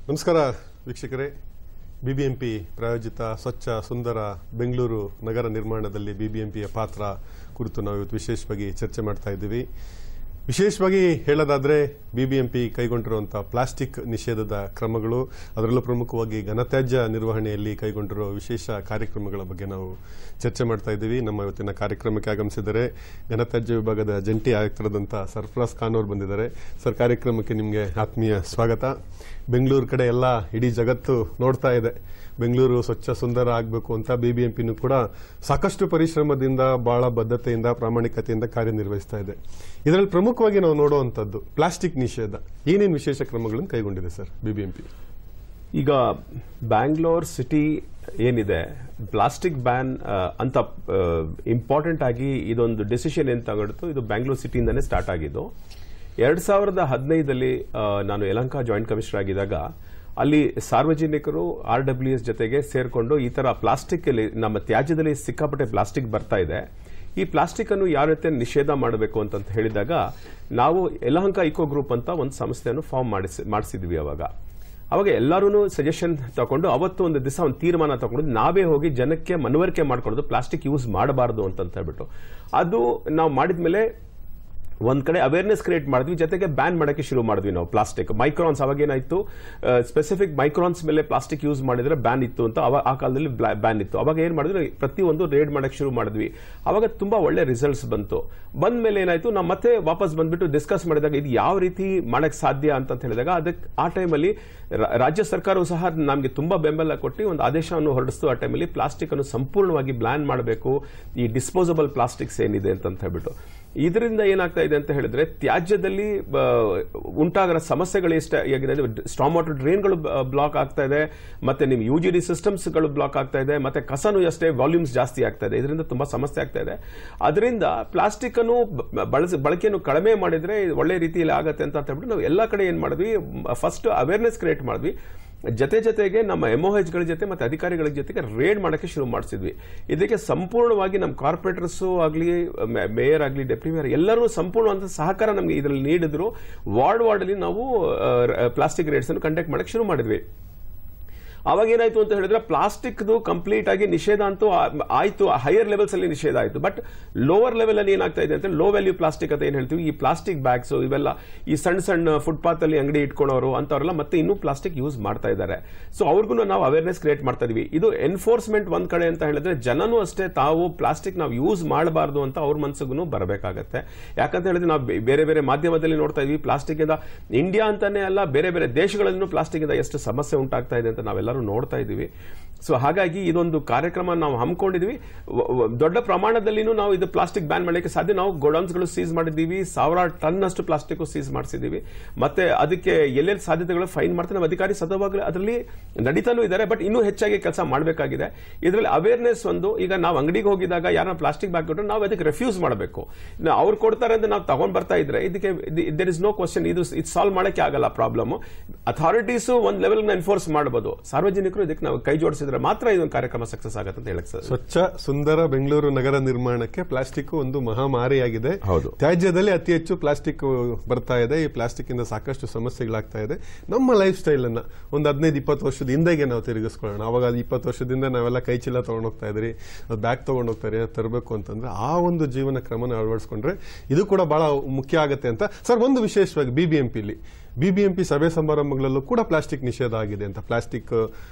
ನಮಸ್ಕಾರ ವೀಕ್ಷಕರೇ ಬಿಬಿಎಂಪಿ ಪ್ರಾಯೋಜಿತ ಸ್ವಚ್ಛ ಸುಂದರ ಬೆಂಗಳೂರು ನಗರ ನಿರ್ಮಾಣದಲ್ಲಿ ಬಿಬಿಎಂಪಿಯ ಪಾತ್ರ ಕುರಿತು ನಾವು ಇವತ್ತು ವಿಶೇಷವಾಗಿ ಚರ್ಚೆ ಮಾಡ್ತಾ ಇದ್ದೀವಿ ವಿಶೇಷವಾಗಿ ಹೇಳೋದಾದ್ರೆ ಬಿಬಿಎಂಪಿ ಕೈಗೊಂಡಿರುವಂತಹ ಪ್ಲಾಸ್ಟಿಕ್ ನಿಷೇಧದ ಕ್ರಮಗಳು ಅದರಲ್ಲೂ ಪ್ರಮುಖವಾಗಿ ಘನತ್ಯಾಜ್ಯ ನಿರ್ವಹಣೆಯಲ್ಲಿ ಕೈಗೊಂಡಿರುವ ವಿಶೇಷ ಕಾರ್ಯಕ್ರಮಗಳ ಬಗ್ಗೆ ನಾವು ಚರ್ಚೆ ಮಾಡ್ತಾ ಇದ್ದೀವಿ ನಮ್ಮ ಇವತ್ತಿನ ಕಾರ್ಯಕ್ರಮಕ್ಕೆ ಆಗಮಿಸಿದರೆ ಘನತ್ಯಾಜ್ಯ ವಿಭಾಗದ ಜಂಟಿ ಆಯುಕ್ತರಾದಂಥ ಸರ್ಫರಾಜ್ ಖಾನ್ ಅವರು ಬಂದಿದ್ದಾರೆ ಸರ್ ಕಾರ್ಯಕ್ರಮಕ್ಕೆ ನಿಮಗೆ ಆತ್ಮೀಯ ಸ್ವಾಗತ ಬೆಂಗಳೂರು ಕಡೆ ಎಲ್ಲ ಇಡೀ ಜಗತ್ತು ನೋಡ್ತಾ ಇದೆ ಬೆಂಗಳೂರು ಸ್ವಚ್ಛ ಸುಂದರ ಆಗಬೇಕು ಅಂತ ಬಿಬಿಎಂಪಿನೂ ಕೂಡ ಸಾಕಷ್ಟು ಪರಿಶ್ರಮದಿಂದ ಬಹಳ ಬದ್ಧತೆಯಿಂದ ಪ್ರಾಮಾಣಿಕತೆಯಿಂದ ಕಾರ್ಯನಿರ್ವಹಿಸ್ತಾ ಇದೆ ಇದರಲ್ಲಿ ಪ್ರಮುಖವಾಗಿ ನಾವು ನೋಡುವಂತದ್ದು ಪ್ಲಾಸ್ಟಿಕ್ ನಿಷೇಧ ಏನೇನು ವಿಶೇಷ ಕ್ರಮಗಳನ್ನು ಕೈಗೊಂಡಿದೆ ಸರ್ ಬಿಬಿಎಂಪಿ ಈಗ ಬ್ಯಾಂಗ್ಳೂರ್ ಸಿಟಿ ಏನಿದೆ ಪ್ಲಾಸ್ಟಿಕ್ ಬ್ಯಾನ್ ಅಂತ ಇಂಪಾರ್ಟೆಂಟ್ ಆಗಿ ಇದೊಂದು ಡಿಸಿಷನ್ ಏನ್ ತಗೊಂಡಿತ್ತು ಇದು ಬ್ಯಾಂಗ್ಳೂರ್ ಸಿಟಿಯಿಂದನೇ ಸ್ಟಾರ್ಟ್ ಆಗಿದ್ದು ಎರಡ್ ಸಾವಿರದ ಹದಿನೈದಲ್ಲಿ ನಾನು ಯಲಂಕ ಜಾಯಿಂಟ್ ಕಮಿಷನರ್ ಆಗಿದ್ದಾಗ ಅಲ್ಲಿ ಸಾರ್ವಜನಿಕರು ಆರ್ ಡಬ್ಲ್ಯೂ ಎಸ್ ಜೊತೆಗೆ ಸೇರ್ಕೊಂಡು ಈ ತರ ಪ್ಲಾಸ್ಟಿಕ್ ನಮ್ಮ ತ್ಯಾಜ್ಯದಲ್ಲಿ ಸಿಕ್ಕಾಪಟ್ಟೆ ಪ್ಲಾಸ್ಟಿಕ್ ಬರ್ತಾ ಇದೆ ಈ ಪ್ಲಾಸ್ಟಿಕ್ ಅನ್ನು ಯಾವ ರೀತಿ ನಿಷೇಧ ಮಾಡಬೇಕು ಅಂತ ಹೇಳಿದಾಗ ನಾವು ಯಲಹಂಕ ಇಕೋ ಗ್ರೂಪ್ ಅಂತ ಒಂದು ಸಂಸ್ಥೆಯನ್ನು ಫಾರ್ಮ್ ಮಾಡಿಸಿದ್ವಿ ಅವಾಗ ಅವಾಗ ಎಲ್ಲರೂ ಸಜೆಷನ್ ತಗೊಂಡು ಅವತ್ತು ಒಂದು ದಿವಸ ಒಂದು ತೀರ್ಮಾನ ತಗೊಂಡು ನಾವೇ ಹೋಗಿ ಜನಕ್ಕೆ ಮನವರಿಕೆ ಮಾಡ್ಕೊಳ್ಳೋದು ಪ್ಲಾಸ್ಟಿಕ್ ಯೂಸ್ ಮಾಡಬಾರದು ಅಂತ ಹೇಳ್ಬಿಟ್ಟು ಅದು ನಾವು ಮಾಡಿದ್ಮೇಲೆ ಒಂದ್ ಕಡೆ ಅವೇರ್ನೆಸ್ ಕ್ರಿಯೇಟ್ ಮಾಡಿದ್ವಿ ಜೊತೆಗೆ ಬ್ಯಾನ್ ಮಾಡಕ್ಕೆ ಶುರು ಮಾಡಿದ್ವಿ ನಾವು ಪ್ಲಾಸ್ಟಿಕ್ ಮೈಕ್ರಾನ್ಸ್ ಅವಾಗ ಏನಾಯ್ತು ಸ್ಪೆಸಿಫಿಕ್ ಮೈಕ್ರಾನ್ಸ್ ಮೇಲೆ ಪ್ಲಾಸ್ಟಿಕ್ ಯೂಸ್ ಮಾಡಿದ್ರೆ ಬ್ಯಾನ್ ಇತ್ತು ಅಂತ ಅವಾಗ ಆ ಕಾಲದಲ್ಲಿ ಬ್ಯಾನ್ ಇತ್ತು ಅವಾಗ ಏನ್ ಮಾಡಿದ್ವಿ ಪ್ರತಿಯೊಂದು ರೇಡ್ ಮಾಡಕ್ಕೆ ಶುರು ಮಾಡಿದ್ವಿ ಅವಾಗ ತುಂಬಾ ಒಳ್ಳೆ ರಿಸಲ್ಟ್ಸ್ ಬಂತು ಬಂದ ಮೇಲೆ ಏನಾಯ್ತು ನಾವು ಮತ್ತೆ ವಾಪಸ್ ಬಂದ್ಬಿಟ್ಟು ಡಿಸ್ಕಸ್ ಮಾಡಿದಾಗ ಇದು ಯಾವ ರೀತಿ ಮಾಡಕ್ ಸಾಧ್ಯ ಅಂತ ಹೇಳಿದಾಗ ಅದಕ್ಕೆ ಆ ಟೈಮಲ್ಲಿ ರಾಜ್ಯ ಸರ್ಕಾರವು ಸಹ ನಮಗೆ ತುಂಬಾ ಬೆಂಬಲ ಕೊಟ್ಟು ಒಂದು ಆದೇಶವನ್ನು ಹೊರಡಿಸ್ತು ಆ ಟೈಮಲ್ಲಿ ಪ್ಲಾಸ್ಟಿಕ್ ಅನ್ನು ಸಂಪೂರ್ಣವಾಗಿ ಬ್ಲಾನ್ ಮಾಡಬೇಕು ಈ ಡಿಸ್ಪೋಸಬಲ್ ಪ್ಲಾಸ್ಟಿಕ್ಸ್ ಏನಿದೆ ಅಂತ ಹೇಳ್ಬಿಟ್ಟು ಇದರಿಂದ ಏನಾಗ್ತಾ ಇದೆ ಅಂತ ಹೇಳಿದ್ರೆ ತ್ಯಾಜ್ಯದಲ್ಲಿ ಉಂಟಾಗಿರೋ ಸಮಸ್ಯೆಗಳು ಎಷ್ಟಾಗಿದೆ ಸ್ಟಾಮ್ ವಾಟರ್ ಡ್ರೈನ್ಗಳು ಬ್ಲಾಕ್ ಆಗ್ತಾ ಇದೆ ಮತ್ತೆ ನಿಮ್ ಯು ಜಿ ಡಿ ಸಿಸ್ಟಮ್ಸ್ಗಳು ಬ್ಲಾಕ್ ಆಗ್ತಾ ಇದೆ ಮತ್ತೆ ಕಸನು ಅಷ್ಟೇ ವಾಲ್ಯೂಮ್ಸ್ ಜಾಸ್ತಿ ಆಗ್ತಾ ಇದೆ ಇದರಿಂದ ತುಂಬಾ ಸಮಸ್ಯೆ ಆಗ್ತಾ ಇದೆ ಅದರಿಂದ ಪ್ಲಾಸ್ಟಿಕ್ ಅನ್ನು ಬಳಸಿ ಬಳಕೆಯನ್ನು ಕಡಿಮೆ ಮಾಡಿದ್ರೆ ಒಳ್ಳೆ ರೀತಿಯಲ್ಲಿ ಆಗತ್ತೆ ಅಂತ ಹೇಳ್ಬಿಟ್ಟು ನಾವು ಎಲ್ಲಾ ಕಡೆ ಏನ್ ಮಾಡಿದ್ವಿ ಫಸ್ಟ್ ಅವೇರ್ನೆಸ್ ಕ್ರಿಯೇಟ್ ಮಾಡಿದ್ವಿ ಜೊತೆ ಜೊತೆಗೆ ನಮ್ಮ ಎಂಒಎಚ್ ಗಳ ಜೊತೆ ಮತ್ತೆ ಅಧಿಕಾರಿಗಳ ಜೊತೆಗೆ ರೇಡ್ ಮಾಡಕ್ಕೆ ಶುರು ಮಾಡಿಸಿದ್ವಿ ಇದಕ್ಕೆ ಸಂಪೂರ್ಣವಾಗಿ ನಮ್ಮ ಕಾರ್ಪೊರೇಟರ್ಸ್ ಆಗಲಿ ಮೇಯರ್ ಆಗಲಿ ಡೆಪ್ಟಿ ಮೇಯರ್ ಎಲ್ಲರೂ ಸಂಪೂರ್ಣವಾದ ಸಹಕಾರ ನಮಗೆ ಇದರಲ್ಲಿ ನೀಡಿದ್ರು ವಾರ್ಡ್ ವಾರ್ಡ್ ಅಲ್ಲಿ ನಾವು ಪ್ಲಾಸ್ಟಿಕ್ ರೇಡ್ಸ್ ಅನ್ನು ಕಂಡಕ್ಟ್ ಮಾಡಕ್ಕೆ ಶುರು ಮಾಡಿದ್ವಿ ಅವಾಗ ಏನಾಯ್ತು ಅಂತ ಹೇಳಿದ್ರೆ ಪ್ಲಾಸ್ಟಿಕ್ ಕಂಪ್ಲೀಟ್ ಆಗಿ ನಿಷೇಧ ಅಂತೂ ಆಯ್ತು ಹೈಯರ್ ಲೆವೆಲ್ಸ್ ಅಲ್ಲಿ ನಿಷೇಧ ಆಯ್ತು ಬಟ್ ಲೋವರ್ ಲೆವೆಲ್ ಅಲ್ಲಿ ಏನಾಗ್ತಾ ಇದೆ ಅಂತ ಲೋ ವ್ಯಾಲ್ಯೂ ಪ್ಲಾಸ್ಟಿಕ್ ಅಂತ ಏನ್ ಹೇಳ್ತೀವಿ ಈ ಪ್ಲಾಸ್ಟಿಕ್ ಬ್ಯಾಗ್ಸ್ ಇವೆಲ್ಲ ಈ ಸಣ್ಣ ಸಣ್ಣ ಫುಟ್ಪಾತ್ ಅಲ್ಲಿ ಅಂಗಡಿ ಇಟ್ಕೊಳೋರು ಅಂತವರೆಲ್ಲ ಮತ್ತೆ ಇನ್ನೂ ಪ್ಲಾಸ್ಟಿಕ್ ಯೂಸ್ ಮಾಡ್ತಾ ಇದ್ದಾರೆ ಸೊ ಅವ್ರಿಗೂ ನಾವು ಅವೇರ್ನೆಸ್ ಕ್ರಿಯೇಟ್ ಮಾಡ್ತಾ ಇದೀವಿ ಇದು ಎನ್ಫೋರ್ಸ್ಮೆಂಟ್ ಒಂದ್ ಕಡೆ ಅಂತ ಹೇಳಿದ್ರೆ ಜನನು ಅಷ್ಟೇ ತಾವು ಪ್ಲಾಸ್ಟಿಕ್ ನಾವು ಯೂಸ್ ಮಾಡಬಾರ್ದು ಅಂತ ಅವ್ರ ಮನಸ್ಸಿಗೂ ಬರಬೇಕಾಗತ್ತೆ ಯಾಕಂತ ಹೇಳಿದ್ರೆ ನಾವು ಬೇರೆ ಬೇರೆ ಮಾಧ್ಯಮದಲ್ಲಿ ನೋಡ್ತಾ ಇದೀವಿ ಪ್ಲಾಸ್ಟಿಕ್ ಇಂದ ಇಂಡಿಯಾ ಅಂತಾನೆ ಅಲ್ಲ ಬೇರೆ ಬೇರೆ ದೇಶಗಳಲ್ಲೂ ಪ್ಲಾಸ್ಟಿಕ್ ಇಂದ ಎಷ್ಟು ಸಮಸ್ಯೆ ಉಂಟಾಗ್ತಾ ಇದೆ ಅಂತ ನಾವೆಲ್ಲರೂ ನೋಡ್ತಾ ಇದೀವಿ ಸೊ ಹಾಗಾಗಿ ಇದೊಂದು ಕಾರ್ಯಕ್ರಮ ನಾವು ಹಮ್ಮಿಕೊಂಡಿದ್ವಿ ದೊಡ್ಡ ಪ್ರಮಾಣದಲ್ಲಿನೂ ನಾವು ಇದು ಪ್ಲಾಸ್ಟಿಕ್ ಬ್ಯಾನ್ ಮಾಡಲಿಕ್ಕೆ ಸಾಧ್ಯ ನಾವು ಗೋಡೌನ್ಸ್ಗಳು ಸೀಸ್ ಮಾಡಿದ್ದೀವಿ ಸಾವಿರಾರು ಟನ್ ಅಷ್ಟು ಪ್ಲಾಸ್ಟಿಕ್ ಸೀಸ್ ಮಾಡಿಸಿದ್ದೀವಿ ಮತ್ತೆ ಅದಕ್ಕೆ ಎಲ್ಲೆಲ್ಲಿ ಸಾಧ್ಯತೆಗಳು ಫೈನ್ ಮಾಡ್ತಾರೆ ನಮ್ಮ ಅಧಿಕಾರಿ ಸತತವಾಗಲೂ ಅದರಲ್ಲಿ ನಡೀತಾನೂ ಇದ್ದಾರೆ ಬಟ್ ಇನ್ನೂ ಹೆಚ್ಚಾಗಿ ಕೆಲಸ ಮಾಡಬೇಕಾಗಿದೆ ಇದರಲ್ಲಿ ಅವೇರ್ನೆಸ್ ಒಂದು ಈಗ ನಾವು ಅಂಗಡಿಗೆ ಹೋಗಿದಾಗ ಯಾರನ್ನ ಪ್ಲಾಸ್ಟಿಕ್ ಬ್ಯಾಗ್ ಕೊಟ್ಟರು ನಾವು ಅದಕ್ಕೆ ರೆಫ್ಯೂಸ್ ಮಾಡಬೇಕು ಅವ್ರು ಕೊಡ್ತಾರೆ ಅಂತ ನಾವು ತಗೊಂಡ್ ಬರ್ತಾ ಇದ್ರೆ ಇದಕ್ಕೆ ದೇರ್ ಇಸ್ ನೋ ಕ್ವಶನ್ ಇದು ಇದು ಸಾಲ್ವ್ ಮಾಡಕ್ಕೆ ಆಗಲ್ಲ ಪ್ರಾಬ್ಲಮ್ ಅಥಾರಿಟೀಸ್ ಒಂದ್ ಲೆವೆಲ್ ಎನ್ಫೋರ್ಸ್ ಮಾಡಬಹುದು ಸಾರ್ವಜನಿಕರು ಇದಕ್ಕೆ ನಾವು ಕೈ ಜೋಡಿಸಿದ್ರೆ ಮಾತ್ರ ಇದೊಂದು ಕಾರ್ಯಕ್ರಮ ಸಕ್ಸಸ್ ಆಗುತ್ತೆ ಅಂತ ಹೇಳಕ್ ಸರ್ ಸ್ವಚ್ಛ ಸುಂದರ ಬೆಂಗಳೂರು ನಗರ ನಿರ್ಮಾಣಕ್ಕೆ ಪ್ಲಾಸ್ಟಿಕ್ ಒಂದು ಮಹಾಮಾರಿಯಾಗಿದೆ ಹೌದು. ತ್ಯಾಜ್ಯದಲ್ಲಿ ಅತಿ ಹೆಚ್ಚು ಪ್ಲಾಸ್ಟಿಕ್ ಬರ್ತಾ ಇದೆ ಈ ಪ್ಲಾಸ್ಟಿಕ್ ಇಂದ ಸಾಕಷ್ಟು ಸಮಸ್ಯೆಗಳಾಗ್ತಾ ಇದೆ ನಮ್ಮ ಲೈಫ್ ಸ್ಟೈಲ್ ಅನ್ನ ಒಂದು ಹದಿನೈದು ಇಪ್ಪತ್ತು ವರ್ಷದ ಹಿಂದೆಗೆ ನಾವು ತಿರುಗಿಸ್ಕೊಳ್ಳೋಣ ಅವಾಗ ಅದು ಇಪ್ಪತ್ತು ವರ್ಷದಿಂದ ನಾವೆಲ್ಲ ಕೈ ಚೀಲ ತಗೊಂಡು ಹೋಗ್ತಾ ಇದ್ರಿ ಬ್ಯಾಗ್ ತಗೊಂಡು ಹೋಗ್ತಾರೆ ತರಬೇಕು ಅಂತಂದ್ರೆ ಆ ಒಂದು ಜೀವನ ಕ್ರಮನ ಅಳವಡಿಸ್ಕೊಂಡ್ರೆ ಇದು ಕೂಡ ಬಹಳ ಮುಖ್ಯ ಆಗುತ್ತೆ ಅಂತ ಸರ್ ಒಂದು ವಿಶೇಷವಾಗಿ ಬಿಬಿಎಂಪಿಲಿ ಬಿಬಿಎಂಪಿ ಸಭೆ ಸಮಾರಂಭಗಳಲ್ಲೂ ಕೂಡ ಪ್ಲಾಸ್ಟಿಕ್ ನಿಷೇಧ ಆಗಿದೆ ಅಂತ ಪ್ಲಾಸ್ಟಿಕ್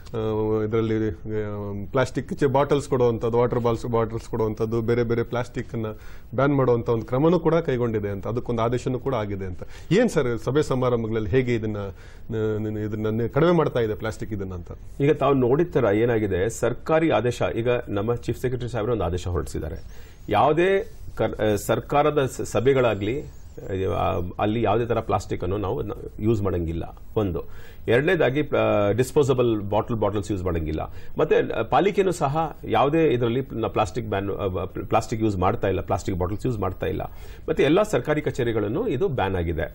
ಇದರಲ್ಲಿ ಪ್ಲಾಸ್ಟಿಕ್ ಬಾಟಲ್ಸ್ ಕೊಡುವಂಥದ್ದು ವಾಟರ್ ಬಾಲ್ಸ್ ಬಾಟಲ್ಸ್ ಕೊಡುವಂಥದ್ದು ಬೇರೆ ಬೇರೆ ಪ್ಲಾಸ್ಟಿಕ್ ಅನ್ನ ಬ್ಯಾನ್ ಮಾಡುವಂತ ಒಂದು ಕ್ರಮನೂ ಕೂಡ ಕೈಗೊಂಡಿದೆ ಅಂತ ಅದಕ್ಕೊಂದು ಆದೇಶನೂ ಕೂಡ ಆಗಿದೆ ಅಂತ ಏನ್ ಸರ್ ಸಭೆ ಸಮಾರಂಭಗಳಲ್ಲಿ ಹೇಗೆ ಇದನ್ನ ನ- ಇದನ್ನ ಕಡಿಮೆ ಮಾಡ್ತಾ ಇದೆ ಪ್ಲಾಸ್ಟಿಕ್ ಇದನ್ನ ಅಂತ ಈಗ ತಾವು ನೋಡಿರ್ತಾರ ಏನಾಗಿದೆ ಸರ್ಕಾರಿ ಆದೇಶ ಈಗ ನಮ್ಮ ಚೀಫ್ ಸೆಕ್ರೆಟರಿ ಸಾಹೇಬರು ಒಂದು ಆದೇಶ ಹೊರಡಿಸಿದ್ದಾರೆ ಯಾವುದೇ ಕರ್- ಆ, ಸರ್ಕಾರದ ಸ- ಸಭೆಗಳಾಗ್ಲಿ ಆ, ಅಲ್ಲಿ ಯಾವುದೇ ತರ ಪ್ಲಾಸ್ಟಿಕ್ ಅನ್ನು ನಾವು ಯೂಸ್ ಮಾಡಂಗಿಲ್ಲ ಒಂದು ಎರಡನೇದಾಗಿ ಡಿಸ್ಪೋಸಬಲ್ ಬಾಟಲ್ ಬಾಟಲ್ಸ್ ಯೂಸ್ ಮಾಡಂಗಿಲ್ಲ ಮತ್ತೆ ಆ, ಪಾಲಿಕೆನೂ ಸಹ ಯಾವುದೇ ಇದರಲ್ಲಿ ಪ್ಲಾಸ್ಟಿಕ್ ಬ್ಯಾನ್ ಪ್ಲಾಸ್ಟಿಕ್ ಯೂಸ್ ಮಾಡ್ತಾ ಇಲ್ಲ ಪ್ಲಾಸ್ಟಿಕ್ ಬಾಟಲ್ಸ್ ಯೂಸ್ ಮಾಡ್ತಾ ಇಲ್ಲ ಮತ್ತೆ ಎಲ್ಲಾ ಸರ್ಕಾರಿ ಕಚೇರಿಗಳನ್ನು ಇದು ಬ್ಯಾನ್ ಆಗಿದೆ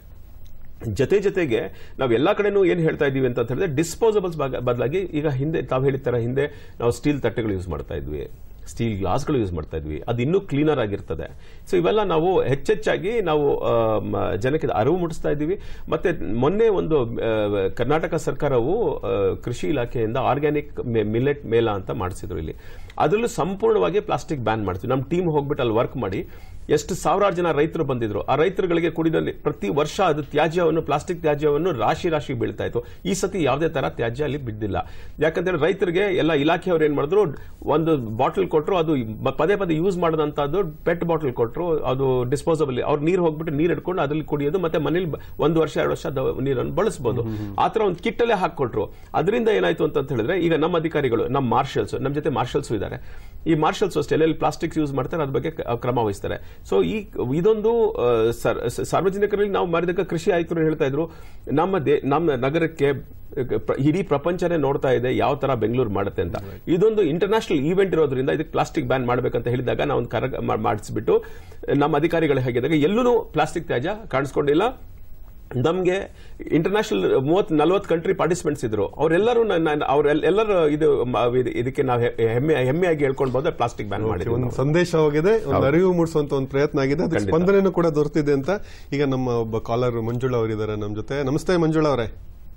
ಜೊತೆ ಜೊತೆಗೆ ನಾವು ಎಲ್ಲಾ ಕಡೆನೂ ಏನ್ ಹೇಳ್ತಾ ಇದೀವಿ ಅಂತ ಹೇಳಿದ್ರೆ ಡಿಸ್ಪೋಸಬಲ್ಸ್ ಬದಲಾಗಿ ಈಗ ಹಿಂದೆ ತಾವು ಹೇಳಿದ ತರ ಹಿಂದೆ ನಾವು ಸ್ಟೀಲ್ ತಟ್ಟೆಗಳು ಯೂಸ್ ಮಾಡ್ತಾ ಇದ್ವಿ ಸ್ಟೀಲ್ ಗ್ಲಾಸ್ಗಳು ಯೂಸ್ ಮಾಡ್ತಾ ಇದ್ವಿ ಅದು ಇನ್ನೂ ಕ್ಲೀನರ್ ಆಗಿರ್ತದೆ ಸೊ ಇವೆಲ್ಲ ನಾವು ಹೆಚ್ಚೆಚ್ಚಾಗಿ ನಾವು ಆ, ಮ- ಜನಕ್ಕೆ ಅರಿವು ಮೂಡಿಸ್ತಾ ಇದ್ದೀವಿ ಮತ್ತೆ ಮೊನ್ನೆ ಒಂದು ಆ, ಕರ್ನಾಟಕ ಸರ್ಕಾರವು ಆ, ಕೃಷಿ ಇಲಾಖೆಯಿಂದ ಆರ್ಗ್ಯಾನಿಕ್ ಮಿಲೆಟ್ ಮೇಳ ಅಂತ ಮಾಡಿಸಿದ್ರು ಇಲ್ಲಿ ಅದರಲ್ಲೂ ಸಂಪೂರ್ಣವಾಗಿ ಪ್ಲಾಸ್ಟಿಕ್ ಬ್ಯಾನ್ ಮಾಡ್ತೀವಿ ನಮ್ಮ ಟೀಮ್ ಹೋಗ್ಬಿಟ್ಟು ಅಲ್ಲಿ ವರ್ಕ್ ಮಾಡಿ ಎಷ್ಟು ಸಾವಿರಾರು ಜನ ರೈತರು ಬಂದಿದ್ರು ಆ ರೈತರುಗಳಿಗೆ ಕುಡಿದಲ್ಲಿ ಪ್ರತಿ ವರ್ಷ ಅದು ತ್ಯಾಜ್ಯವನ್ನು ಪ್ಲಾಸ್ಟಿಕ್ ತ್ಯಾಜ್ಯವನ್ನು ರಾಶಿ ರಾಶಿ ಬೀಳ್ತಾ ಇತ್ತು ಈ ಸತಿ ಯಾವುದೇ ತರ ತ್ಯಾಜ್ಯ ಅಲ್ಲಿ ಬಿದ್ದಿಲ್ಲ ಯಾಕಂದ್ರೆ ರೈತರಿಗೆ ಎಲ್ಲ ಇಲಾಖೆಯವರು ಏನ್ ಮಾಡಿದ್ರು ಒಂದು ಬಾಟಲ್ ಕೊಟ್ಟರು ಅದು ಮ- ಪದೇ ಪದೇ ಯೂಸ್ ಮಾಡದಂತದ್ದು ಪೆಟ್ ಬಾಟಲ್ ಕೊಟ್ಟರು ಅದು ಡಿಸ್ಪೋಸಬಲ್ ಅವ್ರು ನೀರು ಹೋಗ್ಬಿಟ್ಟು ನೀರು ಇಟ್ಕೊಂಡು ಅದ್ರಲ್ಲಿ ಕುಡಿಯೋದು ಮತ್ತೆ ಮನೇಲಿ ಬ- ಒಂದು ವರ್ಷ ಎರಡು ವರ್ಷ ದ- ನೀರನ್ನು ಬಳಸಬಹುದು ಆತರ ಒಂದು ಕಿಟ್ ಅಲ್ಲೇ ಹಾಕೊಟ್ರು ಅದರಿಂದ ಏನಾಯ್ತು ಅಂತ ಹೇಳಿದ್ರೆ ಈಗ ನಮ್ಮ ಅಧಿಕಾರಿಗಳು ನಮ್ಮ ಮಾರ್ಷಲ್ಸ್ ನಮ್ಮ ಜೊತೆ ಮಾರ್ಷಲ್ಸ್ ಇದ್ದಾರೆ ಈ ಮಾರ್ಷಲ್ಸ್ ಅಷ್ಟೇ ಎಲ್ಲೆಲ್ಲಿ ಪ್ಲಾಸ್ಟಿಕ್ಸ್ ಯೂಸ್ ಮಾಡ್ತಾರೆ ಅದ್ರ ಬಗ್ಗೆ ಕ- ಕ್ರಮ ವಹಿಸ್ತಾರೆ ಸೊ ಈ ಇದೊಂದು ಆ, ಸರ್- ಸ- ಸಾರ್ವಜನಿಕರಲ್ಲಿ ನಾವು ಮಾಡಿದಾಗ ಕೃಷಿ ಆಯುಕ್ತರು ಹೇಳ್ತಾ ಇದ್ರು ನಮ್ಮ ದೇ ನಮ್ಮ ನಗರಕ್ಕೆ ಪ್ರ- ಇಡೀ ಪ್ರಪಂಚನೇ ನೋಡ್ತಾ ಇದೆ ಯಾವ ತರ ಬೆಂಗಳೂರು ಮಾಡುತ್ತೆ ಅಂತ ಇದೊಂದು ಇಂಟರ್ನ್ಯಾಷನಲ್ ಈವೆಂಟ್ ಇರೋದ್ರಿಂದ ಇದಕ್ಕೆ ಪ್ಲಾಸ್ಟಿಕ್ ಬ್ಯಾನ್ ಮಾಡ್ಬೇಕಂತ ಹೇಳಿದಾಗ ನಾವು ಒಂದು ಕರ ಮಾ- ಮಾಡಿಸ್ಬಿಟ್ಟು ನಮ್ಮ ಅಧಿಕಾರಿಗಳು ಹೇಗಿದಾಗ ಎಲ್ಲೂ ಪ್ಲಾಸ್ಟಿಕ್ ತ್ಯಾಜ್ಯ ಕಾಣಿಸ್ಕೊಂಡಿಲ್ಲ ನಮ್ಗೆ ಇಂಟರ್ನ್ಯಾಷನಲ್ ಮೂವತ್ ನಲ್ವತ್ತು ಕಂಟ್ರಿ ಪಾರ್ಟಿಸಿಪೆಂಟ್ಸ್ ಇದ್ರು ಅವರೆಲ್ಲರೂ ಅವ್ರ ಎಲ್ಲರೂ ಇದು ಮ- ಇದು- ಇದಕ್ಕೆ ನಾವು ಹೆ- ಹೆಮ್ಮೆ ಹೆಮ್ಮೆಯಾಗಿ ಹೇಳ್ಕೊಳ್ಬಹುದು ಪ್ಲಾಸ್ಟಿಕ್ ಬ್ಯಾನ್ ಮಾಡಿದ್ವಿ ಒಂದು ನಾವು. ಸಂದೇಶ ಹೋಗಿದೆ ಒಂದು ಅರಿವು ಮೂಡಿಸುವಂತ ಒಂದು ಪ್ರಯತ್ನ ಆಗಿದೆ ಅದಕ್ಕೆ ಖಂಡಿತ. ಸ್ಪಂದನೆನೂ ಕೂಡ ದೊರೆತಿದೆ ಅಂತ ಈಗ ನಮ್ಮ ಒಬ್ಬ ಕಾಲರ್ ಮಂಜುಳಾ ಅವರಿದ್ದಾರೆ ನಮ್ಮ ಜೊತೆ ನಮಸ್ತೆ ಮಂಜುಳಾ ಅವರೇ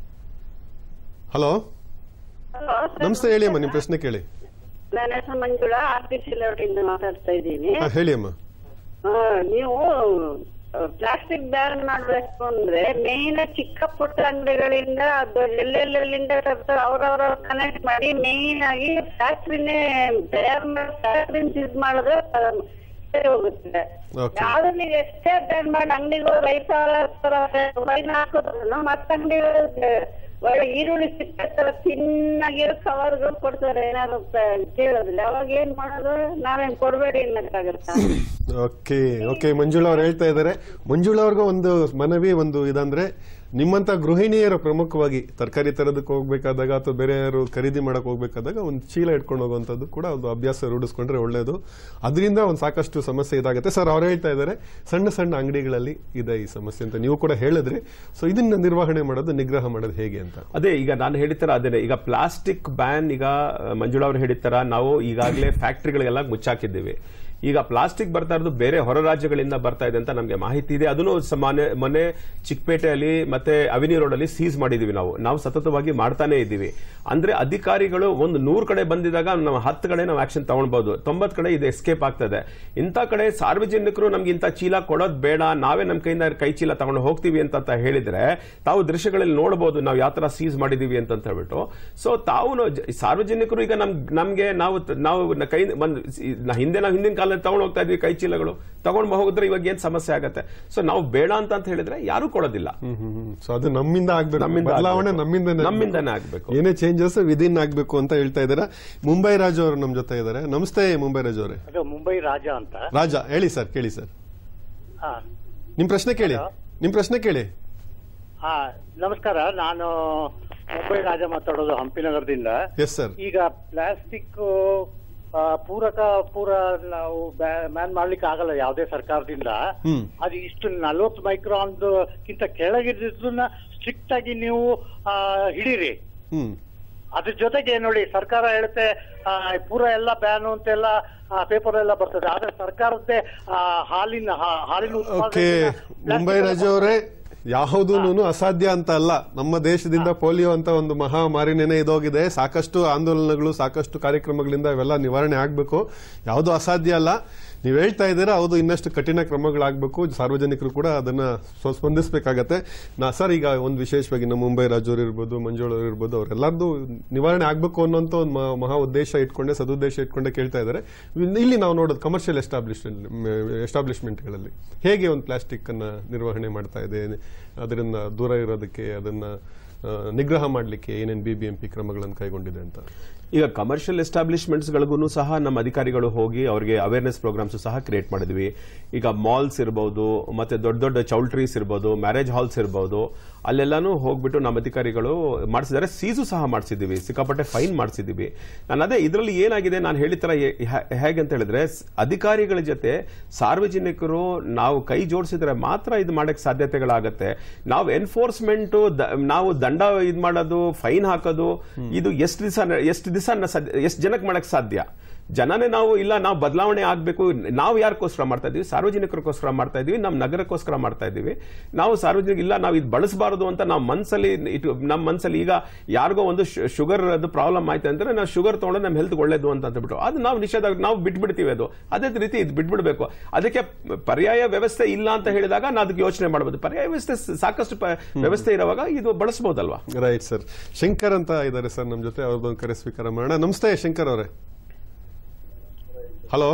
ಹಲೋ ಹಲೋ ಸರ್ ನಮಸ್ತೆ ಹೇಳಿ ಅಮ್ಮ ನಿಮ್ಮ ಪ್ರಶ್ನೆ ಕೇಳಿ ನನ್ನ ಹೆಸರು ಮಂಜುಳಾ ಆರ್ ಪಿ ಸಿ ಇಂದ ಮಾತಾಡ್ತಾ ಇದ್ದೀನಿ ಹಾ, ಹೇಳಿ ಅಮ್ಮ ಆ, ನೀವು ಪ್ಲಾಸ್ಟಿಕ್ ಬ್ಯಾನ್ ಮಾಡ್ಬೇಕು ಅಂದ್ರೆ ಮೇನ್ ಚಿಕ್ಕ ಪುಟ್ಟ ಅಂಗಡಿಗಳಿಂದ ಅದು ಎಲ್ಲೆಲ್ಲಿಂದ ತರ್ತಾರೆ ಅವ್ರವ್ರ ಕನೆಕ್ಟ್ ಮಾಡಿ ಮೇನ್ ಆಗಿ ಫ್ಯಾಕ್ಟ್ರಿನೇ ತಯಾರು ಮಾಡಿ ಫ್ಯಾಕ್ಟ್ರಿ ಯೂಸ್ ಮಾಡಿದ್ರೆ ಆ, ಸರಿ ಹೋಗುತ್ತೆ Okay. ಯಾವ್ದು ನೀವು ಎಷ್ಟೇ ಬ್ಯಾನ್ ಮಾಡಿ ಅಂಗಡಿಗಳು ರೈತ ಫೈನ್ ಹಾಕೋದ್ರು ಮತ್ತೆ ಅಂಗಡಿಗಳು ಒಳ್ಳೆ ಈರುಳ್ಳಿ ಸಿಕ್ಕಿರ್ತಾರೆ ತಿನ್ನಾಗಿರೋ ಕವರ್ಗಳು ಕೊಡ್ತಾರೆ ಏನಾದ್ರು ಪ- ಕೇಳೋದಿಲ್ಲ ಅವಾಗ ಏನ್ ಮಾಡೋದು ನಾವೇನ್ ಕೊಡ್ಬೇಡಿ ಅನ್ನಕ್ಕಾಗತ್ತಾ ಓಕೆ ಓಕೆ ಮಂಜುಳಾ ಅವ್ರು ಹೇಳ್ತಾ ಇದ್ದಾರೆ ಮಂಜುಳಾ ಅವ್ರಿಗೂ ಒಂದು ಮನವಿ ಒಂದು ಇದಂದ್ರೆ ನಿಮ್ಮಂತ ಗೃಹಿಣಿಯರು ಪ್ರಮುಖವಾಗಿ ತರಕಾರಿ ತರೋದಕ್ಕೆ ಹೋಗ್ಬೇಕಾದಾಗ ಅಥವಾ ಬೇರೆ ಯಾರು ಖರೀದಿ ಮಾಡಕ್ ಹೋಗ್ಬೇಕಾದಾಗ ಒಂದು ಚೀಲ ಇಟ್ಕೊಂಡು ಹೋಗುವಂತದ್ದು ಕೂಡ ಒಂದು ಅಭ್ಯಾಸ ರೂಢಿಸ್ಕೊಂಡ್ರೆ ಒಳ್ಳೇದು ಅದರಿಂದ ಒಂದು ಸಾಕಷ್ಟು ಸಮಸ್ಯೆ ಇದಾಗುತ್ತೆ ಸರ್ ಅವ್ರು ಹೇಳ್ತಾ ಇದ್ದಾರೆ ಸಣ್ಣ ಸಣ್ಣ ಅಂಗಡಿಗಳಲ್ಲಿ ಇದೆ ಈ ಸಮಸ್ಯೆ ಅಂತ ನೀವು ಕೂಡ ಹೇಳಿದ್ರಿ ಸೊ ಇದನ್ನ ನಿರ್ವಹಣೆ ಮಾಡೋದು ನಿಗ್ರಹ ಮಾಡೋದು ಹೇಗೆ ಅಂತ ಅದೇ ಈಗ ನಾನು ಹೇಳಿತರ ಅದೇನೆ ಈಗ ಪ್ಲಾಸ್ಟಿಕ್ ಬ್ಯಾನ್ ಈಗ ಆ, ಮಂಜುಳಾ ಅವರು ಹೇಳಿತರ ನಾವು ಈಗಾಗಲೇ ಫ್ಯಾಕ್ಟರಿಗಳಿಗೆಲ್ಲ ಮುಚ್ಚಾಕಿದ್ದೀವಿ ಈಗ ಪ್ಲಾಸ್ಟಿಕ್ ಬರ್ತಾ ಇರೋದು ಬೇರೆ ಹೊರ ರಾಜ್ಯಗಳಿಂದ ಬರ್ತಾ ಇದೆ ಅಂತ ನಮಗೆ ಮಾಹಿತಿ ಇದೆ ಅದನ್ನು ಸ- ಮೊನ್ನೆ ಮೊನ್ನೆ ಚಿಕ್ಕಪೇಟೆಯಲ್ಲಿ ಮತ್ತೆ ಅವಿನಿ ರೋಡ್ ಅಲ್ಲಿ ಸೀಸ್ ಮಾಡಿದೀವಿ ನಾವು ನಾವು ಸತತವಾಗಿ ಮಾಡ್ತಾನೆ ಇದ್ದೀವಿ ಅಂದ್ರೆ ಅಧಿಕಾರಿಗಳು ಒಂದು ನೂರು ಕಡೆ ಬಂದಿದಾಗ ನಾವು ಹತ್ತು ಕಡೆ ನಾವು ಆಕ್ಷನ್ ತಗೊಳ್ಬಹುದು ತೊಂಬತ್ ಕಡೆ ಇದು ಎಸ್ಕೇಪ್ ಆಗ್ತದೆ ಇಂಥ ಕಡೆ ಸಾರ್ವಜನಿಕರು ನಮ್ಗೆ ಇಂಥ ಚೀಲ ಕೊಡೋದು ಬೇಡ ನಾವೇ ನಮ್ಮ ಕೈಯಿಂದ ಕೈ ಚೀಲ ತಗೊಂಡು ಹೋಗ್ತೀವಿ ಅಂತ ಅಂತ ಹೇಳಿದ್ರೆ ತಾವು ದೃಶ್ಯಗಳಲ್ಲಿ ನೋಡಬಹುದು ನಾವು ಯಾವ ತರ ಸೀಸ್ ಮಾಡಿದೀವಿ ಅಂತ ಅಂತ ಹೇಳ್ಬಿಟ್ಟು ಸೊ ತಾವು ನಾವು ಜ- ಸಾರ್ವಜನಿಕರು ಈಗ ನಮ್ ನಮ್ಗೆ ನಾವು ತ- ನಾವು ನ- ಕೈ ಒಂದು ಸಿ- ನ- ಹಿಂದೆ ನಾವು ಹಿಂದಿನ ಕಾಲದಲ್ಲಿ ತಗೊಂಡು ಹೋಗ್ತಾ ಇದ್ವಿ ಕೈ ಚೀಲಗಳು ತಗೊಂಡು ಹೋಗಿದ್ರೆ ಇವಾಗ ಏನ್ ಸಮಸ್ಯೆ ಆಗತ್ತೆ ಸೊ ನಾವು ಬೇಡ ಅಂತ ಅಂತ ಹೇಳಿದ್ರೆ ಯಾರು ಕೊಡೋದಿಲ್ಲ ಸೊ ಅದು ನಮ್ಮಿಂದ ಆಗ್ಬೇಕು ನಮ್ಮಿಂದ ಬದಲಾವಣೆ ಆಗ್ಬೇಕು. ನಮ್ಮಿಂದನೇ ನಮ್ಮಿಂದನೇ ಆಗ್ಬೇಕು. ಏನೇ ಚೇಂಜಸ್ ವಿದಿನ್ ಆಗ್ಬೇಕು ಅಂತ ಹೇಳ್ತಾ ಇದ್ದಾರೆ ಮುಂಬೈ ರಾಜು ಅವರು ನಮ್ಮ ಜೊತೆ ಇದ್ದಾರೆ ನಮಸ್ತೆ ಮುಂಬೈ ರಾಜು ಅವರೇ ಅದು ಮುಂಬೈ ರಾಜ ಅಂತ ರಾಜ ಹೇಳಿ ಸರ್ ಕೇಳಿ ಸರ್ ಹಾ ನಿಮ್ ಪ್ರಶ್ನೆ ಕೇಳಿ Hello. ನಿಮ್ ಪ್ರಶ್ನೆ ಕೇಳಿ ಹಾ ನಮಸ್ಕಾರ ನಾನು ಮುಂಬೈ ರಾಜ ಮಾತಾಡೋದು ಹಂಪಿನಗರದಿಂದ ಎಸ್ ಸರ್ ಈಗ ಪ್ಲಾಸ್ಟಿಕ್ ಪೂರಕ ಪೂರ ನಾವು ಬ್ಯಾನ್ ಮಾಡ್ಲಿಕ್ಕೆ ಆಗಲ್ಲ ಯಾವುದೇ ಸರ್ಕಾರದಿಂದ ಹ್ಮ್. ಅದು ಇಷ್ಟು ನಲ್ವತ್ತು ಮೈಕ್ರಾನ್ ಕಿಂತ ಕೆಳಗಿದ್ದನ್ನ ಸ್ಟ್ರಿಕ್ಟ್ ಆಗಿ ನೀವು ಆ, ಹಿಡೀರಿ ಹ್ಮ್ ಅದ್ರ ಜೊತೆಗೆ ನೋಡಿ ಸರ್ಕಾರ ಹೇಳುತ್ತೆ ಆ, ಪೂರ ಎಲ್ಲ ಬ್ಯಾನು ಅಂತೆಲ್ಲ ಪೇಪರ್ ಎಲ್ಲ ಬರ್ತದೆ ಆದ್ರೆ ಸರ್ಕಾರದ್ದೇ ಆ, ಹಾಲಿನ ಹಾ- ಹಾಲಿನ ಓಕೆ ಉತ್ಪಾದನೆಯನ್ನ plastic ಮುಂಬೈ ಎಲ್ಲ ರಾಜು ಅವರೇ ಯಾವುದೂನು ಅಸಾಧ್ಯ ಅಂತ ಅಲ್ಲ ನಮ್ಮ ದೇಶದಿಂದ ಪೋಲಿಯೋ ಅಂತ ಒಂದು ಮಹಾಮಾರಿನೇನೆ ಇದೋಗಿದೆ ಸಾಕಷ್ಟು ಆಂದೋಲನಗಳು ಸಾಕಷ್ಟು ಕಾರ್ಯಕ್ರಮಗಳಿಂದ ಇವೆಲ್ಲ ನಿವಾರಣೆ ಆಗಬೇಕು ಯಾವುದು ಅಸಾಧ್ಯ ಅಲ್ಲ ನೀವು ಹೇಳ್ತಾ ಇದ್ದೀರಾ ಹೌದು ಇನ್ನಷ್ಟು ಕಠಿಣ ಕ್ರಮಗಳಾಗಬೇಕು ಸಾರ್ವಜನಿಕರು ಕೂಡ ಅದನ್ನ ಸ್ವ- ಸ್ಪಂದಿಸಬೇಕಾಗತ್ತೆ ನಾ ಸರ್ ಈಗ ಒಂದು ವಿಶೇಷವಾಗಿ ನಮ್ಮ ಮುಂಬೈ ರಾಜೋರು ಇರ್ಬೋದು ಮಂಜುಳವ್ರು ಇರ್ಬೋದು ಅವರೆಲ್ಲರದು ನಿವಾರಣೆ ಆಗಬೇಕು ಅನ್ನೋಂಥ ಒಂದು ಮ- ಮಹಾ ಉದ್ದೇಶ ಇಟ್ಕೊಂಡೆ ಸದುದ್ದೇಶ ಇಟ್ಕೊಂಡೆ ಕೇಳ್ತಾ ಇದ್ದಾರೆ ಇಲ್ಲಿ ನಾವು ನೋಡೋದು ಕಮರ್ಷಿಯಲ್ ಎಸ್ಟಾಬ್ಲಿಷ್ಮೆಂಟ್ ಎಸ್ಟಾಬ್ಲಿಷ್ಮೆಂಟ್ಗಳಲ್ಲಿ ಹೇಗೆ ಒಂದು ಪ್ಲಾಸ್ಟಿಕ್ ಅನ್ನ ನಿರ್ವಹಣೆ ಮಾಡ್ತಾ ಇದೆ ಅದರಿಂದ ದೂರ ಇರೋದಕ್ಕೆ ಅದನ್ನ ಆ, ನಿಗ್ರಹ ಮಾಡಲಿಕ್ಕೆ ಏನೇನು ಬಿ ಬಿ ಎಂ ಪಿ ಕ್ರಮಗಳನ್ನು ಕೈಗೊಂಡಿದೆ ಅಂತ ಈಗ ಕಮರ್ಷಿಯಲ್ ಎಸ್ಟಾಬ್ಲಿಷ್ಮೆಂಟ್ಸ್ಗಳಿಗೂ ಸಹ ನಮ್ಮ ಅಧಿಕಾರಿಗಳು ಹೋಗಿ ಅವರಿಗೆ ಅವೇರ್ನೆಸ್ ಪ್ರೋಗ್ರಾಮ್ಸ್ ಸಹ ಕ್ರಿಯೇಟ್ ಮಾಡಿದ್ವಿ ಈಗ ಮಾಲ್ಸ್ ಇರ್ಬೋದು ಮತ್ತೆ ದೊಡ್ಡ ದೊಡ್ಡ ಚೌಲ್ಟ್ರೀಸ್ ಇರ್ಬೋದು ಮ್ಯಾರೇಜ್ ಹಾಲ್ಸ್ ಇರ್ಬೋದು ಅಲ್ಲೆಲ್ಲಾನು ಹೋಗ್ಬಿಟ್ಟು ನಮ್ಮ ಅಧಿಕಾರಿಗಳು ಮಾಡಿಸಿದ್ದಾರೆ ಸೀಸು ಸಹ ಮಾಡಿಸಿದ್ದೀವಿ ಸಿಕ್ಕಾಪಟ್ಟೆ ಫೈನ್ ಮಾಡಿಸಿದ್ದೀವಿ ನಾನು ಅದೇ ಇದರಲ್ಲಿ ಏನಾಗಿದೆ ನಾನು ಹೇಳಿದ ತರ ಹೇ- ಹೇ- ಹೇಗೆ ಅಂತ ಹೇಳಿದ್ರೆ ಸ್- ಅಧಿಕಾರಿಗಳ ಜೊತೆ ಸಾರ್ವಜನಿಕರು ನಾವು ಕೈ ಜೋಡಿಸಿದ್ರೆ ಮಾತ್ರ ಇದು ಮಾಡಕ್ಕೆ ಸಾಧ್ಯತೆಗಳಾಗತ್ತೆ ನಾವು ಎನ್ಫೋರ್ಸ್ಮೆಂಟ್ ನಾವು ದಂಡ ಇದ್ ಮಾಡೋದು ಫೈನ್ ಹಾಕೋದು ಇದು ಎಷ್ಟು ದಿವಸ ಎಷ್ಟು ದಿವಸ ಎಷ್ಟು ಜನಕ್ಕೆ ಮಾಡಕ್ ಸಾಧ್ಯ ಜನನೇ ನಾವು ಇಲ್ಲ ನಾವು ಬದಲಾವಣೆ ಆಗಬೇಕು ನಾವು ಯಾರಿಗೋಸ್ಕರ ಮಾಡ್ತಾ ಇದೀವಿ ಸಾರ್ವಜನಿಕರಿಗೋಸ್ಕರ ಮಾಡ್ತಾ ಇದೀವಿ ನಮ್ಮ ನಗರಕ್ಕೋಸ್ಕರ ಮಾಡ್ತಾ ಇದೀವಿ ನಾವು ಸಾರ್ವಜನಿಕ ಇಲ್ಲ ನಾವು ಇದು ಬಳಸಬಾರದು ಅಂತ ನಾವು ಮನಸ್ಸಲ್ಲಿ ಇಟ್ಟು ನಮ್ಮ ಮನಸ್ಸಲ್ಲಿ ಈಗ ಯಾರಿಗೋ ಒಂದು ಶುಗರ್ ಅದು ಪ್ರಾಬ್ಲಮ್ ಆಯ್ತು ಅಂದ್ರೆ ನಾವು ಶುಗರ್ ತಗೊಂಡ್ರೆ ನಮ್ಮ ಹೆಲ್ತ್ ಒಳ್ಳೇದು ಅಂತ ಅಂದ್ಬಿಟ್ಟು ಅದು ನಾವು ನಿಷೇಧ ನಾವು ಬಿಟ್ಬಿಡ್ತೀವಿ ಅದು ಅದೇ ರೀತಿ ಇದು ಬಿಟ್ಬಿಡ್ಬೇಕು ಅದಕ್ಕೆ ಪರ್ಯಾಯ ವ್ಯವಸ್ಥೆ ಇಲ್ಲ ಅಂತ ಹೇಳಿದಾಗ ನಾವು ಅದಕ್ಕೆ ಯೋಚನೆ ಮಾಡಬಹುದು ಪರ್ಯಾಯ ವ್ಯವಸ್ಥೆ ಸಾಕಷ್ಟು ಪ- ವ್ಯವಸ್ಥೆ ಇರುವಾಗ ಇದು ಬಳಸಬಹುದಲ್ವಾ ರೈಟ್ ಸರ್ ಶಂಕರ್ ಅಂತ ಇದ್ದಾರೆ ಸರ್ ನಮ್ಮ ಜೊತೆ ಅವ್ರದ್ದೊಂದು ಕರೆ ಸ್ವೀಕಾರ ಮಾಡೋಣ ನಮಸ್ತೆ ಶಂಕರ್ ಅವರೇ ಹಲೋ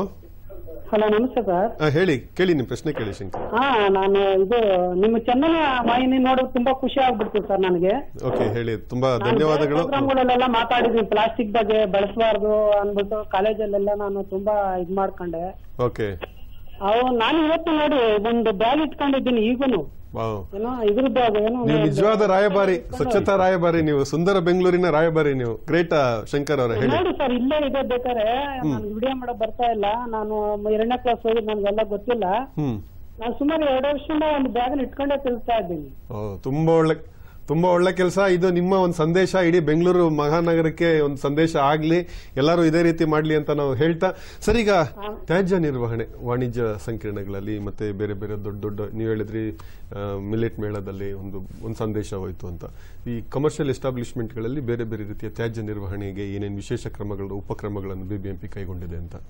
ಹಲೋ ನಮಸ್ತೆ ಸರ್ ಹೇಳಿ ಕೇಳಿ ನಿಮ್ಮ ಪ್ರಶ್ನೆ ಕೇಳಿ ಶಂಕರ್ ಹಾ ನಾನು ಇದು ನಿಮ್ಮ ಚಂದನ ವಾಹಿನಿ ನೋಡೋದು ತುಂಬಾ ಖುಷಿ ಆಗ್ಬಿಡ್ತು ಸರ್ ನನಗೆ ಓಕೆ ಹೇಳಿ ತುಂಬಾ ಧನ್ಯವಾದಗಳು ಪ್ರೋಗ್ರಾಮ್ಗಳಲ್ಲೆಲ್ಲ ಮಾತಾಡಿದೀನಿ ಪ್ಲಾಸ್ಟಿಕ್ ಬಗ್ಗೆ ಬಳಸಬಾರ್ದು ಅನ್ಬಿಟ್ಟು ಕಾಲೇಜಲ್ಲೆಲ್ಲ ನಾನು ತುಂಬಾ ಇದ್ ಮಾಡ್ಕೊಂಡೆ ಓಕೆ ಅವು ನಾನು ಇವತ್ತು ನೋಡಿ ಒಂದು ಬ್ಯಾಗ್ ಇಟ್ಕೊಂಡಿದ್ದೀನಿ ಈಗೂನು ವಾವ್ ಏನೋ ಇದ್ರದ್ದು ಅದು ಏನೋ ನೀವು ಒಂದು- ನಿಜವಾದ ರಾಯಭಾರಿ ಸ್ವಚ್ಛತಾ ರಾಯಭಾರಿ ನೀವು ಸುಂದರ ಬೆಂಗಳೂರಿನ ರಾಯಭಾರಿ ನೀವು ಗ್ರೇಟ್ ಶಂಕರ್ ಅವರೇ ಹೇಳಿ ನೋಡಿ ಸರ್ ಇಲ್ಲೇ ಇದೆ ಬೇಕಾರೆ ನಾನು ವಿಡಿಯೋ ಮಾಡಕ್ ಬರ್ತಾ ಇಲ್ಲ ನಾನು ಎರಡನೇ ಕ್ಲಾಸ್ ಹೋಗಿ ನನ್ಗೆಲ್ಲ ಗೊತ್ತಿಲ್ಲ ಹ್ಮ್ ನಾನು ಸುಮಾರು ಎರಡು ವರ್ಷದಿಂದ ಒಂದು ಬ್ಯಾಗ್ ಇಟ್ಕೊಂಡೇ ತಿಳ್ತಾ ಇದ್ದೀನಿ ಓ ತುಂಬಾ ಒಳ್ಳೆ ತುಂಬಾ ಒಳ್ಳೆ ಕೆಲಸ ಇದು ನಿಮ್ಮ ಒಂದು ಸಂದೇಶ ಇಡೀ ಬೆಂಗಳೂರು ಮಹಾನಗರಕ್ಕೆ ಒಂದು ಸಂದೇಶ ಆಗ್ಲಿ ಎಲ್ಲರೂ ಇದೇ ರೀತಿ ಮಾಡ್ಲಿ ಅಂತ ನಾವು ಹೇಳ್ತಾ ಸರ್ ಈಗ ತ್ಯಾಜ್ಯ ನಿರ್ವಹಣೆ ವಾಣಿಜ್ಯ ಸಂಕೀರ್ಣಗಳಲ್ಲಿ ಮತ್ತೆ ಬೇರೆ ಬೇರೆ ದೊಡ್ಡ ದೊಡ್ಡ ನೀವು ಹೇಳಿದ್ರಿ ಮಿಲೆಟ್ ಮೇಳದಲ್ಲಿ ಒಂದು ಒಂದು ಸಂದೇಶ ಹೋಯ್ತು ಅಂತ ಈ ಕಮರ್ಷಿಯಲ್ ಎಸ್ಟಾಬ್ಲಿಷ್ಮೆಂಟ್ಗಳಲ್ಲಿ ಬೇರೆ ಬೇರೆ ರೀತಿಯ ತ್ಯಾಜ್ಯ ನಿರ್ವಹಣೆಗೆ ಏನೇನು ವಿಶೇಷ ಕ್ರಮಗಳು ಉಪಕ್ರಮಗಳನ್ನು ಬಿಬಿಎಂಪಿ ಕೈಗೊಂಡಿದೆ ಅಂತ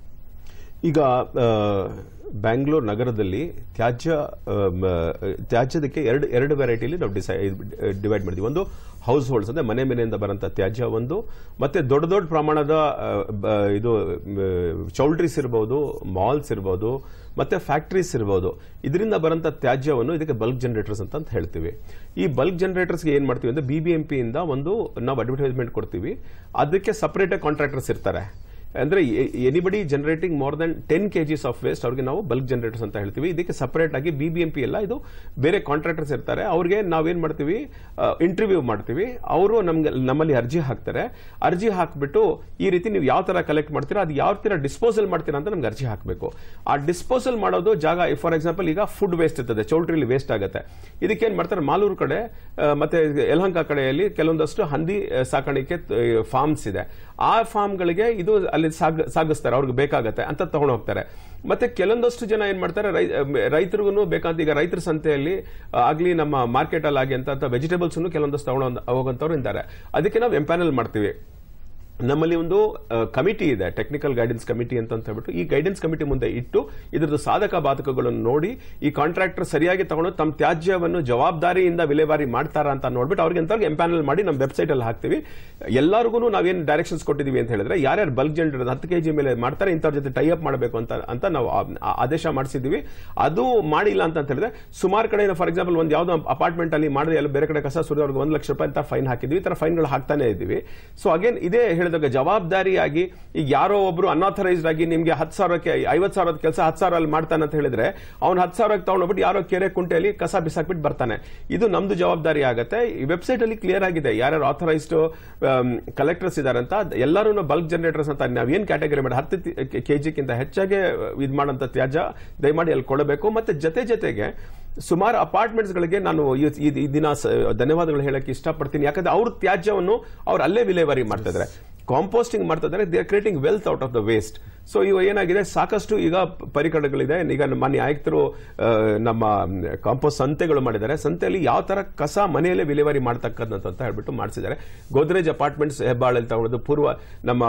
ಈಗ ಆ, ಬ್ಯಾಂಗ್ಳೂರ್ ನಗರದಲ್ಲಿ ತ್ಯಾಜ್ಯ ಆ, ಮ, ತ್ಯಾಜ್ಯದಕ್ಕೆ ಎರಡು ಎರಡು ವೆರೈಟಿಲಿ ನಾವು ಡಿಸೈಡ್ ಡಿವೈಡ್ ಮಾಡಿದ್ವಿ ಒಂದು ಹೌಸ್ ಹೋಲ್ಡ್ಸ್ ಅಂದ್ರೆ ಮನೆ ಮನೆಯಿಂದ ಬರಂತ ತ್ಯಾಜ್ಯ ಒಂದು ಮತ್ತೆ ದೊಡ್ಡ ದೊಡ್ಡ ಪ್ರಮಾಣದ ಆ, ಬ- ಇದು ಚೌಲ್ಟ್ರೀಸ್ ಇರಬಹುದು ಮಾಲ್ಸ್ ಇರಬಹುದು ಮತ್ತೆ ಫ್ಯಾಕ್ಟರೀಸ್ ಇರಬಹುದು ಇದರಿಂದ ಬರಂತ ತ್ಯಾಜ್ಯವನ್ನು ಇದಕ್ಕೆ ಬಲ್ಕ್ ಜನರೇಟರ್ಸ್ ಅಂತ ಅಂತ ಹೇಳ್ತೀವಿ ಈ ಬಲ್ಕ್ ಜನರೇಟರ್ಸ್ಗೆ ಏನ್ ಮಾಡ್ತೀವಿ ಅಂದ್ರೆ ಬಿಬಿಎಂಪಿ ಇಂದ ಒಂದು ನಾವು ಅಡ್ವರ್ಟೈಸ್ಮೆಂಟ್ ಕೊಡ್ತೀವಿ ಅದಕ್ಕೆ ಸಪರೇಟ್ ಕಾಂಟ್ರಾಕ್ಟರ್ಸ್ ಇರ್ತಾರೆ ಅಂದ್ರೆ anybody generating more than ten kgs of waste ಅವ್ರಿಗೆ ನಾವು ಬಲ್ಕ್ ಜನರೇಟರ್ಸ್ ಅಂತ ಹೇಳ್ತೀವಿ ಇದಕ್ಕೆ ಸಪರೇಟ್ ಆಗಿ ಬಿಬಿಎಂಪಿ ಎಲ್ಲ ಇದು ಬೇರೆ ಕಾಂಟ್ರಾಕ್ಟರ್ಸ್ ಇರ್ತಾರೆ ಅವ್ರಿಗೆ ನಾವೇನ್ ಮಾಡ್ತೀವಿ ಇಂಟರ್ವ್ಯೂ ಮಾಡ್ತೀವಿ ಅವರು ನಮ್ಗೆ ನಮ್ಮಲ್ಲಿ ಅರ್ಜಿ ಹಾಕ್ತಾರೆ ಅರ್ಜಿ ಹಾಕ್ಬಿಟ್ಟು ಈ ರೀತಿ ನೀವು ಯಾವ ತರ ಕಲೆಕ್ಟ್ ಮಾಡ್ತೀರಾ ಅದು ಯಾವ ತರ ಡಿಸ್ಪೋಸಲ್ ಮಾಡ್ತೀರಾ ಅಂತ ನಮ್ಗೆ ಅರ್ಜಿ ಹಾಕಬೇಕು ಆ ಡಿಸ್ಪೋಸಲ್ ಮಾಡೋದು ಜಾಗ ಫಾರ್ ಎಕ್ಸಾಂಪಲ್ ಈಗ ಫುಡ್ ವೇಸ್ಟ್ ಇರ್ತದೆ ಚೌಲ್ಟ್ರಿಲಿ ವೇಸ್ಟ್ ಆಗುತ್ತೆ ಇದಕ್ಕೆ ಏನ್ ಮಾಡ್ತಾರೆ ಮಾಲೂರು ಕಡೆ ಆ, ಮತ್ತೆ ಯಲಹಂಕ ಕಡೆಯಲ್ಲಿ ಕೆಲವೊಂದಷ್ಟು ಹಂದಿ ಆ, ಸಾಕಾಣಿಕೆ ಫಾರ್ಮ್ಸ್ ಇದೆ ಆ ಫಾರ್ಮ್ಗಳಿಗೆ ಇದು ಅಲ್ಲಿ ಸಾಗ ಸಾಗಿಸ್ತಾರೆ ಅವ್ರಿಗೆ ಬೇಕಾಗತ್ತೆ ಅಂತ ತಗೊಂಡು ಹೋಗ್ತಾರೆ ಮತ್ತೆ ಕೆಲವೊಂದಷ್ಟು ಜನ ಏನ್ ಮಾಡ್ತಾರೆ ರೈತರಿಗೂ ಬೇಕಂತ ಈಗ ರೈತರ ಸಂತೆಯಲ್ಲಿ ಆ, ಆಗ್ಲಿ ನಮ್ಮ ಮಾರ್ಕೆಟ್ ಅಲ್ಲಿ ಆಗಿ ಅಂತ ವೆಜಿಟೇಬಲ್ಸ್ ಕೆಲವೊಂದಷ್ಟು ತಗೊಂಡು ಹೋಗಂತವ್ರು ಇದ್ದಾರೆ ಅದಕ್ಕೆ ನಾವು ಎಂಪ್ಯಾನಲ್ ಮಾಡ್ತೀವಿ ನಮ್ಮಲ್ಲಿ ಒಂದು ಕಮಿಟಿ ಇದೆ ಟೆಕ್ನಿಕಲ್ ಗೈಡೆನ್ಸ್ ಕಮಿಟಿ ಅಂತ ಅಂತ ಹೇಳ್ಬಿಟ್ಟು ಈ ಗೈಡೆನ್ಸ್ ಕಮಿಟಿ ಮುಂದೆ ಇಟ್ಟು ಇದರದ್ದು ಸಾಧಕ ಬಾಧಕಗಳನ್ನು ನೋಡಿ ಈ ಕಾಂಟ್ರಾಕ್ಟರ್ ಸರಿಯಾಗಿ ತಗೊಂಡು ತಮ್ಮ ತ್ಯಾಜ್ಯವನ್ನು ಜವಾಬ್ದಾರಿಯಿಂದ ವಿಲೇವಾರಿ ಮಾಡ್ತಾರಾ ಅಂತ ನೋಡ್ಬಿಟ್ಟು ಅವ್ರಿಗೆ ಎಂತವ್ರಿಗೆ ಎಂಪ್ಯಾನಲ್ ಮಾಡಿ ನಮ್ಮ ವೆಬ್ಸೈಟ್ ಅಲ್ಲಿ ಹಾಕ್ತೀವಿ ಎಲ್ಲರಿಗೂ ನಾವೇನು ಡೈರೆಕ್ಷನ್ಸ್ ಕೊಟ್ಟಿದೀವಿ ಅಂತ ಹೇಳಿದ್ರೆ ಯಾರ್ಯಾರು ಬಲ್ಕ್ ಜನರೇಟರ್ ಹತ್ತು ಕೆಜಿ ಮೇಲೆ ಮಾಡ್ತಾರೆ ಇಂಥವ್ರ ಜೊತೆ ಟೈ ಅಪ್ ಮಾಡಬೇಕು ಅಂತ ಅಂತ ನಾವು ಆ- ಆ- ಆದೇಶ ಮಾಡಿಸಿದ್ವಿ ಅದು ಮಾಡಿಲ್ಲ ಅಂತ ಅಂತ ಹೇಳಿದ್ರೆ ಸುಮಾರು ಕಡೆ ಫಾರ್ ಎಕ್ಸಾಂಪಲ್ ಒಂದು ಯಾವ್ದೋ ಅಪಾರ್ಟ್ಮೆಂಟ್ ಅಲ್ಲಿ ಮಾಡಿದ್ರೆ ಎಲ್ಲ ಬೇರೆ ಕಡೆ ಕಸ ಸುರಿದು ಅವ್ರಿಗೆ ಒಂದು ಲಕ್ಷ ರೂಪಾಯಿ ಅಂತ ಫೈನ್ ಹಾಕಿದ್ವಿ ಈ ತರ ಫೈನ್ಗಳು ಹಾಕ್ತಾನೆ ಇದ್ದೀವಿ ಸೊ ಅಗೇನ್ ಇದೇ ಹೇಳಿದಾಗ ಜವಾಬ್ದಾರಿಯಾಗಿ ಈಗ ಯಾರೋ ಒಬ್ರು ಅನ್ಆಥರೈಸ್ಡ್ ಆಗಿ ನಿಮ್ಗೆ ಹತ್ತು ಸಾವಿರಕ್ಕೆ ಐವತ್ತು ಸಾವಿರದ ಕೆಲಸ ಹತ್ತು ಸಾವಿರ ಅಲ್ಲಿ ಮಾಡ್ತಾನೆ ಅಂತ ಹೇಳಿದ್ರೆ ಅವ್ನು ಹತ್ತು ಸಾವಿರಕ್ಕೆ ತಗೊಂಡೋಗ್ಬಿಟ್ಟು ಯಾರೋ ಕೆರೆ ಕುಂಟೆಯಲ್ಲಿ ಕಸ ಬಿಸಾಕ್ಬಿಟ್ಟು ಬರ್ತಾನೆ ಇದು ನಮ್ದು ಜವಾಬ್ದಾರಿ ಆಗತ್ತೆ ಈ ವೆಬ್ಸೈಟ್ ಅಲ್ಲಿ ಕ್ಲಿಯರ್ ಆಗಿದೆ ಯಾರ್ಯಾರು ಆಥರೈಸ್ಡ್ ಕಲೆಕ್ಟರ್ಸ್ ಇದಾರೆ ಅಂತ ಎಲ್ಲರೂ ಬಲ್ಕ್ ಜನರೇಟರ್ಸ್ ಅಂತ ನಾವೇನ್ ಕ್ಯಾಟಗರಿ ಮಾಡಿ ಹತ್ತು ಕೆಜಿಗಿಂತ ಹೆಚ್ಚಾಗಿ ಇದು ಮಾಡಂತ ತ್ಯಾಜ್ಯ ದಯಮಾಡಿ ಅಲ್ಲಿ ಕೊಡಬೇಕು ಮತ್ತೆ ಜೊತೆ ಜೊತೆಗೆ ಸುಮಾರು ಅಪಾರ್ಟ್ಮೆಂಟ್ಸ್ ಗಳಿಗೆ ನಾನು ಈ- ಈ ಈ ದಿನ ಸ- ಧನ್ಯವಾದಗಳು ಹೇಳಕ್ಕೆ ಇಷ್ಟಪಡ್ತೀನಿ ಯಾಕಂದ್ರೆ ಅವ್ರ ತ್ಯಾಜ್ಯವನ್ನು ಅವ್ರು ಅಲ್ಲೇ ವಿಲೇವಾರಿ ಮಾಡ್ತಾ ಇದ್ದಾರೆ ಕಾಂಪೋಸ್ಟಿಂಗ್ ಮಾಡ್ತಾ ಇದ್ದಾರೆ they are creating wealth out of the waste so ಇವಾಗ ಏನಾಗಿದೆ ಸಾಕಷ್ಟು ಈಗ ಪರಿಕರಗಳಿದೆ ಈಗ ನಮ್ಮ ಮಾನ್ಯ ಆಯುಕ್ತರು ಆ, ನಮ್ಮ ಕಾಂಪೋಸ್ಟ್ ಸಂತೆಗಳು ಮಾಡಿದ್ದಾರೆ ಸಂತೆಯಲ್ಲಿ ಯಾವ ತರ ಕಸ ಮನೆಯಲ್ಲೇ ವಿಲೇವಾರಿ ಮಾಡ್ತಕ್ಕಂಥ ಅಂತ ಹೇಳ್ಬಿಟ್ಟು ಮಾಡಿಸಿದ್ದಾರೆ ಗೋದ್ರೇಜ್ ಅಪಾರ್ಟ್ಮೆಂಟ್ಸ್ ಹೆಬ್ಬಾಳಲ್ಲಿ ತಗೊಳ್ಳೋದು ಪೂರ್ವ ನಮ್ಮ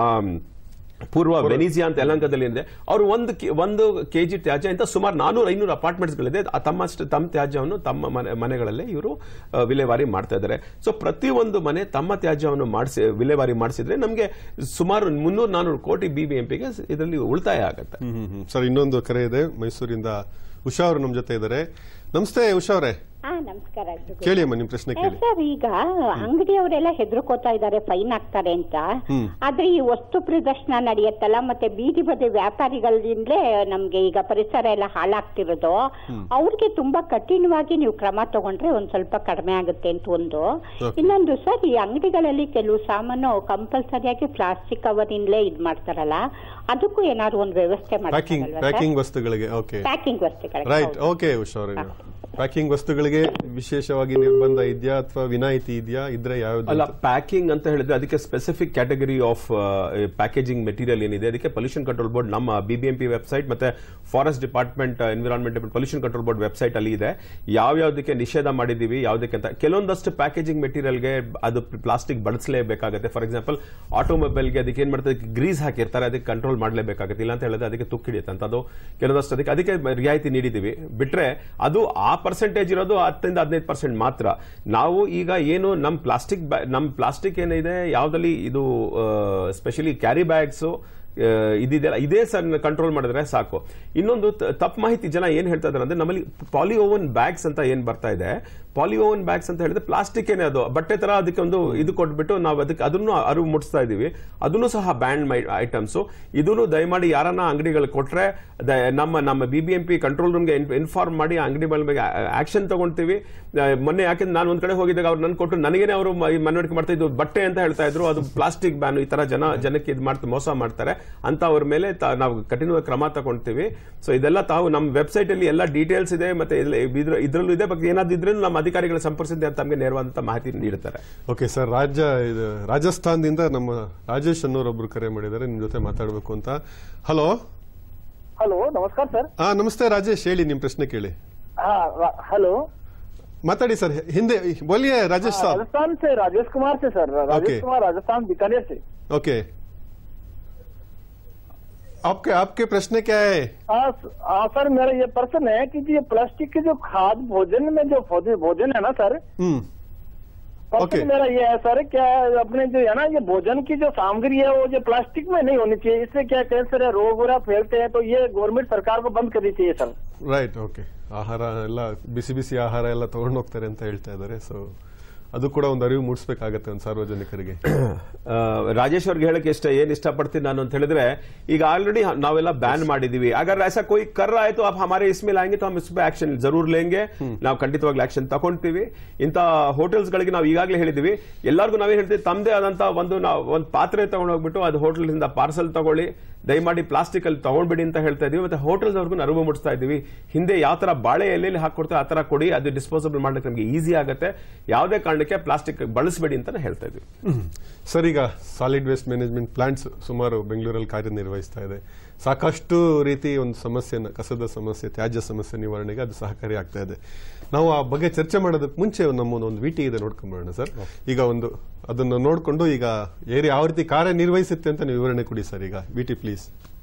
ಪೂರ್ವ ವೆನಿಸಿಯಾ ಅಂತ ಯಲಹಂಕದಲ್ಲಿ ಇದೆ ಅವರು ಒಂದು ಕೆ- ಒಂದು ಕೆಜಿ ತ್ಯಾಜ್ಯ ಅಂತ ಸುಮಾರು ನಾನೂರ ಐನೂರು ಅಪಾರ್ಟ್ಮೆಂಟ್ಸ್ಗಳಿದೆ ಆ ತಮ್ಮಷ್ಟು ತಮ್ಮ ತ್ಯಾಜ್ಯವನ್ನು ತಮ್ಮ ಮನೆ ಮನೆಗಳಲ್ಲೇ ಇವರು ಆ, ವಿಲೇವಾರಿ ಮಾಡ್ತಾ ಇದ್ದಾರೆ ಸೊ ಪ್ರತಿಯೊಂದು ಮನೆ ತಮ್ಮ ತ್ಯಾಜ್ಯವನ್ನು ಮಾಡಿಸಿ ವಿಲೇವಾರಿ ಮಾಡಿಸಿದ್ರೆ ನಮಗೆ ಸುಮಾರು ಮುನ್ನೂರು ನಾನೂರು ಕೋಟಿ ಬಿಬಿಎಂಪಿಗೆ ಇದರಲ್ಲಿ ಉಳಿತಾಯ ಆಗುತ್ತೆ ಹ್ಮ್ ಹ್ಮ್ ಹ್ಮ್ ಸರ್ ಇನ್ನೊಂದು ಕರೆ ಇದೆ ಮೈಸೂರಿಂದ ಉಷಾ ಅವರು ನಮ್ಮ ಜೊತೆ ಇದ್ದಾರೆ ನಮಸ್ತೆ ಉಷಾ ಅವರೇ ಹಾ ನಮಸ್ಕಾರ ಗುರು. ಕೇಳಿ ಅಮ್ಮ ನಿಮ್ಮ ಪ್ರಶ್ನೆ ಏ, ಕೇಳಿ ಸರ್ ಈಗ ಅಂಗಡಿಯವರೆಲ್ಲ ಹೆದರ್ಕೋತಾ ಇದ್ದಾರೆ ಫೈನ್ ಹಾಕ್ತಾರೆ ಅಂತ ಆದ್ರೆ ಈ ವಸ್ತು ಪ್ರದರ್ಶನ ನಡೆಯುತ್ತಲ್ಲ ಮತ್ತೆ ಬೀದಿ ಬದಿ ವ್ಯಾಪಾರಿಗಳಿಂದಲೇ ನಮ್ಗೆ ಈಗ ಪರಿಸರ ಎಲ್ಲ ಹಾಳಾಗ್ತಿರೋದು ಅವ್ರಿಗೆ ತುಂಬಾ ಕಠಿಣವಾಗಿ ನೀವು ಕ್ರಮ ತಗೊಂಡ್ರೆ ಒಂದ್ ಸ್ವಲ್ಪ ಕಡಿಮೆ ಆಗುತ್ತೆ ಅಂತ ಒಂದು ಇನ್ನೊಂದು ಸರ್ ಈ ಅಂಗಡಿಗಳಲ್ಲಿ ಕೆಲವು ಸಾಮಾನು ಕಂಪಲ್ಸರಿಯಾಗಿ ಪ್ಲಾಸ್ಟಿಕ್ ಕವರಿಂದಲೇ ಇದ್ ಮಾಡ್ತಾರಲ್ಲ ಅದಕ್ಕೂ ಏನಾದ್ರು ಒಂದು ವ್ಯವಸ್ಥೆ ಪ್ಯಾಕಿಂಗ್ ಪ್ಯಾಕಿಂಗ್ ವಸ್ತುಗಳಿಗೆ ಓಕೆ ಪ್ಯಾಕಿಂಗ್ ವಸ್ತುಗಳಿಗೆ ರೈಟ್ ಓಕೆ ಉಷಾ ಅವರೇ ಪ್ಯಾಕಿಂಗ್ ವಸ್ತುಗಳಿಗೆ ವಿಶೇಷವಾಗಿ ನಿರ್ಬಂಧ ಇದೆಯಾ ಅಥವಾ ವಿನಾಯಿತಿ ಇದೆಯಾ ಇದ್ರೆ ಯಾವ್ದು ಅಲ್ಲ ಪ್ಯಾಕಿಂಗ್ ಅಂತ ಹೇಳಿದ್ರೆ ಅದಕ್ಕೆ specific category of packaging material ಏನಿದೆ ಅದಕ್ಕೆ ಪೊಲ್ಯೂಷನ್ ಕಂಟ್ರೋಲ್ ಬೋರ್ಡ್ ನಮ್ಮ ಬಿಬಿಎಂಪಿ ವೆಬ್ಸೈಟ್ ಮತ್ತೆ forest department environment pollution control board website ಅಲ್ಲಿ ಇದೆ ಯಾವ್ಯಾವ್ದಕ್ಕೆ ನಿಷೇಧ ಮಾಡಿದೀವಿ ಯಾವ್ದಕ್ಕೆ ಅಂತ ಕೆಲವೊಂದಷ್ಟು ಪ್ಯಾಕೇಜಿಂಗ್ ಮೆಟೀರಿಯಲ್ಗೆ ಅದು ಪ್ಲಾಸ್ಟಿಕ್ ಬಳಸಲೇಬೇಕಾಗುತ್ತೆ ಫಾರ್ ಎಕ್ಸಾಂಪಲ್ ಆಟೋಮೊಬೈಲ್ಗೆ ಅದಕ್ಕೆ ಏನ್ ಮಾಡ್ತಾರೆ ಗ್ರೀಸ್ ಹಾಕಿರ್ತಾರೆ ಅದಕ್ಕೆ ಕಂಟ್ರೋಲ್ ಮಾಡಲೇಬೇಕಾಗುತ್ತೆ ಇಲ್ಲ ಅಂತ ಹೇಳಿದ್ರೆ ಅದಕ್ಕೆ ತುಕ್ಕು ಹಿಡಿಯುತ್ತೆ ಅಂತ ಅದು ಕೆಲವೊಂದಷ್ಟು ಅದಕ್ಕೆ ಅದಕ್ಕೆ ರಿಯಾಯಿತಿ ನೀಡಿದೀವಿ ಬಿಟ್ರೆ ಅದು ಆ ಪರ್ಸೆಂಟೇಜ್ ಇರೋದು ಹತ್ತರಿಂದ ಹದಿನೈದು ಪರ್ಸೆಂಟ್ ಮಾತ್ರ ನಾವು ಈಗ ಏನು ನಮ್ಮ ಪ್ಲಾಸ್ಟಿಕ್ ನಮ್ಮ ಪ್ಲಾಸ್ಟಿಕ್ ಏನಿದೆ ಯಾವ್ದಲ್ಲಿ ಇದು ಸ್ಪೆಷಲಿ ಕ್ಯಾರಿ ಬ್ಯಾಗ್ಸ್ ಇದಿದೆಯಲ್ಲ ಇದೇ ಸರ್ ಕಂಟ್ರೋಲ್ ಮಾಡಿದ್ರೆ ಸಾಕು ಇನ್ನೊಂದು ತಪ್ಪು ಮಾಹಿತಿ ಜನ ಏನ್ ಹೇಳ್ತಾ ಇದಾರೆ ಅಂದ್ರೆ ನಮ್ಮಲ್ಲಿ ಪಾಲಿಓವನ್ ಬ್ಯಾಗ್ಸ್ ಅಂತ ಏನ್ ಬರ್ತಾ ಇದೆ ಪಾಲಿಓವನ್ ಬ್ಯಾಗ್ಸ್ ಅಂತ ಹೇಳಿದ್ರೆ ಪ್ಲಾಸ್ಟಿಕ್ ಏನೇ ಅದು ಬಟ್ಟೆ ತರ ಅದಕ್ಕೆ ಒಂದು ಇದು ಕೊಟ್ಬಿಟ್ಟು ನಾವು ಅದಕ್ಕೆ ಅದನ್ನು ಅರಿವು ಮೂಡಿಸ್ತಾ ಇದೀವಿ ಅದನ್ನು ಸಹ ಬ್ಯಾಂಡ್ ಐಟಮ್ಸ್ ಇದನ್ನು ದಯಮಾಡಿ ಯಾರನ್ನ ಅಂಗಡಿಗಳು ಕೊಟ್ರೆ ದ- ನಮ್ಮ ನಮ್ಮ ಬಿಬಿಎಂಪಿ ಕಂಟ್ರೋಲ್ ರೂಮ್ಗೆ ಇನ್ಫಾರ್ಮ್ ಮಾಡಿ ಆ ಅಂಗಡಿ ಮೇಲೆ ಆಕ್ಷನ್ ತಗೊಂತೀವಿ ಆ, ಮೊನ್ನೆ ಯಾಕೆಂದ್ರೆ ನಾನು ಒಂದ್ ಕಡೆ ಹೋಗಿದ್ದಾಗ ಅವ್ರು ನನ್ ಕೊಟ್ಟು ನನಗೇನೆ ಅವರು ಮನವರಿಕೆ ಮಾಡ್ತಾ ಇದ್ದು ಬಟ್ಟೆ ಅಂತ ಹೇಳ್ತಾ ಇದ್ರು ಅದು ಪ್ಲಾಸ್ಟಿಕ್ ಬ್ಯಾನ್ ಈ ತರ ಜನ ಜನಕ್ಕೆ ಇದು ಮಾಡ್ತಾ ಮೋಸ ಮಾಡ್ತಾರೆ ಅಂತ ಅವ್ರ ಮೇಲೆ ತ- ನಾವು ಕಠಿಣವಾಗಿ ಕ್ರಮ ತಗೊಂತೀವಿ ಸೊ ಇದೆಲ್ಲ ತಾವು ನಮ್ಮ ವೆಬ್ಸೈಟ್ ಅಲ್ಲಿ ಎಲ್ಲ ಡೀಟೇಲ್ಸ್ ಇದೆ ಮತ್ತೆ ಇದ್ರಲ್ಲಿ- ಇದ್ರ- ಇದ್ರಲ್ಲೂ ಇದೆ ಬಗ್ಗೆ ಏನಾದ್ರು ಇದ್ರೆ ನಮ್ಮ ಅಧಿಕಾರಿಗಳ ಸಂಪರ್ಕಿಸಿದ್ರೆ ತಮಗೆ ನೇರವಾದಂತ ಮಾಹಿತಿ ನೀಡುತ್ತಾರೆ ಓಕೆ ಸರ್ ರಾಜ್ಯ ಇದು ರಾಜಸ್ಥಾನದಿಂದ ನಮ್ಮ ರಾಜೇಶ್ ಅನ್ನೋರು ಒಬ್ರು ಕರೆ ಮಾಡಿದ್ದಾರೆ ನಿಮ್ ಜೊತೆ ಮಾತಾಡಬೇಕು ಅಂತ ಹಲೋ ಹಲೋ ನಮಸ್ಕಾರ ಸರ್ ಹಾ ನಮಸ್ತೆ ರಾಜೇಶ್ ಹೇಳಿ ನಿಮ್ ಪ್ರಶ್ನೆ ಕೇಳಿ ಹಾ ಹಲೋ ಮಾತಾಡಿ ಸರ್ ಹಿಂದೆ बोलिए राजेश साहब राजस्थान से राजेश कुमार से सर Okay. राजेश कुमार राजस्थान बीकानेर से ओके आपके आपके प्रश्न क्या है हाँ स- हाँ सर मेरा ये प्रश्न है कि जी ये प्लास्टिक के जो खाद भोजन में जो भोजन भोजन है ना सर हम्म प्रश्न Okay. मेरा ये है सर क्या अपने जो है ना ये भोजन की जो सामग्री है वो जो प्लास्टिक में नहीं होनी चाहिए इससे क्या कैंसर है रोग वगैरह फैलते हैं तो ये गवर्नमेंट सरकार को बंद करनी चाहिए सर ರೈಟ್ ಓಕೆ ಆಹಾರ ಎಲ್ಲ ಬಿಸಿ ಬಿಸಿ ಆಹಾರ ಎಲ್ಲ ತಗೊಂಡು ಹೋಗ್ತಾರೆ ಅಂತ ಹೇಳ್ತಾ ಇದ್ದಾರೆ ಸೊ ಅದು ಕೂಡ ಒಂದು ಅರಿವು ಮೂಡಿಸ್ಬೇಕಾಗತ್ತೆ ಒಂದು ಸಾರ್ವಜನಿಕರಿಗೆ ಆ, ರಾಜೇಶ್ ಅವ್ರಿಗೆ ಹೇಳಕ್ಕೆ ಇಷ್ಟ ಏನ್ ಇಷ್ಟಪಡ್ತೀನಿ ನಾನು ಅಂತ ಹೇಳಿದ್ರೆ ಈಗ ಆಲ್ರೆಡಿ ನಾವೆಲ್ಲ ಬ್ಯಾನ್ ಮಾಡಿದೀವಿ ಅಗರ್ ऐसा कोई कर रहा है तो आप हमारे इसमें लाएंगे तो हम इस पे ಆಕ್ಷನ್ ಜರೂರ್ ಲೇಂಗೆ ನಾವು ಖಂಡಿತವಾಗ್ಲೂ ಆಕ್ಷನ್ ತಗೊಂತೀವಿ ಇಂತ ಹೋಟೆಲ್ಸ್ ಗಳಿಗೆ ನಾವು ಈಗಾಗಲೇ ಹೇಳಿದೀವಿ ಎಲ್ಲರಿಗೂ ನಾವೇ ಹೇಳ್ತೀವಿ ತಮ್ಮದೇ ಆದಂತ ಒಂದು ನಾವು ಒಂದು ಪಾತ್ರೆ ತಗೊಂಡು ಹೋಗ್ಬಿಟ್ಟು ಅದು ಹೋಟೆಲ್ ಇಂದ ಪಾರ್ಸಲ್ ತಗೊಳ್ಳಿ ದಯಮಾಡಿ ಪ್ಲಾಸ್ಟಿಕ್ ಅಲ್ಲಿ ತಗೊಂಡ್ಬಿಡಿ ಅಂತ ಹೇಳ್ತಾ ಇದೀವಿ ಮತ್ತೆ ಹೋಟೆಲ್ಸ್ ಅವ್ರಿಗೂ ಅರಿವು ಮೂಡಿಸ್ತಾ ಇದೀವಿ ಹಿಂದೆ ಯಾವ ತರ ಬಾಳೆ ಎಲೆಯಲ್ಲಿ ಹಾಕೊಡ್ತಾರೆ ಆ ತರ ಕೊಡಿ ಅದು ಡಿಸ್ಪೋಸಬಲ್ ಮಾಡ್ಲಿಕ್ಕೆ ನಮಗೆ ಈಸಿ ಆಗುತ್ತೆ ಯಾವುದೇ ಕಾರಣಕ್ಕೆ ಪ್ಲಾಸ್ಟಿಕ್ ಬಳಸಬೇಡಿ ಅಂತ ಹೇಳ್ತಾ ಇದೀವಿ ಸರ್ ಈಗ ಸಾಲಿಡ್ ವೇಸ್ಟ್ ಮ್ಯಾನೇಜ್ಮೆಂಟ್ ಪ್ಲಾಂಟ್ಸ್ ಸುಮಾರು ಬೆಂಗಳೂರಲ್ಲಿ ಕಾರ್ಯನಿರ್ವಹಿಸ್ತಾ ಇದೆ ಸಾಕಷ್ಟು ರೀತಿ ಒಂದು ಸಮಸ್ಯೆನ ಕಸದ ಸಮಸ್ಯೆ ತ್ಯಾಜ್ಯ ಸಮಸ್ಯೆ ನಿವಾರಣೆಗೆ ಅದು ಸಹಕಾರಿ ಆಗ್ತಾ ಇದೆ ನಾವು ಆ ಬಗ್ಗೆ ಚರ್ಚೆ ಮಾಡೋದಕ್ಕೆ ಮುಂಚೆ ನಮ್ಮ ಒಂದು ವಿಟಿ ಇದೆ ನೋಡ್ಕೊಂಡ್ಬರೋಣ ಸರ್ ಈಗ ಒಂದು ಅದನ್ನು ನೋಡಿಕೊಂಡು ಈಗ ಏರಿ ಯಾವ ರೀತಿ ಕಾರ್ಯನಿರ್ವಹಿಸುತ್ತೆ ಅಂತ ನೀವು ವಿವರಣೆ ಕೊಡಿ ಸರ್ ಈಗ ವಿಟಿ ಪ್ಲೀಸ್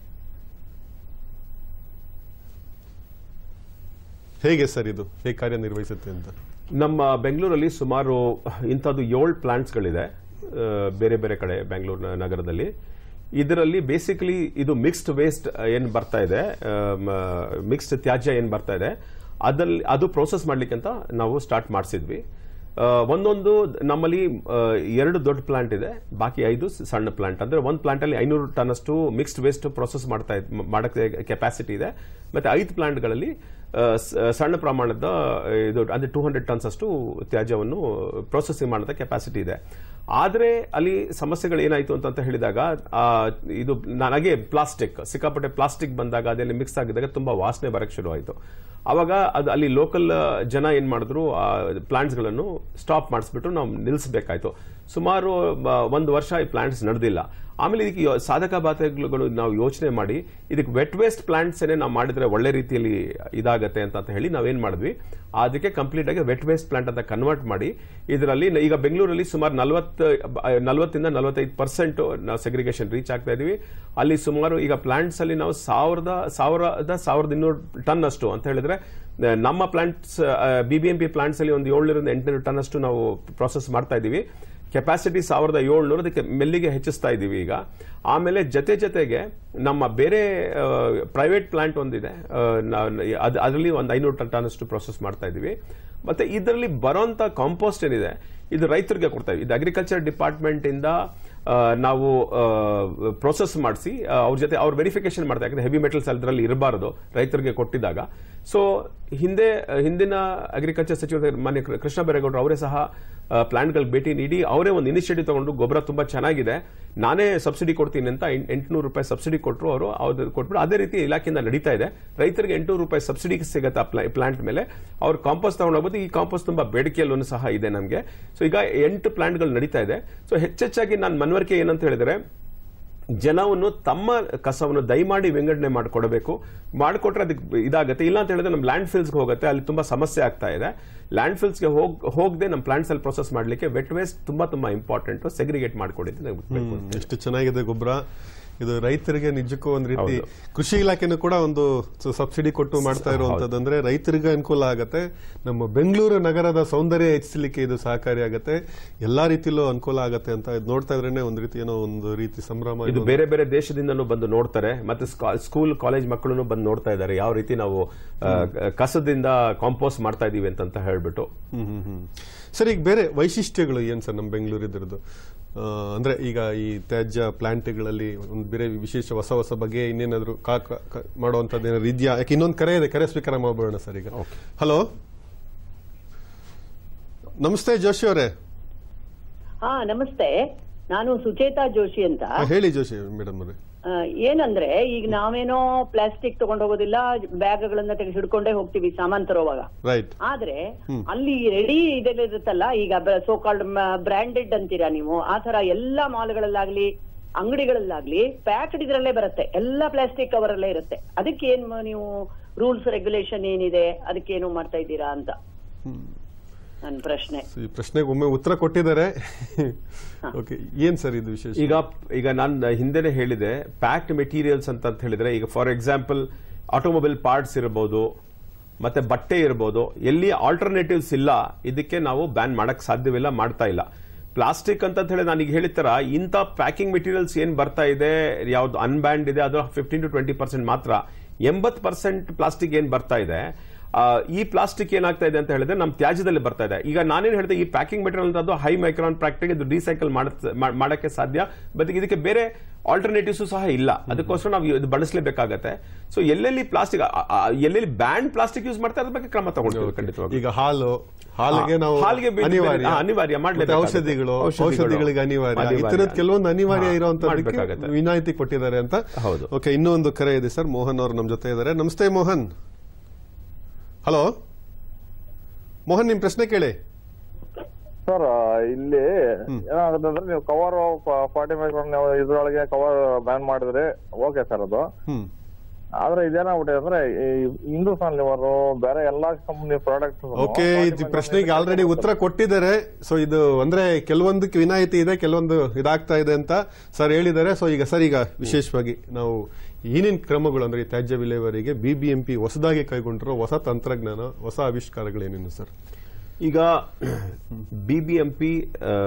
ಹೇಗೆ ಸರ್ ಇದು ಹೇಗೆ ಕಾರ್ಯನಿರ್ವಹಿಸುತ್ತೆ ಅಂತ ನಮ್ಮ ಬೆಂಗಳೂರಲ್ಲಿ ಸುಮಾರು ಇಂಥದ್ದು ಏಳು ಪ್ಲಾಂಟ್ಸ್ಗಳಿದೆ ಆ, ಬೇರೆ ಬೇರೆ ಕಡೆ ಬೆಂಗಳೂರು ನಗರದಲ್ಲಿ ಇದರಲ್ಲಿ ಬೇಸಿಕಲಿ ಇದು ಮಿಕ್ಸ್ಡ್ ವೇಸ್ಟ್ ಏನು ಬರ್ತಾ ಇದೆ ಮಿಕ್ಸ್ಡ್ ತ್ಯಾಜ್ಯ ಏನು ಬರ್ತಾ ಇದೆ ಅದಲ್ಲಿ ಅದು ಪ್ರೋಸೆಸ್ ಮಾಡ್ಲಿಕ್ಕೆ ಅಂತ ನಾವು ಸ್ಟಾರ್ಟ್ ಮಾಡಿಸಿದ್ವಿ ಆ, ಒಂದೊಂದು ನಮ್ಮಲ್ಲಿ ಆ, ಎರಡು ದೊಡ್ಡ ಪ್ಲಾಂಟ್ ಇದೆ ಬಾಕಿ ಐದು ಸಣ್ಣ ಪ್ಲಾಂಟ್ ಅಂದ್ರೆ ಒಂದು ಪ್ಲಾಂಟ್ ಅಲ್ಲಿ ಐನೂರು ಟನ್ ಅಷ್ಟು ಮಿಕ್ಸ್ಡ್ ವೇಸ್ಟ್ ಪ್ರೊಸೆಸ್ ಮಾಡ್ತಾ ಇದ್- ಮಾಡಕ್ಕೆ ಕೆಪಾಸಿಟಿ ಇದೆ ಮತ್ತೆ ಐದು ಪ್ಲಾಂಟ್ಗಳಲ್ಲಿ ಆ, ಸ- ಸಣ್ಣ ಪ್ರಮಾಣದ ಇದು ಅಂದ್ರೆ ಟೂ ಹಂಡ್ರೆಡ್ ಟನ್ಸ್ ಅಷ್ಟು ತ್ಯಾಜ್ಯವನ್ನು ಪ್ರೊಸೆಸಿಂಗ್ ಮಾಡದ ಕೆಪಾಸಿಟಿ ಇದೆ ಆದ್ರೆ ಅಲ್ಲಿ ಸಮಸ್ಯೆಗಳು ಏನಾಯ್ತು ಅಂತ ಹೇಳಿದಾಗ ಆ, ಇದು ನನಗೆ ಪ್ಲಾಸ್ಟಿಕ್ ಸಿಕ್ಕಾಪಟ್ಟೆ ಪ್ಲಾಸ್ಟಿಕ್ ಬಂದಾಗ ಅದರಲ್ಲಿ ಮಿಕ್ಸ್ ಆಗಿದ್ದಾಗ ತುಂಬಾ ವಾಸನೆ ಬರಕ್ಕೆ ಶುರು ಆಯ್ತು ಅವಾಗ ಅದು ಅಲ್ಲಿ ಲೋಕಲ್ ಜನ ಏನ್ ಮಾಡಿದ್ರು ಆ ಪ್ಲಾಂಟ್ಸ್ ಗಳನ್ನು ಸ್ಟಾಪ್ ಮಾಡಿಸ್ಬಿಟ್ಟು ನಾವು ನಿಲ್ಲಿಸಬೇಕಾಯ್ತು ಸುಮಾರು ಬ- ಒಂದು ವರ್ಷ ಈ ಪ್ಲಾಂಟ್ಸ್ ನಡೆದಿಲ್ಲ ಆಮೇಲೆ ಇದಕ್ಕೆ ಯೋ- ಸಾಧಕ ಬಾಧಕಗಳು ನಾವು ಯೋಚನೆ ಮಾಡಿ ಇದಕ್ಕೆ ವೆಟ್ ವೇಸ್ಟ್ ಪ್ಲಾಂಟ್ಸ್ ಏನೇ ನಾವು ಮಾಡಿದ್ರೆ ಒಳ್ಳೆ ರೀತಿಯಲ್ಲಿ ಇದಾಗತ್ತೆ ಅಂತ ಅಂತ ಹೇಳಿ ನಾವೇನ್ ಮಾಡಿದ್ವಿ ಅದಕ್ಕೆ ಕಂಪ್ಲೀಟ್ ಆಗಿ ವೆಟ್ ವೇಸ್ಟ್ ಪ್ಲಾಂಟ್ ಅಂತ ಕನ್ವರ್ಟ್ ಮಾಡಿ ಇದರಲ್ಲಿ ನ- ಈಗ ಬೆಂಗಳೂರಲ್ಲಿ ಸುಮಾರು ನಲವತ್ತು ನಲವತ್ತಿಂದ ನಲವತ್ತೈದು ಪರ್ಸೆಂಟ್ ನಾವು ಸೆಗ್ರಿಗೇಷನ್ ರೀಚ್ ಆಗ್ತಾ ಇದೀವಿ ಅಲ್ಲಿ ಸುಮಾರು ಈಗ ಪ್ಲಾಂಟ್ಸ್ ಅಲ್ಲಿ ನಾವು ಸಾವಿರದ ಸಾವಿರದ ಸಾವಿರದ ಇನ್ನೂರು ಟನ್ ಅಷ್ಟು ಅಂತ ಹೇಳಿದ್ರೆ ಆ, ನಮ್ಮ ಪ್ಲಾಂಟ್ಸ್ ಬಿಬಿಎಂಪಿ ಪ್ಲಾಂಟ್ಸ್ ಅಲ್ಲಿ ಒಂದು ಏಳ್ನೂರಿಂದ ಎಂಟುನೂರು ಟನ್ ಅಷ್ಟು ನಾವು ಪ್ರಾಸೆಸ್ ಮಾಡ್ತಾ ಇದೀವಿ ಕೆಪಾಸಿಟಿ ಸಾವಿರದ ಏಳ್ನೂರು ಅದಕ್ಕೆ ಮೆಲ್ಲಿಗೆ ಹೆಚ್ಚಿಸ್ತಾ ಇದ್ದೀವಿ ಈಗ ಆಮೇಲೆ ಜೊತೆ ಜೊತೆಗೆ ನಮ್ಮ ಬೇರೆ ಪ್ರೈವೇಟ್ ಪ್ಲಾಂಟ್ ಒಂದಿದೆ ಆ, ನಾ- ಅದ್- ಅದರಲ್ಲಿ ಒಂದು ಐನೂರು ಟನ್ ಟನ್ ಅಷ್ಟು ಪ್ರೊಸೆಸ್ ಮಾಡ್ತಾ ಇದ್ದೀವಿ ಮತ್ತೆ ಇದರಲ್ಲಿ ಬರೋಂತ ಕಾಂಪೋಸ್ಟ್ ಏನಿದೆ ಇದು ರೈತರಿಗೆ ಕೊಡ್ತಾ ಇದ್ದೀವಿ ಇದು ಅಗ್ರಿಕಲ್ಚರ್ ಡಿಪಾರ್ಟ್ಮೆಂಟ್ ಇಂದ ಆ, ನಾವು ಪ್ರೊಸೆಸ್ ಮಾಡಿಸಿ ಅವ್ರ ಜೊತೆ ಅವ್ರ ವೆರಿಫಿಕೇಶನ್ ಮಾಡ್ತಾ ಯಾಕಂದ್ರೆ ಹೆವಿ ಮೆಟಲ್ಸ್ ಅದರಲ್ಲಿ ಇರಬಾರದು ರೈತರಿಗೆ ಕೊಟ್ಟಿದಾಗ ಸೊ ಹಿಂದೆ ಹಿಂದಿನ ಅಗ್ರಿಕಲ್ಚರ್ ಸಚಿವ ಮಾನ್ಯ ಕೃ- ಕೃಷ್ಣ ಬೈರೇಗೌಡರು ಅವರೇ ಸಹ ಪ್ಲಾಂಟ್ಗಳಿಗೆ ಭೇಟಿ ನೀಡಿ ಅವರೇ ಒಂದು ಇನಿಷಿಯೇಟಿವ್ ತಗೊಂಡು ಗೊಬ್ಬರ ತುಂಬಾ ಚೆನ್ನಾಗಿದೆ ನಾನೇ ಸಬ್ಸಿಡಿ ಕೊಡ್ತೀನಿ ಅಂತ ಎಂಟುನೂರು ರೂಪಾಯಿ ಸಬ್ಸಿಡಿ ಕೊಟ್ಟರು ಅವರು ಅವ್ರು ಕೊಟ್ಬಿಟ್ಟು ಅದೇ ರೀತಿ ಇಲಾಖೆಯಿಂದ ನಡೀತಾ ಇದೆ ರೈತರಿಗೆ ಎಂಟುನೂರು ರೂಪಾಯಿ ಸಬ್ಸಿಡಿ ಸಿಗುತ್ತೆ ಆ ಪ್ಲಾಂಟ್ ಮೇಲೆ ಅವ್ರು ಕಾಂಪೋಸ್ಟ್ ತಗೊಂಡು ಹೋಗ್ಬೋದು ಈ ಕಾಂಪೋಸ್ಟ್ ತುಂಬಾ ಬೇಡಿಕೆಯಲ್ಲೂ ಸಹ ಇದೆ ನಮಗೆ ಸೊ ಈಗ ಎಂಟು ಪ್ಲಾಂಟ್ಗಳು ನಡೀತಾ ಇದೆ ಸೊ ಹೆಚ್ಚೆಚ್ಚಾಗಿ ನಾನು ಮನವರಿಕೆ ಏನಂತ ಹೇಳಿದ್ರೆ ಜನವನ್ನು ತಮ್ಮ ಕಸವನ್ನು ದಯಮಾಡಿ ವಿಂಗಡಣೆ ಮಾಡಿಕೊಡಬೇಕು ಮಾಡಿಕೊಟ್ರೆ ಅದಕ್ಕೆ ಇದಾಗುತ್ತೆ ಇಲ್ಲ ಅಂತ ಹೇಳಿದ್ರೆ ನಮ್ಮ ಲ್ಯಾಂಡ್ ಫಿಲ್ಸ್ಗೆ ಹೋಗುತ್ತೆ ಅಲ್ಲಿ ತುಂಬಾ ಸಮಸ್ಯೆ ಆಗ್ತಾ ಇದೆ ಲ್ಯಾಂಡ್ ಫಿಲ್ಸ್ಗೆ ಹೋಗ್ ಹೋಗದೆ ನಮ್ಮ ಪ್ಲಾಂಟ್ಸ್ ಅಲ್ಲಿ ಪ್ರೊಸೆಸ್ ಮಾಡಲಿಕ್ಕೆ ವೆಟ್ ವೇಸ್ಟ್ ತುಂಬಾ ತುಂಬಾ ಇಂಪಾರ್ಟೆಂಟ್ ಸೆಗ್ರಿಗೇಟ್ ಮಾಡಿಕೊಡಿದ್ದು ನನಗೆ ಬೇಕು ಅಂತ. ಎಷ್ಟು ಚೆನ್ನಾಗಿದೆ ಗೊಬ್ಬರ ಇದು ರೈತರಿಗೆ ನಿಜಕ್ಕೂ ಒಂದ್ ರೀತಿ ಕೃಷಿ ಇಲಾಖೆನೂ ಕೂಡ ಒಂದು ಸ- ಸಬ್ಸಿಡಿ ಕೊಟ್ಟು ಮಾಡ್ತಾ ಇರುವಂತದ್ದು ಅಂದ್ರೆ ರೈತರಿಗೆ ಅನುಕೂಲ ಆಗತ್ತೆ ನಮ್ಮ ಬೆಂಗಳೂರು ನಗರದ ಸೌಂದರ್ಯ ಹೆಚ್ಚಿಸಲಿಕ್ಕೆ ಇದು ಸಹಕಾರಿ ಆಗತ್ತೆ ಎಲ್ಲಾ ರೀತಿಲೂ ಅನುಕೂಲ ಆಗತ್ತೆ ಅಂತ ಇದು ನೋಡ್ತಾ ಇದ್ರೇನೆ ಒಂದ್ ರೀತಿ ಏನೋ ಒಂದು ರೀತಿ ಸಂಭ್ರಮ ಇದು ಬೇರೆ ಬೇರೆ ದೇಶದಿಂದನೂ ಬಂದು ನೋಡ್ತಾರೆ ಮತ್ತೆ ಸ್ಕೂಲ್ ಕಾಲೇಜ್ ಮಕ್ಕಳು ಬಂದು ನೋಡ್ತಾ ಇದ್ದಾರೆ ಯಾವ ರೀತಿ ನಾವು ಆ, ಕಸದಿಂದ ಕಾಂಪೋಸ್ಟ್ ಮಾಡ್ತಾ ಇದೀವಿ ಅಂತ ಹೇಳ್ಬಿಟ್ಟು ಹ್ಮ್ ಹ್ಮ್ ಹ್ಮ್ ಸರ್ ಈಗ ಬೇರೆ ವೈಶಿಷ್ಟ್ಯಗಳು ಏನ್ ಸರ್ ನಮ್ಮ ಬೆಂಗಳೂರು ಇದರದ್ದು ಆ, ಅಂದ್ರೆ ಈಗ ಈ ತ್ಯಾಜ್ಯ ಪ್ಲಾಂಟ್ಗಳಲ್ಲಿ ಒಂದು ಬೇರೆ ವಿಶೇಷ ಹೊಸ ಹೊಸ ಬಗೆ ಇನ್ನೇನಾದ್ರು ಕಾ- ಕಾ- ಕಾ- ಮಾಡುವಂತದ್ದು ಏನಾದ್ರು ಇದೆಯಾ ಯಾಕೆ ಇನ್ನೊಂದು ಕರೆ ಇದೆ ಕರೆ ಸ್ವೀಕಾರ ಮಾಡ್ಬೋಣ ಸರ್ ಈಗ ಹಲೋ ನಮಸ್ತೆ ಜೋಶಿ ಅವರೇ ಹಾ ನಮಸ್ತೆ ನಾನು ಸುಚೇತಾ ಜೋಶಿ ಅಂತ ಹೇಳಿ ಜೋಶಿ ಮೇಡಮ್ ಅವರೇ ಆ, ಏನಂದ್ರೆ ಈಗ ನಾವೇನೋ ಪ್ಲಾಸ್ಟಿಕ್ ತಗೊಂಡ್ ಹೋಗೋದಿಲ್ಲ ಬ್ಯಾಗ್ಗಳನ್ನ ತೆಗೆದು ಹಿಡ್ಕೊಂಡೇ ಹೋಗ್ತೀವಿ ಸಾಮಾನ್ ತರೋವಾಗ ರೈಟ್ ಆದ್ರೆ ಅಲ್ಲಿ ರೆಡಿ ಇದೆಲ್ಲ ಇರುತ್ತಲ್ಲ ಈಗ ಸೋ ಕಾಲ್ಡ್ ಬ್ರಾಂಡೆಡ್ ಅಂತೀರಾ ನೀವು ಆ ತರ ಎಲ್ಲಾ ಮಾಲ್ಗಳಲ್ಲಾಗ್ಲಿ ಅಂಗಡಿಗಳಲ್ಲಾಗ್ಲಿ ಪ್ಯಾಕ್ಡ್ ಇದ್ರಲ್ಲೇ ಬರುತ್ತೆ ಎಲ್ಲಾ ಪ್ಲಾಸ್ಟಿಕ್ ಕವರ್ ಅಲ್ಲೇ ಇರುತ್ತೆ ಅದಕ್ಕೆ ಏನ್ ಮ- ನೀವು ರೂಲ್ಸ್ ರೆಗ್ಯುಲೇಷನ್ ಏನಿದೆ ಅದಕ್ಕೆ ಏನು ಮಾಡ್ತಾ ಇದ್ದೀರಾ ಅಂತ ನನ್ನ ಪ್ರಶ್ನೆ So, ಈ ಪ್ರಶ್ನೆಗೆ ಒಮ್ಮೆ ಉತ್ತರ ಕೊಟ್ಟಿದ್ದಾರೆ ಓಕೆ ಏನ್ ಸರ್ ಇದು ವಿಶೇಷ ಈಗ ಈಗ ನಾನು ಹಿಂದೆನೆ ಹೇಳಿದೆ ಪ್ಯಾಕ್ಡ್ ಮೆಟೀರಿಯಲ್ಸ್ ಅಂತ ಅಂತ ಹೇಳಿದ್ರೆ ಈಗ ಫಾರ್ ಎಕ್ಸಾಂಪಲ್ ಆಟೋಮೊಬೈಲ್ ಪಾರ್ಟ್ಸ್ ಇರಬಹುದು ಮತ್ತೆ ಬಟ್ಟೆ ಇರಬಹುದು ಎಲ್ಲಿ ಆಲ್ಟರ್ನೇಟಿವ್ಸ್ ಇಲ್ಲ ಇದಕ್ಕೆ ನಾವು ಬ್ಯಾನ್ ಮಾಡಕ್ ಸಾಧ್ಯವಿಲ್ಲ ಮಾಡ್ತಾ ಇಲ್ಲ ಪ್ಲಾಸ್ಟಿಕ್ ಅಂತ ಹೇಳಿ ನಾನು ಈಗ ಹೇಳಿತರ ಇಂಥ ಪ್ಯಾಕಿಂಗ್ ಮೆಟೀರಿಯಲ್ಸ್ ಏನ್ ಬರ್ತಾ ಇದೆ ಯಾವ್ದು ಅನ್ಬ್ಯಾಂಡ್ ಇದೆ ಅದು ಫಿಫ್ಟೀನ್ ಟು ಟ್ವೆಂಟಿ ಪರ್ಸೆಂಟ್ ಮಾತ್ರ ಎಂಬತ್ ಪರ್ಸೆಂಟ್ ಪ್ಲಾಸ್ಟಿಕ್ ಏನ್ ಬರ್ತಾ ಇದೆ ಆ, ಈ ಪ್ಲಾಸ್ಟಿಕ್ ಏನಾಗ್ತಾ ಇದೆ ಅಂತ ಹೇಳಿದ್ರೆ ನಮ್ಮ ತ್ಯಾಜ್ಯದಲ್ಲಿ ಬರ್ತಾ ಇದೆ ಈಗ ನಾನೇನು ಹೇಳಿದೆ ಈ ಪ್ಯಾಕಿಂಗ್ ಮೆಟೀರಿಯಲ್ ಅಂತ ಹೈ ಮೈಕ್ರಾನ್ ಪ್ಲಾಸ್ಟಿಕ್ ಇದು ರೀಸೈಕಲ್ ಮಾಡಕ್ಕೆ ಸಾಧ್ಯ ಬಟ್ ಇದಕ್ಕೆ ಬೇರೆ ಆಲ್ಟರ್ನೇಟಿವ್ಸ್ ಸಹ ಇಲ್ಲ ಅದಕ್ಕೋಸ್ಕರ ನಾವು ಇದು ಬಳಸಲೇಬೇಕಾಗತ್ತೆ ಸೊ ಎಲ್ಲೆಲ್ಲಿ ಪ್ಲಾಸ್ಟಿಕ್ ಎಲ್ಲೆಲ್ಲಿ ಬ್ಯಾಂಡ್ ಪ್ಲಾಸ್ಟಿಕ್ ಯೂಸ್ ಮಾಡ್ತಾರೆ ಅದ್ರ ಬಗ್ಗೆ ಕ್ರಮ ತಗೊಳ್ತೀವಿ ಖಂಡಿತವಾಗಿ ಈಗ ಹಾಲು ಹಾಲಿಗೆ ಹಾ, ನಾವು ಹಾಲಿಗೆ ಬೇರೆ- ಅನಿವಾರ್ಯ ಹಾ, ಅನಿವಾರ್ಯ, ಮತ್ತೆ ಮಾಡ್ಲೇಬೇಕಾಗುತ್ತೆ. ಔಷಧಿಗಳು ಔಷಧಿಗಳು. ಔಷಧಿಗಳಿಗೆ ಅನಿವಾರ್ಯ ಈ ಅನಿವಾರ್ಯ. ತರದ ಕೆಲವೊಂದು ಅನಿವಾರ್ಯ ಹಾ, ಇರುವಂತದಕ್ಕೆ ಮಾಡ್ಬೇಕಾಗತ್ತೆ. ವಿನಾಯಿತಿ ಕೊಟ್ಟಿದ್ದಾರೆ ಅಂತ ಹೌದು. ಓಕೆ ಇನ್ನೂ ಒಂದು ಕರೆ ಇದೆ ಸರ್ ಮೋಹನ್ ಅವರು ನಮ್ಮ ಜೊತೆ ಇದ್ದಾರೆ ನಮಸ್ತೆ ಮೋಹನ್ ಹಲೋ ಮೋಹನ್ ನಿಮ್ ಪ್ರಶ್ನೆ ಕೇಳಿ ಸರ್ ಇಲ್ಲಿ ಏನಾಗುತ್ತೆ ಅಂದ್ರೆ ನೀವು ಕವರ್ ಫಾರ್ಟಿ ಮೈಕ್ರಾನ್ ಇದ್ರೊಳಗೆ ಕವರ್ ಬ್ಯಾನ್ ಮಾಡಿದ್ರೆ ಓಕೆ ಸರ್ ಅದು ಹ್ಮ್ ಆದ್ರೆ ಇದೇನಾಗ್ಬಿಟ್ಟಿದೆ ಅಂದ್ರೆ ಈ ಹಿಂದೂಸ್ತಾನ್ ಲಿವರ್ ಬೇರೆ ಎಲ್ಲಾ ಕಂಪನಿ ಪ್ರಾಡಕ್ಟ್ ಓಕೆ ಈ ಪ್ರಶ್ನೆಗೆ ಆಲ್ರೆಡಿ ಉತ್ತರ ಕೊಟ್ಟಿದ್ದಾರೆ ಸೊ ಇದು ಅಂದ್ರೆ ಕೆಲವೊಂದಕ್ಕೆ ವಿನಾಯಿತಿ ಇದೆ ಕೆಲವೊಂದು ಇದಾಗ್ತಾ ಇದೆ ಅಂತ ಸರ್ ಹೇಳಿದ್ದಾರೆ ಸೊ ಈಗ ಸರ್ ಈಗ ವಿಶೇಷವಾಗಿ ನಾವು ಏನೇನ್ ಕ್ರಮಗಳು ಅಂದ್ರೆ ಈ ತ್ಯಾಜ್ಯ ವಿಲೇವಾರಿಗೆ ಬಿಬಿಎಂಪಿ ಹೊಸದಾಗಿ ಕೈಗೊಂಡಿರೋ ಹೊಸ ತಂತ್ರಜ್ಞಾನ ಹೊಸ ಆವಿಷ್ಕಾರಗಳೇನೇನು ಸರ್ ಈಗ ಬಿ ಬಿ ಎಂ ಪಿ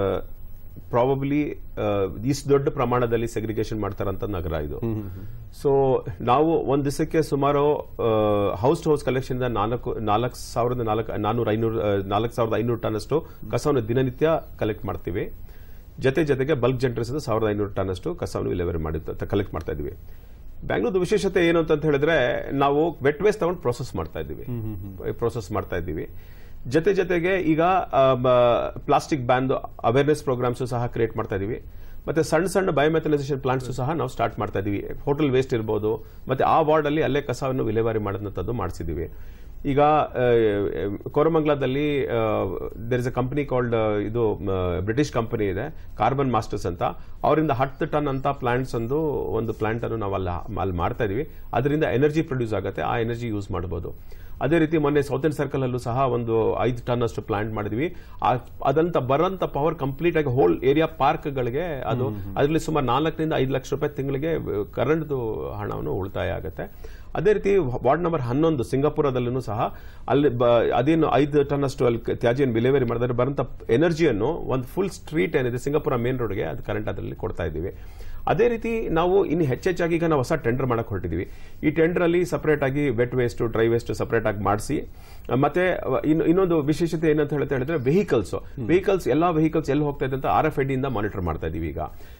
ಪ್ರಾಬಬ್ಲಿ ಇಷ್ಟು ದೊಡ್ಡ ಪ್ರಮಾಣದಲ್ಲಿ ಸೆಗ್ರಿಗೇಷನ್ ಮಾಡ್ತಾರಂತ ನಗರ ಇದು ಸೊ ನಾವು ಒಂದ್ ದಿವಸಕ್ಕೆ ಸುಮಾರು ಹೌಸ್ ಟು ಹೌಸ್ ಕಲೆಕ್ಷನ್ ನಾಲ್ಕು ನಾಲ್ಕು ಸಾವಿರದ ನಾಲ್ಕು ನಾನೂರ ಐನೂರು ನಾಲ್ಕು ಸಾವಿರದ ಐನೂರು ಟನ್ ಅಷ್ಟು ಕಸವನ್ನು ದಿನನಿತ್ಯ ಕಲೆಕ್ಟ್ ಮಾಡ್ತೀವಿ ಜೊತೆ ಜೊತೆಗೆ ಬಲ್ಕ್ ಜನರೇಷನ್ ಸಾವಿರದ ಐನೂರು ಟನ್ ಅಷ್ಟು ಕಸವನ್ನು ವಿಲೇವಾರಿ ಮಾಡಿ ಕಲೆಕ್ಟ್ ಮಾಡ್ತಾ ಇದೀವಿ ಬ್ಯಾಂಗ್ಳೂರ್ದು ವಿಶೇಷತೆ ಏನು ಅಂತ ಹೇಳಿದ್ರೆ ನಾವು ವೆಟ್ ವೇಸ್ಟ್ ತಗೊಂಡು ಪ್ರೊಸೆಸ್ ಮಾಡ್ತಾ ಇದ್ದೀವಿ ಪ್ರೊಸೆಸ್ ಮಾಡ್ತಾ ಇದ್ದೀವಿ ಜೊತೆ ಜೊತೆಗೆ ಈಗ ಪ್ಲಾಸ್ಟಿಕ್ ಬ್ಯಾನ್ ಅವೇರ್ನೆಸ್ ಪ್ರೋಗ್ರಾಮ್ಸ್ ಸಹ ಕ್ರಿಯೇಟ್ ಮಾಡ್ತಾ ಇದೀವಿ ಮತ್ತೆ ಸಣ್ಣ ಸಣ್ಣ ಬಯೋಮೆಥನೈಸೇಷನ್ ಪ್ಲಾಂಟ್ಸ್ ಸಹ ನಾವು ಸ್ಟಾರ್ಟ್ ಮಾಡ್ತಾ ಇದೀವಿ ಹೋಟೆಲ್ ವೇಸ್ಟ್ ಇರ್ಬೋದು ಮತ್ತೆ ಆ ವಾರ್ಡ್ ಅಲ್ಲಿ ಅಲ್ಲೇ ಕಸವನ್ನು ವಿಲೇವಾರಿ ಮಾಡಿದಂಥದ್ದು ಮಾಡಿಸಿದೀವಿ ಈಗ ಆ, ಕೋರಮಂಗಲದಲ್ಲಿ there is a company called ಇದು ಬ್ರಿಟಿಷ್ ಕಂಪನಿ ಇದೆ ಕಾರ್ಬನ್ ಮಾಸ್ಟರ್ಸ್ ಅಂತ ಅವರಿಂದ ಹತ್ತು ಟನ್ ಅಂತ ಪ್ಲಾಂಟ್ಸ್ ಒಂದು ಒಂದು ಪ್ಲಾಂಟ್ ಅನ್ನು ನಾವು ಅಲ್ಲಿ ಅಲ್ಲಿ ಮಾಡ್ತಾ ಇದೀವಿ ಅದರಿಂದ ಎನರ್ಜಿ ಪ್ರೊಡ್ಯೂಸ್ ಆಗುತ್ತೆ ಆ ಎನರ್ಜಿ ಯೂಸ್ ಮಾಡಬಹುದು ಅದೇ ರೀತಿ ಮೊನ್ನೆ ಸೌತರ್ನ್ ಸರ್ಕಲ್ ಅಲ್ಲೂ ಸಹ ಒಂದು ಐದು ಟನ್ ಅಷ್ಟು ಪ್ಲಾಂಟ್ ಮಾಡಿದ್ವಿ ಆ- ಅದಂತ ಬರೋಂತ ಪವರ್ ಕಂಪ್ಲೀಟ್ ಆಗಿ ಹೋಲ್ ಏರಿಯಾ ಪಾರ್ಕ್ಗಳಿಗೆ ಅದು ಅದರಲ್ಲಿ ಸುಮಾರು ನಾಲ್ಕರಿಂದ ಐದು ಲಕ್ಷ ರೂಪಾಯಿ ತಿಂಗಳಿಗೆ ಕರೆಂಟ್ ಹಣವನ್ನು ಉಳಿತಾಯ ಆಗುತ್ತೆ ಅದೇ ರೀತಿ ವಾರ್ಡ್ ನಂಬರ್ ಹನ್ನೊಂದು ಸಿಂಗಾಪುರದಲ್ಲೂ ಸಹ ಅಲ್ಲಿ ಬ- ಅದೇನು ಐದು ಟನ್ ಅಷ್ಟು ಅಲ್ಲಿ ತ್ಯಾಜ್ಯವನ್ನು ವಿಲೇವಾರಿ ಮಾಡಿದ್ರೆ ಬರೋಂಥ ಎನರ್ಜಿಯನ್ನು ಒಂದು ಫುಲ್ ಸ್ಟ್ರೀಟ್ ಏನಿದೆ ಸಿಂಗಾಪುರ ಮೇನ್ ರೋಡ್ಗೆ ಅದು ಕರೆಂಟ್ ಅದರಲ್ಲಿ ಕೊಡ್ತಾ ಇದ್ದೀವಿ ಅದೇ ರೀತಿ ನಾವು ಇನ್ನು ಹೆಚ್ಚೆಚ್ಚಾಗಿ ಈಗ ನಾವು ಹೊಸ ಟೆಂಡರ್ ಮಾಡಕ್ ಹೊರಟಿದ್ದೀವಿ ಈ ಟೆಂಡರ್ ಅಲ್ಲಿ ಸಪರೇಟ್ ಆಗಿ wet waste dry waste separate ಆಗಿ ಮಾಡಿಸಿ ಮತ್ತೆ ಇನ್ನು ಇನ್ನೊಂದು ವಿಶೇಷತೆ ಏನಂತ ಹೇಳ್ತಾ ಹೇಳಿದ್ರೆ ವೆಹಿಕಲ್ಸ್ ವೆಹಿಕಲ್ಸ್ ಎಲ್ಲಾ ವೆಹಿಕಲ್ಸ್ ಎಲ್ಲಿ ಹೋಗ್ತಾ ಇದೆ ಅಂತ ಆರ್ ಎಫ್ ಇಂದ ಮಾನಿಟರ್ ಮಾಡ್ತಾ ಇದೀವಿ ಈಗ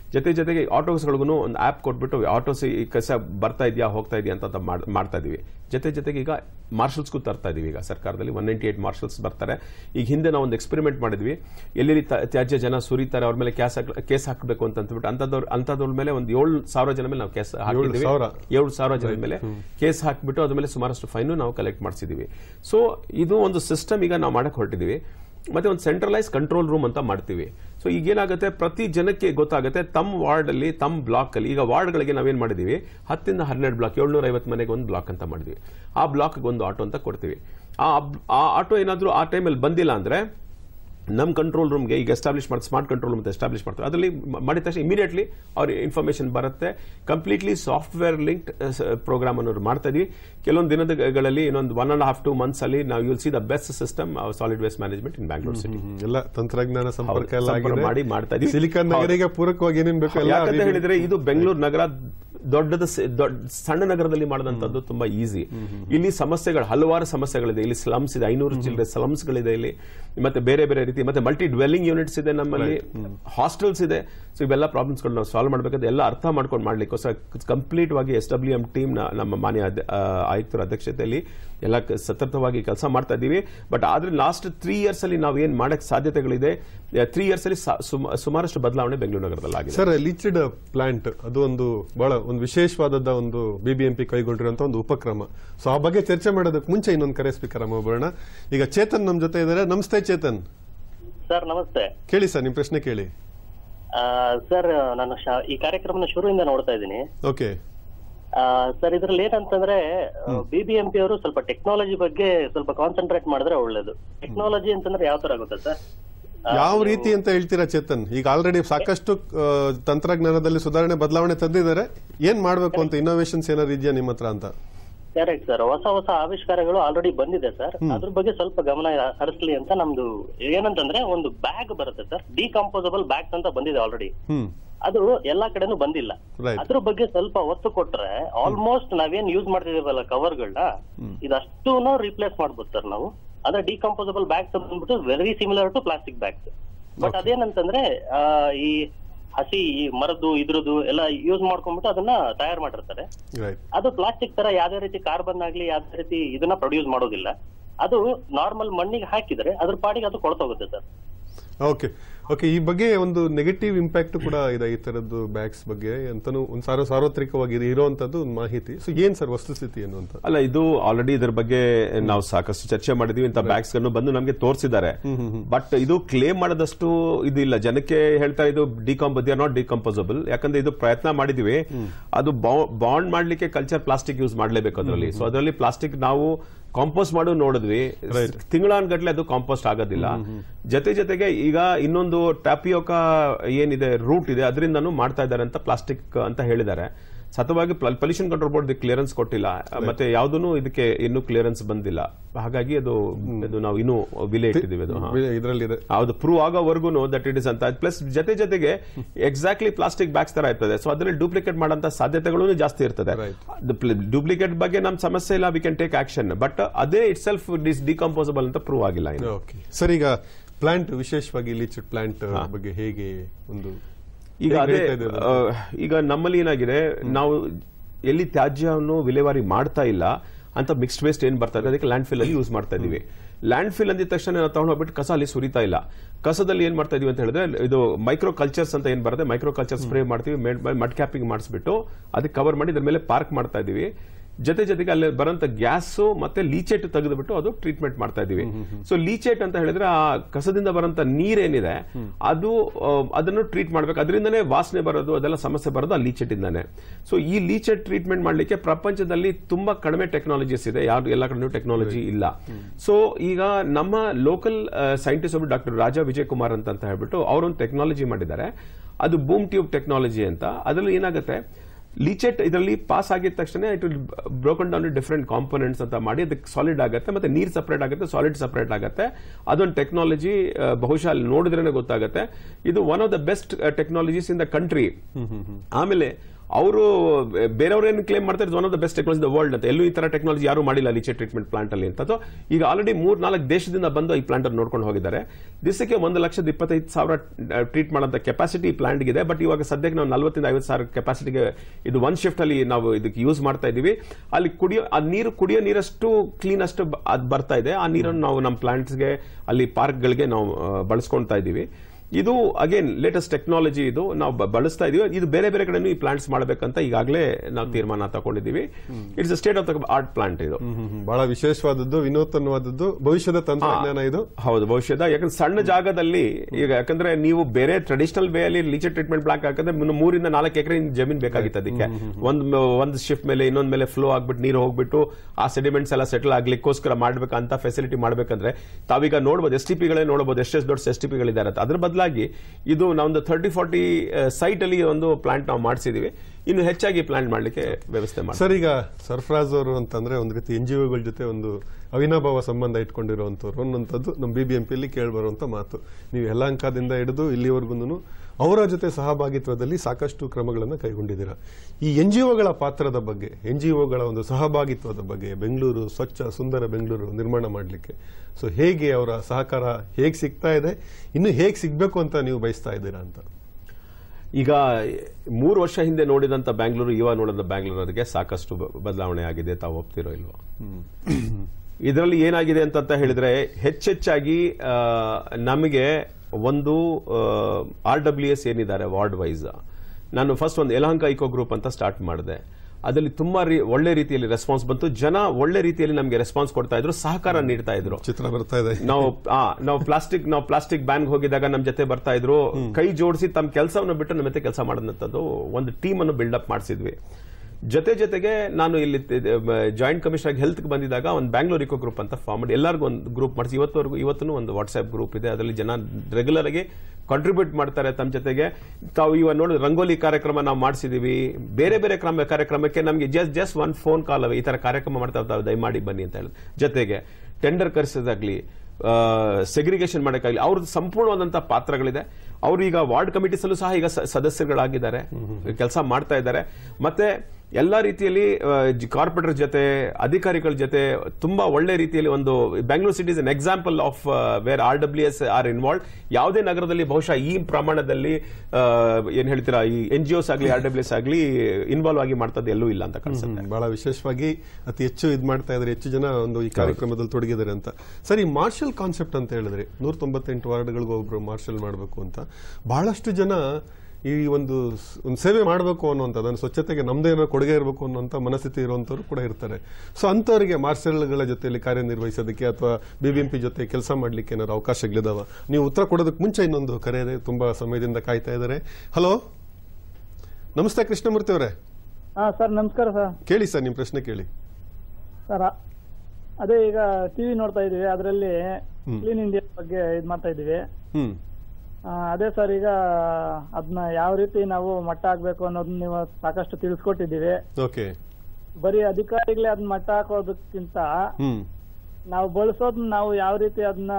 ಜೊತೆ ಜೊತೆಗೆ ಆಟೋಸ್ಗಳಿಗೂ ಒಂದು ಆಪ್ ಕೊಟ್ಬಿಟ್ಟು ಆಟೋಸ್ ಈ ಕಸ ಬರ್ತಾ ಇದೆಯಾ ಹೋಗ್ತಾ ಇದೆಯಾ ಅಂತ ಮಾಡ್- ಮಾಡ್ತಾ ಇದೀವಿ ಜೊತೆ ಜೊತೆಗೆ ಈಗ ಮಾರ್ಷಲ್ಸ್ಗೂ ತರ್ತಾ ಇದೀವಿ ಈಗ ಸರ್ಕಾರದಲ್ಲಿ ಒನ್ ನೈಂಟಿ ಏಟ್ ಮಾರ್ಷಲ್ಸ್ ಬರ್ತಾರೆ ಈಗ ಹಿಂದೆ ನಾವು ಒಂದು ಎಕ್ಸ್ಪೆರಿಮೆಂಟ್ ಮಾಡಿದ್ವಿ ಎಲ್ಲೆಲ್ಲಿ ತ- ತ್ಯಾಜ್ಯ ಜನ ಸುರಿತಾರೆ ಅವ್ರ ಮೇಲೆ ಕೇಸ್ ಹಾಕ್- ಕೇಸ್ ಹಾಕಬೇಕು ಅಂತ ಅಂದ್ಬಿಟ್ಟು ಅಂತದವ್ರ ಅಂತದವ್ರ ಮೇಲೆ ಒಂದು ಏಳು ಸಾವಿರ ಜನ ಮೇಲೆ ನಾವು ಕೇಸ್ ಹಾಕಿದ್ವಿ ಸಾವಿರ? ಏಳು ಸಾವಿರ ಜನದ ಮೇಲೆ ಕೇಸ್ ಹಾಕ್ಬಿಟ್ಟು ಅದ್ರ ಮೇಲೆ ಸುಮಾರಷ್ಟು ಫೈನ್ ನಾವು ಕಲೆಕ್ಟ್ ಮಾಡಿಸಿದೀವಿ ಸೊ ಇದು ಒಂದು ಸಿಸ್ಟಮ್ ಈಗ ನಾವು ಮಾಡಕ್ ಹೊರಟಿದೀವಿ ಮತ್ತೆ ಒಂದು ಸೆಂಟ್ರಲೈಸ್ ಕಂಟ್ರೋಲ್ ರೂಮ್ ಅಂತ ಮಾಡ್ತೀವಿ ಸೊ ಈಗೇನಾಗುತ್ತೆ ಪ್ರತಿ ಜನಕ್ಕೆ ಗೊತ್ತಾಗುತ್ತೆ ತಮ್ಮ ವಾರ್ಡ್ ಅಲ್ಲಿ ತಮ್ಮ ಬ್ಲಾಕ್ ಅಲ್ಲಿ ಈಗ ವಾರ್ಡ್ಗಳಿಗೆ ನಾವೇನ್ ಮಾಡಿದೀವಿ ಹತ್ತಿಂದ ಹನ್ನೆರಡು ಬ್ಲಾಕ್ ಏಳ್ನೂರ ಐವತ್ತು ಮನೆಗೆ ಒಂದು ಬ್ಲಾಕ್ ಅಂತ ಮಾಡಿದ್ವಿ ಆ ಬ್ಲಾಕ್ಗೆ ಒಂದು ಆಟೋ ಅಂತ ಕೊಡ್ತೀವಿ ಆ ಆ ಆಟೋ ಏನಾದರೂ ಆ ಟೈಮಲ್ಲಿ ಬಂದಿಲ್ಲ ಅಂದ್ರೆ ನಮ್ಮ ಕಂಟ್ರೋಲ್ ರೂಮ್ಗೆ ಈಗ ಎಸ್ಟಾಬ್ಲಿಷ್ ಮಾಡಿ ಸ್ಮಾರ್ಟ್ ಕಂಟ್ರೋಲ್ ರೂಮ್ ಅಂತ ಎಸ್ಟಾಬ್ಲಿಷ್ ಮಾಡ್ತಾರೆ ಅದರಲ್ಲಿ ಮ- ಮಾಡಿದ ತಕ್ಷಣ ಇಮಿಡಿಯೇಟ್ಲಿ ಅವ್ರ ಇನ್ಫಾರ್ಮೇಶನ್ ಬರುತ್ತೆ ಕಂಪ್ಲೀಟ್ಲಿ ಸಾಫ್ಟ್ವೇರ್ ಲಿಂಕ್ಡ್ ಪ್ರೋಗ್ರಾಮ್ ಅನ್ನೋರು ಮಾಡ್ತಾ ಇದೀವಿ ಕೆಲವೊಂದು ದಿನಗಳಲ್ಲಿ ಇನ್ನೊಂದು one and half two months ಅಲ್ಲಿ ನಾವು you'll see the best system solid waste management in Bangalore city hmm, ಎಲ್ಲ ತಂತ್ರಜ್ಞಾನ ಸಂಪರ್ಕ ಎಲ್ಲ ಸಂಪರ್ಕ ಆಗಿದೆ ಮಾಡಿ ಮಾಡ್ತಾ ಇದೀವಿ. ಸಿಲಿಕಾನ್ ನಗರಿಗೆ ಪೂರಕವಾಗಿ ಏನೇನ್ ಬೇಕು ಎಲ್ಲ ಯಾಕಂತ BBMP ಹೇಳಿದ್ರೆ ಇದು ಬೆಂಗಳೂರು ನಗರ ದೊಡ್ಡದ ಸ- ದೊಡ್ಡ ಸಣ್ಣ ನಗರದಲ್ಲಿ ಮಾಡಿದಂತದ್ದು ತುಂಬಾ ಈಸಿ ಇಲ್ಲಿ ಸಮಸ್ಯೆಗಳು ಹಲವಾರು ಸಮಸ್ಯೆಗಳಿದೆ ಇಲ್ಲಿ ಸ್ಲಮ್ಸ್ ಇದೆ ಐನೂರು ಚಿಲ್ಲರೆ ಸ್ಲಮ್ಸ್ ಗಳಿದೆ ಇಲ್ಲಿ ಮತ್ತೆ ಬೇರೆ ಬೇರೆ ರೀತಿ ಮತ್ತೆ ಮಲ್ಟಿ ಡ್ವೆಲ್ಲಿಂಗ್ ಯೂನಿಟ್ಸ್ ಇದೆ ನಮ್ಮಲ್ಲಿ ಹಾಸ್ಟೆಲ್ಸ್ ಇದೆ ಸೊ ಇವೆಲ್ಲ ಪ್ರಾಬ್ಲಮ್ಸ್ ಗಳು ನಾವು ಸಾಲ್ವ್ ಮಾಡಬೇಕಾದ್ರೆ ಎಲ್ಲ ಅರ್ಥ ಮಾಡ್ಕೊಂಡು ಮಾಡ್ಲಿಕ್ಕೋಸ್ಕರ ಕಂಪ್ಲೀಟ್ ವಾಗಿ ಎಸ್ ಡಬ್ಲ್ಯೂ ಎಂ ಟೀಮ್ ನಮ್ಮ ಮಾನ್ಯ ಅಧ್ಯ- ಆ, ಆಯುಕ್ತರ ಅಧ್ಯಕ್ಷತೆಯಲ್ಲಿ ಎಲ್ಲ ಕ- ಸತತವಾಗಿ ಕೆಲಸ ಮಾಡ್ತಾ ಇದ್ದೀವಿ ಬಟ್ ಆದ್ರೆ ಲಾಸ್ಟ್ ತ್ರೀ ಇಯರ್ಸ್ ಅಲ್ಲಿ ನಾವು ಏನ್ ಮಾಡಕ್ ಸಾಧ್ಯತೆಗಳಿದೆ ತ್ರೀ ಇಯರ್ಸ್ ಅಲ್ಲಿ ಸಾ- ಸುಮ- ಸುಮಾರಷ್ಟು ಬದಲಾವಣೆ ಬೆಂಗಳೂರು ನಗರದಲ್ಲಿ ಆಗಿದೆ ಸರ್ ಲೀಚಡ್ ಪ್ಲಾಂಟ್ ಅದು ಒಂದು ಬಹಳ ಒಂದು ವಿಶೇಷವಾದದ ಒಂದು ಬಿಬಿಎಂಪಿ ಕೈಗೊಂಡಿರುವಂತಹ ಒಂದು ಉಪಕ್ರಮ ಸೊ ಆ ಬಗ್ಗೆ ಚರ್ಚೆ ಮಾಡೋದಕ್ಕೆ ಮುಂಚೆ ಇನ್ನೊಂದು ಕರೆ ಸ್ಪೀಕರ್ ಬರೋಣ ಈಗ ಚೇತನ್ ನಮ್ ಜೊತೆ ಇದ್ದಾರೆ ನಮಸ್ತೆ ಚೇತನ್ ಸರ್ ನಮಸ್ತೆ ಕೇಳಿ ಸರ್ ನಿಮ್ ಪ್ರಶ್ನೆ ಕೇಳಿ ಆ, ಸರ್ ನಾನು ಶಾ- ಈ ಕಾರ್ಯಕ್ರಮನ ಶುರುವಿಂದ ನೋಡ್ತಾ ಇದ್ದೀನಿ ಓಕೆ ಆ, ಸರ್ ಇದ್ರಲ್ಲಿ ಏನಂತಂದ್ರೆ ಬಿಬಿಎಂಪಿ ಅವರು ಸ್ವಲ್ಪ ಟೆಕ್ನಾಲಜಿ ಬಗ್ಗೆ ಸ್ವಲ್ಪ ಕಾನ್ಸಂಟ್ರೇಟ್ ಮಾಡಿದ್ರೆ ಒಳ್ಳೇದು ಟೆಕ್ನಾಲಜಿ ಅಂತಂದ್ರೆ ಯಾವ ತರ ಆಗುತ್ತೆ ಸರ್ ಆ, ಯಾವ ನೀವು- ರೀತಿ ಅಂತ ಹೇಳ್ತೀರಾ ಚೇತನ್ ಈಗ ಆಲ್ರೆಡಿ ಸಾಕಷ್ಟು ಆ, ತಂತ್ರಜ್ಞಾನದಲ್ಲಿ ಸುಧಾರಣೆ ಬದಲಾವಣೆ ತಂದಿದ್ದಾರೆ ಏನ್ ಮಾಡ್ಬೇಕು ಅಂತ ಇನ್ನೋವೇಷನ್ಸ್ ಏನಾದ್ರು ಇದೆಯಾ ನಿಮ್ಮ ಹತ್ರ ಅಂತ ಕರೆಕ್ಟ್ ಸರ್ ಹೊಸ ಹೊಸ ಆವಿಷ್ಕಾರಗಳು ಆಲ್ರೆಡಿ ಬಂದಿದೆ ಸರ್ ಅದ್ರ ಬಗ್ಗೆ ಸ್ವಲ್ಪ ಗಮನ ಹರಿಸ್ಲಿ ಅಂತ ನಮ್ದು ಏನಂತಂದ್ರೆ ಒಂದು ಬ್ಯಾಗ್ ಬರುತ್ತೆ ಸರ್ ಡಿಕಂಪೋಸಬಲ್ ಬ್ಯಾಗ್ಸ್ ಅಂತ ಬಂದಿದೆ ಆಲ್ರೆಡಿ ಹ್ಮ್ ಅದು ಎಲ್ಲಾ ಕಡೆನೂ ಬಂದಿಲ್ಲ Right. ಅದ್ರ ಬಗ್ಗೆ ಸ್ವಲ್ಪ ಒತ್ತು ಕೊಟ್ರೆ ಆಲ್ಮೋಸ್ಟ್ ನಾವೇನ್ ಯೂಸ್ ಮಾಡ್ತಿದೀವಲ್ಲ ಕವರ್ಗಳನ್ನ ಇದಷ್ಟು ರೀಪ್ಲೇಸ್ ಮಾಡ್ಬೋದು ಸರ್ ನಾವು ಅಂದ್ರೆ ಡಿಕಂಪೋಸಬಲ್ ಬ್ಯಾಗ್ಸ್ ಬಂದ್ಬಿಟ್ಟು very similar to plastic bags but ಅದೇನಂತಂದ್ರೆ ಆ, ಈ ಹಸಿ ಈ ಮರದ್ದು ಇದ್ರದ್ದು ಎಲ್ಲ ಯೂಸ್ ಮಾಡ್ಕೊಂಡ್ಬಿಟ್ಟು ಅದನ್ನ ತಯಾರು ಮಾಡಿರ್ತಾರೆ ರೈಟ್ ಅದು ಪ್ಲಾಸ್ಟಿಕ್ ತರ ಯಾವ್ದೇ ರೀತಿ ಕಾರ್ಬನ್ ಆಗ್ಲಿ ಯಾವ್ದೇ ರೀತಿ ಇದನ್ನ ಪ್ರೊಡ್ಯೂಸ್ ಮಾಡೋದಿಲ್ಲ ಅದು ನಾರ್ಮಲ್ ಮಣ್ಣಿಗೆ ಹಾಕಿದ್ರೆ ಅದ್ರ ಪಾಡಿಗೆ ಅದು ಕೊಳ್ತೋಗುತ್ತೆ ಸರ್ ಓಕೆ ಓಕೆ ಈ ಬಗ್ಗೆ ಒಂದು ನೆಗೆಟಿವ್ ಇಂಪ್ಯಾಕ್ಟ್ ಕೂಡ ಇದೆ ಈ ತರದ್ದು ಬ್ಯಾಗ್ಸ್ ಬಗ್ಗೆ ಅಂತಾನು ಒಂದು ಸಾರ್ವ ಸಾರ್ವತ್ರಿಕವಾಗಿ ಇರುವಂತದ್ದು ಒಂದು ಮಾಹಿತಿ ಸೊ ಏನ್ ಸರ್ ವಸ್ತುಸ್ಥಿತಿ ಏನು ಅಂತ ಅಲ್ಲ ಇದು ಆಲ್ರೆಡಿ ಇದ್ರ ಬಗ್ಗೆ ನಾವು ಸಾಕಷ್ಟು ಚರ್ಚೆ ಮಾಡಿದೀವಿ ಇಂಥ ಬ್ಯಾಗ್ಸ್ ಗಳನ್ನು ಬಂದು ನಮಗೆ ತೋರಿಸಿದ್ದಾರೆ ಬಟ್ ಇದು ಕ್ಲೇಮ್ ಮಾಡೋದಷ್ಟು ಇದಿಲ್ಲ ಜನಕ್ಕೆ ಹೇಳ್ತಾ ಇದು decomp they are not decomposable ಯಾಕಂದ್ರೆ ಇದು ಪ್ರಯತ್ನ ಮಾಡಿದೀವಿ ಅದು ಬಾಂಡ್ ಮಾಡ್ಲಿಕ್ಕೆ ಕಲ್ಚರ್ ಪ್ಲಾಸ್ಟಿಕ್ ಯೂಸ್ ಮಾಡ್ಲೇಬೇಕು ಅದರಲ್ಲಿ ಸೊ ಅದರಲ್ಲಿ ಪ್ಲಾಸ್ಟಿಕ್ ನಾವು ಕಾಂಪೋಸ್ಟ್ ಮಾಡು ನೋಡಿದ್ವಿ ತಿಂಗಳಾನ್ಗಟ್ಲೆ ಅದು ಕಾಂಪೋಸ್ಟ್ ಆಗೋದಿಲ್ಲ ಜೊತೆ ಜೊತೆಗೆ ಈಗ ಇನ್ನೊಂದು ಟ್ಯಾಪಿಯೋಕ ಏನಿದೆ ರೂಟ್ ಇದೆ ಅದರಿಂದನೂ ಮಾಡ್ತಾ ಇದ್ದಾರೆ ಅಂತ ಪ್ಲಾಸ್ಟಿಕ್ ಅಂತ ಹೇಳಿದ್ದಾರೆ ಸತವಾಗಿ ಪೊಲ್ಯೂಷನ್ ಕಂಟ್ರೋಲ್ ಬೋರ್ಡ್ ಕ್ಲಿಯರೆನ್ಸ್ ಕೊಟ್ಟಿಲ್ಲ ಮತ್ತೆ ಯಾವ್ದೂ ಇದಕ್ಕೆ ಇನ್ನೂ ಕ್ಲಿಯರೆನ್ಸ್ ಬಂದಿಲ್ಲ ಹಾಗಾಗಿ ಅದು ಇದು ನಾವು ಇನ್ನೂ ವಿಲೆ ಇಟ್ಟಿದ್ದೀವಿ ಅದು ಹಾ. ಇದರಲ್ಲಿದೆ ಹೌದು ಪ್ರೂವ್ ಆಗೋವರೆಗೂ ದಟ್ ಇಟ್ ಇಸ್ ಅಂತ ಪ್ಲಸ್ ಜೊತೆ ಜೊತೆಗೆ ಎಕ್ಸಾಕ್ಟ್ಲಿ ಪ್ಲಾಸ್ಟಿಕ್ ಬ್ಯಾಗ್ಸ್ ತರ ಇರ್ತದೆ ಸೊ ಅದರಲ್ಲಿ ಡೂಪ್ಲಿಕೇಟ್ ಮಾಡೋಂತ ಸಾಧ್ಯತೆಗಳು ಜಾಸ್ತಿ ಇರ್ತದೆ ಡೂಪ್ಲಿಕೇಟ್ ಬಗ್ಗೆ ನಮ್ ಸಮಸ್ಯೆ ಇಲ್ಲ we can take action but ಅದೇ ಇಟ್ ಸೆಲ್ಫ್ ಡಿಸ್ ಡಿಕಂಪೋಸಬಲ್ ಅಂತ ಪ್ರೂವ್ ಆಗಿಲ್ಲ ಇನ್ನು. ಓಕೆ ಸರ್ ಈಗ ಪ್ಲಾಂಟ್ ವಿಶೇಷವಾಗಿ ಲೀಚಡ್ ಪ್ಲಾಂಟ್ ಬಗ್ಗೆ ಹೇಗೆ ಒಂದು ಈಗ ಹೇಗೆ ಅದೇ ನಡೀತಾ ಇದೆ ಅದು? ಆ, ಈಗ ನಮ್ಮಲ್ಲಿ ಏನಾಗಿದೆ ನಾವು ಎಲ್ಲಿ ತ್ಯಾಜ್ಯವನ್ನು ವಿಲೇವಾರಿ ಮಾಡ್ತಾ ಇಲ್ಲ ಅಂತ ಮಿಕ್ಸ್ಡ್ ವೇಸ್ಟ್ ಏನ್ ಬರ್ತಾ ಇದೆ ಅದಕ್ಕೆ ಲ್ಯಾಂಡ್ ಫಿಲ್ ಅಲ್ಲಿ ಯೂಸ್ ಮಾಡ್ತಾ ಇದೀವಿ ಲ್ಯಾಂಡ್ ಫಿಲ್ ಅಂದಿದ ತಕ್ಷಣ ನಾವು ತಗೊಂಡು ಹೋಗ್ಬಿಟ್ಟು ಕಸ ಅಲ್ಲಿ ಸುರಿತಾ ಇಲ್ಲ ಕಸದಲ್ಲಿ ಏನ್ ಮಾಡ್ತಾ ಇದೀವಿ ಅಂತ ಹೇಳಿದ್ರೆ ಇದು ಮೈಕ್ರೋ ಕಲ್ಚರ್ಸ್ ಅಂತ ಏನ್ ಬರುತ್ತೆ ಮೈಕ್ರೋ ಕಲ್ಚರ್ ಸ್ಪ್ರೇ ಮಾಡ್ತೀವಿ ಮಡ್ ಕ್ಯಾಪಿಂಗ್ ಮಾಡಿಸ್ಬಿಟ್ಟು ಅದಕ್ಕೆ ಕವರ್ ಮಾಡಿ ಇದ್ರ ಮೇಲೆ ಪಾರ್ಕ್ ಮಾಡ್ತಾ ಇದೀವಿ ಜೊತೆ ಜೊತೆಗೆ ಅಲ್ಲಿ ಬರೋಂತ ಗ್ಯಾಸ್ ಮತ್ತೆ ಲೀಚೆಟ್ ತೆಗೆದುಬಿಟ್ಟು ಅದು ಟ್ರೀಟ್ಮೆಂಟ್ ಮಾಡ್ತಾ ಇದೀವಿ ಸೊ ಲೀಚೆಟ್ ಅಂತ ಹೇಳಿದ್ರೆ ಆ ಕಸದಿಂದ ಬರೋಂತ ನೀರೇನಿದೆ ಅದು ಆ, ಅದನ್ನು ಟ್ರೀಟ್ ಮಾಡ್ಬೇಕು ಅದರಿಂದನೇ ವಾಸನೆ ಬರೋದು ಅದೆಲ್ಲ ಸಮಸ್ಯೆ ಬರೋದು ಆ ಲೀಚೆಟ್ ಇಂದಾನೆ ಸೊ ಈ ಲೀಚೆಟ್ ಟ್ರೀಟ್ಮೆಂಟ್ ಮಾಡ್ಲಿಕ್ಕೆ ಪ್ರಪಂಚದಲ್ಲಿ ತುಂಬಾ ಕಡಿಮೆ ಟೆಕ್ನಾಲಜೀಸ್ ಇದೆ ಯಾರು ಎಲ್ಲ ಕಡೆನೂ ಟೆಕ್ನಾಲಜಿ ಇಲ್ಲ ಸೊ ಈಗ ನಮ್ಮ ಲೋಕಲ್ ಸೈಂಟಿಸ್ಟ್ ಒಬ್ಬರು ಡಾಕ್ಟರ್ ರಾಜಾ ವಿಜಯ್ ಕುಮಾರ್ ಅಂತ ಅಂತ ಹೇಳ್ಬಿಟ್ಟು ಅವರೊಂದು ಟೆಕ್ನಾಲಜಿ ಮಾಡಿದ್ದಾರೆ ಅದು ಬೂಮ್ ಟ್ಯೂಬ್ ಟೆಕ್ನಾಲಜಿ ಅಂತ ಅದರಲ್ಲಿ ಏನಾಗುತ್ತೆ ಲೀಚೆಟ್ ಇದರಲ್ಲಿ ಪಾಸ್ ಆಗಿದ ತಕ್ಷಣ it will broken down different components ಅಂತ ಮಾಡಿ ಅದಕ್ಕೆ ಸಾಲಿಡ್ ಆಗುತ್ತೆ ಮತ್ತೆ ನೀರ್ ಸಪರೇಟ್ ಆಗುತ್ತೆ ಸಾಲಿಡ್ ಸಪರೇಟ್ ಆಗುತ್ತೆ ಅದೊಂದು ಟೆಕ್ನಾಲಜಿ ಬಹುಶಃ ಅಲ್ಲಿ ನೋಡಿದ್ರೇನೆ ಗೊತ್ತಾಗುತ್ತೆ ಇದು one of the best technologies in the country ಆಮೇಲೆ ಅವರು ಬೇರೆಯವ್ರೇನು ಕ್ಲೇಮ್ ಮಾಡ್ತಾರೆ one of the best technology the world ಅಂತ ಎಲ್ಲೂ ಈ ತರ ಟೆಕ್ನಾಲಜಿ ಯಾರು ಮಾಡಿಲ್ಲ ಲೀಚೆ ಟ್ರೀಟ್ಮೆಂಟ್ ಪ್ಲಾಂಟ್ ಅಲ್ಲಿ ಅಂತ ಈಗ ಆಲ್ರೆಡಿ ಮೂರ್ ನಾಲ್ಕು ದೇಶದಿಂದ ಬಂದು ಈ ಪ್ಲಾಂಟ್ ಅನ್ನು ನೋಡ್ಕೊಂಡು ಹೋಗಿದ್ದಾರೆ ದಿವಸಕ್ಕೆ ಒಂದು ಲಕ್ಷದ ಇಪ್ಪತ್ತೈದು ಸಾವಿರ ಟ್ರೀಟ್ ಮಾಡೋಂಥ ಕೆಪಾಸಿಟಿ ಪ್ಲಾಂಟ್ ಇದೆ ಬಟ್ ಇವಾಗ ಸದ್ಯಕ್ಕೆ ನಾವು ನಲ್ವತ್ತಿಂದ ಐವತ್ತು ಸಾವಿರ ಕೆಪಾಸಿಟಿಗೆ ಇದು ಒನ್ ಶಿಫ್ಟ್ ಅಲ್ಲಿ ನಾವು ಇದಕ್ಕೆ ಯೂಸ್ ಮಾಡ್ತಾ ಇದೀವಿ ಅಲ್ಲಿ ಕುಡಿಯೋ ಆ ನೀರು ಕುಡಿಯೋ ನೀರಷ್ಟು ಕ್ಲೀನ್ ಅಷ್ಟು ಬ- ಅದ್ ಬರ್ತಾ ಇದೆ ಆ ನೀರನ್ನು ನಾವು ನಮ್ಮ ಪ್ಲಾಂಟ್ಸ್ಗೆ ಅಲ್ಲಿ ಪಾರ್ಕ್ಗಳಿಗೆ ನಾವು ಆ, ಬಳಸ್ಕೊಳ್ತಾ ಇದ್ದೀವಿ ಇದು ಅಗೇನ್ ಲೇಟೆಸ್ಟ್ ಟೆಕ್ನಾಲಜಿ ಇದು ನಾವು ಬ- ಬಳಸ್ತಾ ಇದೀವಿ ಇದು ಬೇರೆ ಬೇರೆ ಕಡೆನೂ ಈ ಪ್ಲಾಂಟ್ಸ್ ಮಾಡಬೇಕಂತ ಈಗಾಗಲೇ ನಾವು ತೀರ್ಮಾನ ತಗೊಂಡಿದ್ದೀವಿ it's state of the art plant ಇದು ಹ್ಮ್, ಹ್ಮ್. ಬಹಳ ವಿಶೇಷವಾದದ್ದು ವಿನೂತನವಾದದ್ದು ಭವಿಷ್ಯದ ತಂತ್ರಜ್ಞಾನ ಇದು ಹೌದು ಭವಿಷ್ಯದ ಯಾಕಂದ್ರೆ ಸಣ್ಣ ಜಾಗದಲ್ಲಿ ಈಗ ಯಾಕಂದ್ರೆ ನೀವು ಬೇರೆ ಟ್ರೆಡಿಷನಲ್ ವೇ ಅಲ್ಲಿ ಲೀಚರ್ ಟ್ರೀಟ್ಮೆಂಟ್ ಪ್ಲಾಂಟ್ ಹಾಕಿದ್ರೆ ಮುನ್ನ ಮೂರಿಂದ ನಾಲ್ಕು ಎಕರೆ ಜಮೀನ್ ಬೇಕಾಗಿತ್ತು ಅದಕ್ಕೆ ಒಂದ್ ಮ- ಒಂದ್ ಶಿಫ್ಟ್ ಮೇಲೆ ಇನ್ನೊಂದ್ ಮೇಲೆ ಫ್ಲೋ ಆಗ್ಬಿಟ್ಟು ನೀರು ಹೋಗ್ಬಿಟ್ಟು ಆ ಸೆಡಿಮೆಂಟ್ಸ್ ಎಲ್ಲ ಸೆಟಲ್ ಆಗ್ಲಿಕ್ಕೋಸ್ಕರ ಮಾಡ್ಬೇಕಂತ ಫೆಸಿಲಿಟಿ ಮಾಡ್ಬೇಕಂದ್ರೆ ತಾವೀಗ ನೋಡ್ಬೋದು ಎಸ್ ಟಿ ಪಿಗಳೇ ನೋಡಬಹುದು ಎಷ್ಟೆಷ್ಟು ದೊಡ್ಡ ಎಸ್ ಟಿ ಪಿಗಳಿದ್ದಾರೆ ಅಂತ ಅದ್ರ ಬದಲಾಗಿ ಇದು ನಾವೊಂದು ಥರ್ಟಿ ಫಾರ್ಟಿ ಸೈಟ್ ಅಲ್ಲಿ ಒಂದು ಪ್ಲಾಂಟ್ ನಾವು ಮಾಡಿಸಿದೀವಿ ಇನ್ನು ಹೆಚ್ಚಾಗಿ ಪ್ಲಾಂಟ್ ಮಾಡ್ಲಿಕ್ಕೆ ವ್ಯವಸ್ಥೆ ಮಾಡಿ ಸರ್ ಈಗ ಸರ್ಫರಾಜ್ ಅವರು ಅಂತಂದ್ರೆ ಒಂದು ರೀತಿ ಎನ್ ಜಿ ಒಗಳ ಜೊತೆ ಒಂದು ಅವಿನಾಭಾವ ಸಂಬಂಧ ಇಟ್ಕೊಂಡಿರುವಂತವ್ರು ಅನ್ನೋಂಥದ್ದು ನಮ್ಮ ಬಿ ಬಿ ಎಂ ಪಿಯಲ್ಲಿ ಕೇಳಿಬರುವಂತ ಮಾತು ನೀವು ಯಲಹಂಕದಿಂದ ಹಿಡಿದು ಇಲ್ಲಿವರೆಗೂ ಅವರ ಜೊತೆ ಸಹಭಾಗಿತ್ವದಲ್ಲಿ ಸಾಕಷ್ಟು ಕ್ರಮಗಳನ್ನು ಕೈಗೊಂಡಿದ್ದೀರಾ ಈ ಎನ್ ಜಿ ಒಗಳ ಪಾತ್ರದ ಬಗ್ಗೆ ಎನ್ ಜಿ ಒಗಳ ಒಂದು ಸಹಭಾಗಿತ್ವದ ಬಗ್ಗೆ ಬೆಂಗಳೂರು ಸ್ವಚ್ಛ ಸುಂದರ ಬೆಂಗಳೂರು ನಿರ್ಮಾಣ ಮಾಡಲಿಕ್ಕೆ ಸೊ ಹೇಗೆ ಅವರ ಸಹಕಾರ ಹೇಗೆ ಸಿಗ್ತಾ ಇದೆ ಇನ್ನು ಹೇಗೆ ಸಿಗ್ಬೇಕು ಅಂತ ನೀವು ಬಯಸ್ತಾ ಇದ್ದೀರಾ ಅಂತ ಈಗ ಮೂರು ವರ್ಷ ಹಿಂದೆ ನೋಡಿದಂತ ಬ್ಯಾಂಗ್ಳೂರು ಇವಾಗ ನೋಡಿದ ಬ್ಯಾಂಗ್ಳೂರು ಅದಕ್ಕೆ ಸಾಕಷ್ಟು ಬ- ಬದಲಾವಣೆ ಆಗಿದೆ ತಾವು ಒಪ್ತಿರೋ ಇಲ್ವಾ ಇದರಲ್ಲಿ ಏನಾಗಿದೆ ಅಂತ ಹೇಳಿದ್ರೆ ಹೆಚ್ಚೆಚ್ಚಾಗಿ ಆ, ನಮಗೆ ಒಂದು ಆರ್ ಡಬ್ಲ್ಯೂ ಎಸ್ ಏನಿದ್ದಾರೆ ವಾರ್ಡ್ ವೈಸ್ ನಾನು ಫಸ್ಟ್ ಒಂದು ಯಲಹಂಕ ಇಕೋ ಗ್ರೂಪ್ ಅಂತ ಸ್ಟಾರ್ಟ್ ಮಾಡಿದೆ ಅದರಲ್ಲಿ ತುಂಬಾ ರೀ- ಒಳ್ಳೆ ರೀತಿಯಲ್ಲಿ ರೆಸ್ಪಾನ್ಸ್ ಬಂತು ಜನ ಒಳ್ಳೆ ರೀತಿಯಲ್ಲಿ ನಮಗೆ ರೆಸ್ಪಾನ್ಸ್ ಕೊಡ್ತಾ ಇದ್ರು ಸಹಕಾರ ನೀಡ್ತಾ ಇದ್ರು ಚಿತ್ರ ಬರ್ತಾ ಇದೆ ನಾವು ಆ, ನಾವು ಪ್ಲಾಸ್ಟಿಕ್ ನಾವು ಪ್ಲಾಸ್ಟಿಕ್ ಬ್ಯಾನ್ ಹೋಗಿದಾಗ ನಮ್ ಜೊತೆ ಬರ್ತಾ ಇದ್ರು ಕೈ ಜೋಡಿಸಿ ತಮ್ಮ ಕೆಲಸವನ್ನು ಬಿಟ್ಟು ನಮ್ಮ ಜೊತೆ ಕೆಲಸ ಮಾಡೋದಂಥದ್ದು ಒಂದು ಟೀಮ್ ಅನ್ನು ಬಿಲ್ಡಪ್ ಮಾಡಿಸಿದ್ವಿ ಜೊತೆ ಜೊತೆಗೆ ನಾನು ಇಲ್ಲಿ ಜಾಯಿಂಟ್ ಕಮಿಷನರ್ ಹೆಲ್ತ್ ಬಂದಿದಾಗ ಒಂದು ಬ್ಯಾಂಗ್ಳೂರ್ ಇಕೋ ಗ್ರೂಪ್ ಅಂತ ಫಾರ್ಮ್ ಮಾಡಿ ಎಲ್ಲರಿಗೂ ಒಂದು ಗ್ರೂಪ್ ಮಾಡಿಸಿ ಇವತ್ತವರೆಗೂ ಇವತ್ತು ಒಂದು ವಾಟ್ಸ್ಆಪ್ ಗ್ರೂಪ್ ಇದೆ ಅದರಲ್ಲಿ ಜನ ರೆಗ್ಯುಲರ್ ಆಗಿ ಕಾಂಟ್ರಿಬ್ಯೂಟ್ ಮಾಡ್ತಾರೆ ತಮ್ಮ ಜೊತೆಗೆ ತಾವು ಇವಾಗ ನೋಡಿ ರಂಗೋಲಿ ಕಾರ್ಯಕ್ರಮ ನಾವು ಮಾಡಿಸಿದೀವಿ ಬೇರೆ ಬೇರೆ ಕ್ರಮ ಕಾರ್ಯಕ್ರಮಕ್ಕೆ ನಮಗೆ just just one phone call ಅವೆ ಈ ತರ ಕಾರ್ಯಕ್ರಮ ಮಾಡ್ತಾ ಇರ್ತಾವೆ ದಯಮಾಡಿ ಬನ್ನಿ ಅಂತ ಹೇಳಿ ಜೊತೆಗೆ ಟೆಂಡರ್ ಕರೆಸೋದಾಗ್ಲಿ ಸೆಗ್ರಿಗೇಷನ್ ಮಾಡೋಕ್ಕಾಗಲಿ ಅವ್ರದ್ದು ಸಂಪೂರ್ಣವಾದಂತಹ ಪಾತ್ರಗಳಿದೆ ಅವರು ಈಗ ವಾರ್ಡ್ ಕಮಿಟೀಸ್ ಅಲ್ಲೂ ಸಹ ಈಗ ಸ- ಸದಸ್ಯರುಗಳಾಗಿದ್ದಾರೆ ಕೆಲಸ ಮಾಡ್ತಾ ಇದ್ದಾರೆ ಮತ್ತೆ ಎಲ್ಲಾ ರೀತಿಯಲ್ಲಿ ಕಾರ್ಪೊರೇಟರ್ ಜೊತೆ ಅಧಿಕಾರಿಗಳ ಜೊತೆ ತುಂಬಾ ಒಳ್ಳೆ ರೀತಿಯಲ್ಲಿ ಒಂದು Bengaluru city is an example of where R W S are involve ಯಾವುದೇ ನಗರದಲ್ಲಿ ಬಹುಶಃ ಈ ಪ್ರಮಾಣದಲ್ಲಿ ಆ, ಏನ್ ಹೇಳ್ತೀರಾ ಈ ಎನ್ ಜಿ ಒಸ್ ಆಗಲಿ ಆರ್ ಡಬ್ಲ್ಯೂ ಎಸ್ ಆಗಲಿ ಇನ್ವಾಲ್ವ್ ಆಗಿ ಮಾಡ್ತದ್ದು ಎಲ್ಲೂ ಇಲ್ಲ ಅಂತ ಕಾಣಿಸುತ್ತೆ ಬಹಳ ವಿಶೇಷವಾಗಿ ಅತಿ ಹೆಚ್ಚು ಇದು ಮಾಡ್ತಾ ಇದ್ದಾರೆ ಹೆಚ್ಚು ಜನ ಒಂದು ಈ ಕಾರ್ಯಕ್ರಮದಲ್ಲಿ ತೊಡಗಿದ್ದಾರೆ ಅಂತ ಸರಿ ಮಾರ್ಷಲ್ ಕಾನ್ಸೆಪ್ಟ್ ಅಂತ ಹೇಳಿದ್ರಿ ನೂರ ತೊಂಬತ್ತೆಂಟು ವಾರ್ಡ್ಗಳಿಗೂ ಒಬ್ರು ಮಾರ್ಷಲ್ ಮಾಡಬೇಕು ಅಂತ ಬಹಳಷ್ಟು ಜನ ಈ ಒಂದು ಸ್- ಒಂದು ಸೇವೆ ಮಾಡಬೇಕು ಅನ್ನುವಂಥದ್ದು ಅಂದ್ರೆ ಸ್ವಚ್ಛತೆಗೆ ನಮ್ದೇ ಏನೋ ಕೊಡುಗೆ ಇರಬೇಕು ಅನ್ನುವಂಥ ಮನಸ್ಥಿತಿ ಇರುವಂತವ್ರು ಕೂಡ ಇರ್ತಾರೆ ಸೊ ಅಂಥವರಿಗೆ ಮಾರ್ಷಲ್ಗಳ ಜೊತೆಯಲ್ಲಿ ಕಾರ್ಯನಿರ್ವಹಿಸೋದಕ್ಕೆ ಅಥವಾ ಬಿಬಿಎಂಪಿ ಜೊತೆ ಕೆಲಸ ಮಾಡ್ಲಿಕ್ಕೆ ಏನಾದ್ರು ಅವಕಾಶಗಳಿದಾವ ನೀವು ಉತ್ತರ ಕೊಡೋದಕ್ಕೆ ಮುಂಚೆ ಇನ್ನೊಂದು ಕರೆ ಇದೆ ತುಂಬಾ ಸಮಯದಿಂದ ಕಾಯ್ತಾ ಇದ್ದಾರೆ ಹಲೋ ನಮಸ್ತೆ ಕೃಷ್ಣಮೂರ್ತಿ ಅವರೇ ಹಾ ಸರ್ ನಮಸ್ಕಾರ ಸರ್ ಕೇಳಿ ಸರ್ ನಿಮ್ಮ ಪ್ರಶ್ನೆ ಕೇಳಿ ಸರ್ ಅದೇ ಈಗ ಟಿವಿ ನೋಡ್ತಾ ಇದೀವಿ ಅದರಲ್ಲಿ ಹ್ಮ್. ಕ್ಲೀನ್ ಇಂಡಿಯಾ ಬಗ್ಗೆ ಇದ್ ಮಾಡ್ತಾ ಇದೀವಿ ಹ್ಮ್ ಆ, ಅದೇ ಸರ್ ಈಗ ಅದನ್ನ ಯಾವ ರೀತಿ ನಾವು ಮಟ್ಟ ಹಾಕ್ಬೇಕು ಅನ್ನೋದನ್ನ ನೀವು ಸಾಕಷ್ಟು ತಿಳಿಸ್ಕೊಟ್ಟಿದ್ದೀವಿ ಓಕೆ ಬರೀ ಅಧಿಕಾರಿಗಳೇ ಅದನ್ನ ಮಟ್ಟ ಹಾಕೋದಕ್ಕಿಂತ ಹ್ಮ್ ನಾವು ಬಳಸೋದನ್ನ ನಾವು ಯಾವ ರೀತಿ ಅದನ್ನ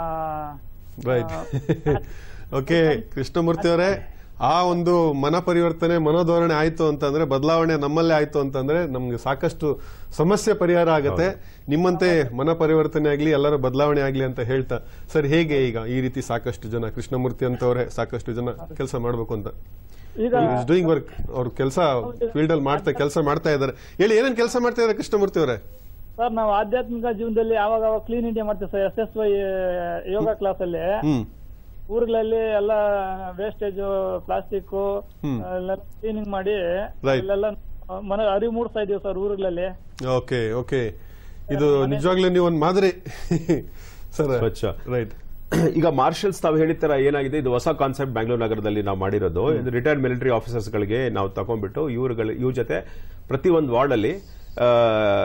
ರೈಟ್ ಓಕೆ ಕೃಷ್ಣಮೂರ್ತಿ ಅವರೇ ಆ ಒಂದು ಮನ ಪರಿವರ್ತನೆ ಮನೋಧೋರಣೆ ಆಯ್ತು ಅಂತಂದ್ರೆ ಬದಲಾವಣೆ ನಮ್ಮಲ್ಲೇ ಆಯ್ತು ಅಂತಂದ್ರೆ ನಮ್ಗೆ ಸಾಕಷ್ಟು ಸಮಸ್ಯೆ ಪರಿಹಾರ ಆಗತ್ತೆ ನಿಮ್ಮಂತೆ ಮನ ಪರಿವರ್ತನೆ ಆಗ್ಲಿ ಎಲ್ಲರ ಬದಲಾವಣೆ ಆಗ್ಲಿ ಅಂತ ಹೇಳ್ತಾ ಸರ್ ಹೇಗೆ ಈಗ ಈ ರೀತಿ ಸಾಕಷ್ಟು ಜನ ಕೃಷ್ಣಮೂರ್ತಿ ಅಂತವ್ರೆ ಸಾಕಷ್ಟು ಜನ ಕೆಲಸ ಮಾಡ್ಬೇಕು ಅಂತ ಈಗ ಡೂಯಿಂಗ್ ವರ್ಕ್ ಅವ್ರ ಕೆಲಸ ಫೀಲ್ಡ್ ಅಲ್ಲಿ ಮಾಡ್ತಾ ಕೆಲಸ ಮಾಡ್ತಾ ಇದ್ದಾರೆ ಹೇಳಿ ಏನೇನ್ ಕೆಲಸ ಮಾಡ್ತಾ ಇದ್ದಾರೆ ಕೃಷ್ಣಮೂರ್ತಿ ಅವರೇ ಸರ್ ನಾವು ಆಧ್ಯಾತ್ಮಿಕ ಜೀವನದಲ್ಲಿ ಯಾವಾಗ ಅವಾಗ ಕ್ಲೀನ್ ಇಂಡಿಯಾ ಮಾಡ್ತೀವಿ ಸರ್ ಎಸ್ ಎಸ್ ವೈ ಯೋಗ ಕ್ಲಾಸ್ ಅಲ್ಲಿ ಹ್ಮ್ ಊರುಗಳಲ್ಲಿ ಎಲ್ಲ ವೇಸ್ಟೇಜ್ ಪ್ಲಾಸ್ಟಿಕ್ ಹ್ಮ್. ಎಲ್ಲ ಕ್ಲೀನಿಂಗ್ ಮಾಡಿ Right. ಅಲ್ಲೆಲ್ಲ ಮನ ಅರಿವು ಮೂಡಿಸ್ತಾ ಇದೀವಿ ಸರ್ ಊರುಗಳಲ್ಲಿ ಓಕೆ ಓಕೆ ಇದು ನಿಜವಾಗ್ಲೂ ನೀವು ಒಂದು ಮಾದರಿ ಸರ್ ಸ್ವಚ್ಛ. ರೈಟ್ ಈಗ ಮಾರ್ಷಲ್ಸ್ ತಾವು ಹೇಳಿತರ ಏನಾಗಿದೆ ಇದು ಹೊಸ ಕಾನ್ಸೆಪ್ಟ್ ಬ್ಯಾಂಗ್ಳೂರು ನಗರದಲ್ಲಿ ನಾವು ಮಾಡಿರೋದು ಇದು ರಿಟೈರ್ಡ್ ಮಿಲಿಟರಿ ಆಫೀಸರ್ಸ್ ಗಳಿಗೆ ನಾವು ತಗೊಂಡ್ಬಿಟ್ಟು ಇವ್ರುಗಳ ಇವ್ರ ಜೊತೆ ಪ್ರತಿ ಒಂದು ವಾರ್ಡ್ ಅಲ್ಲಿ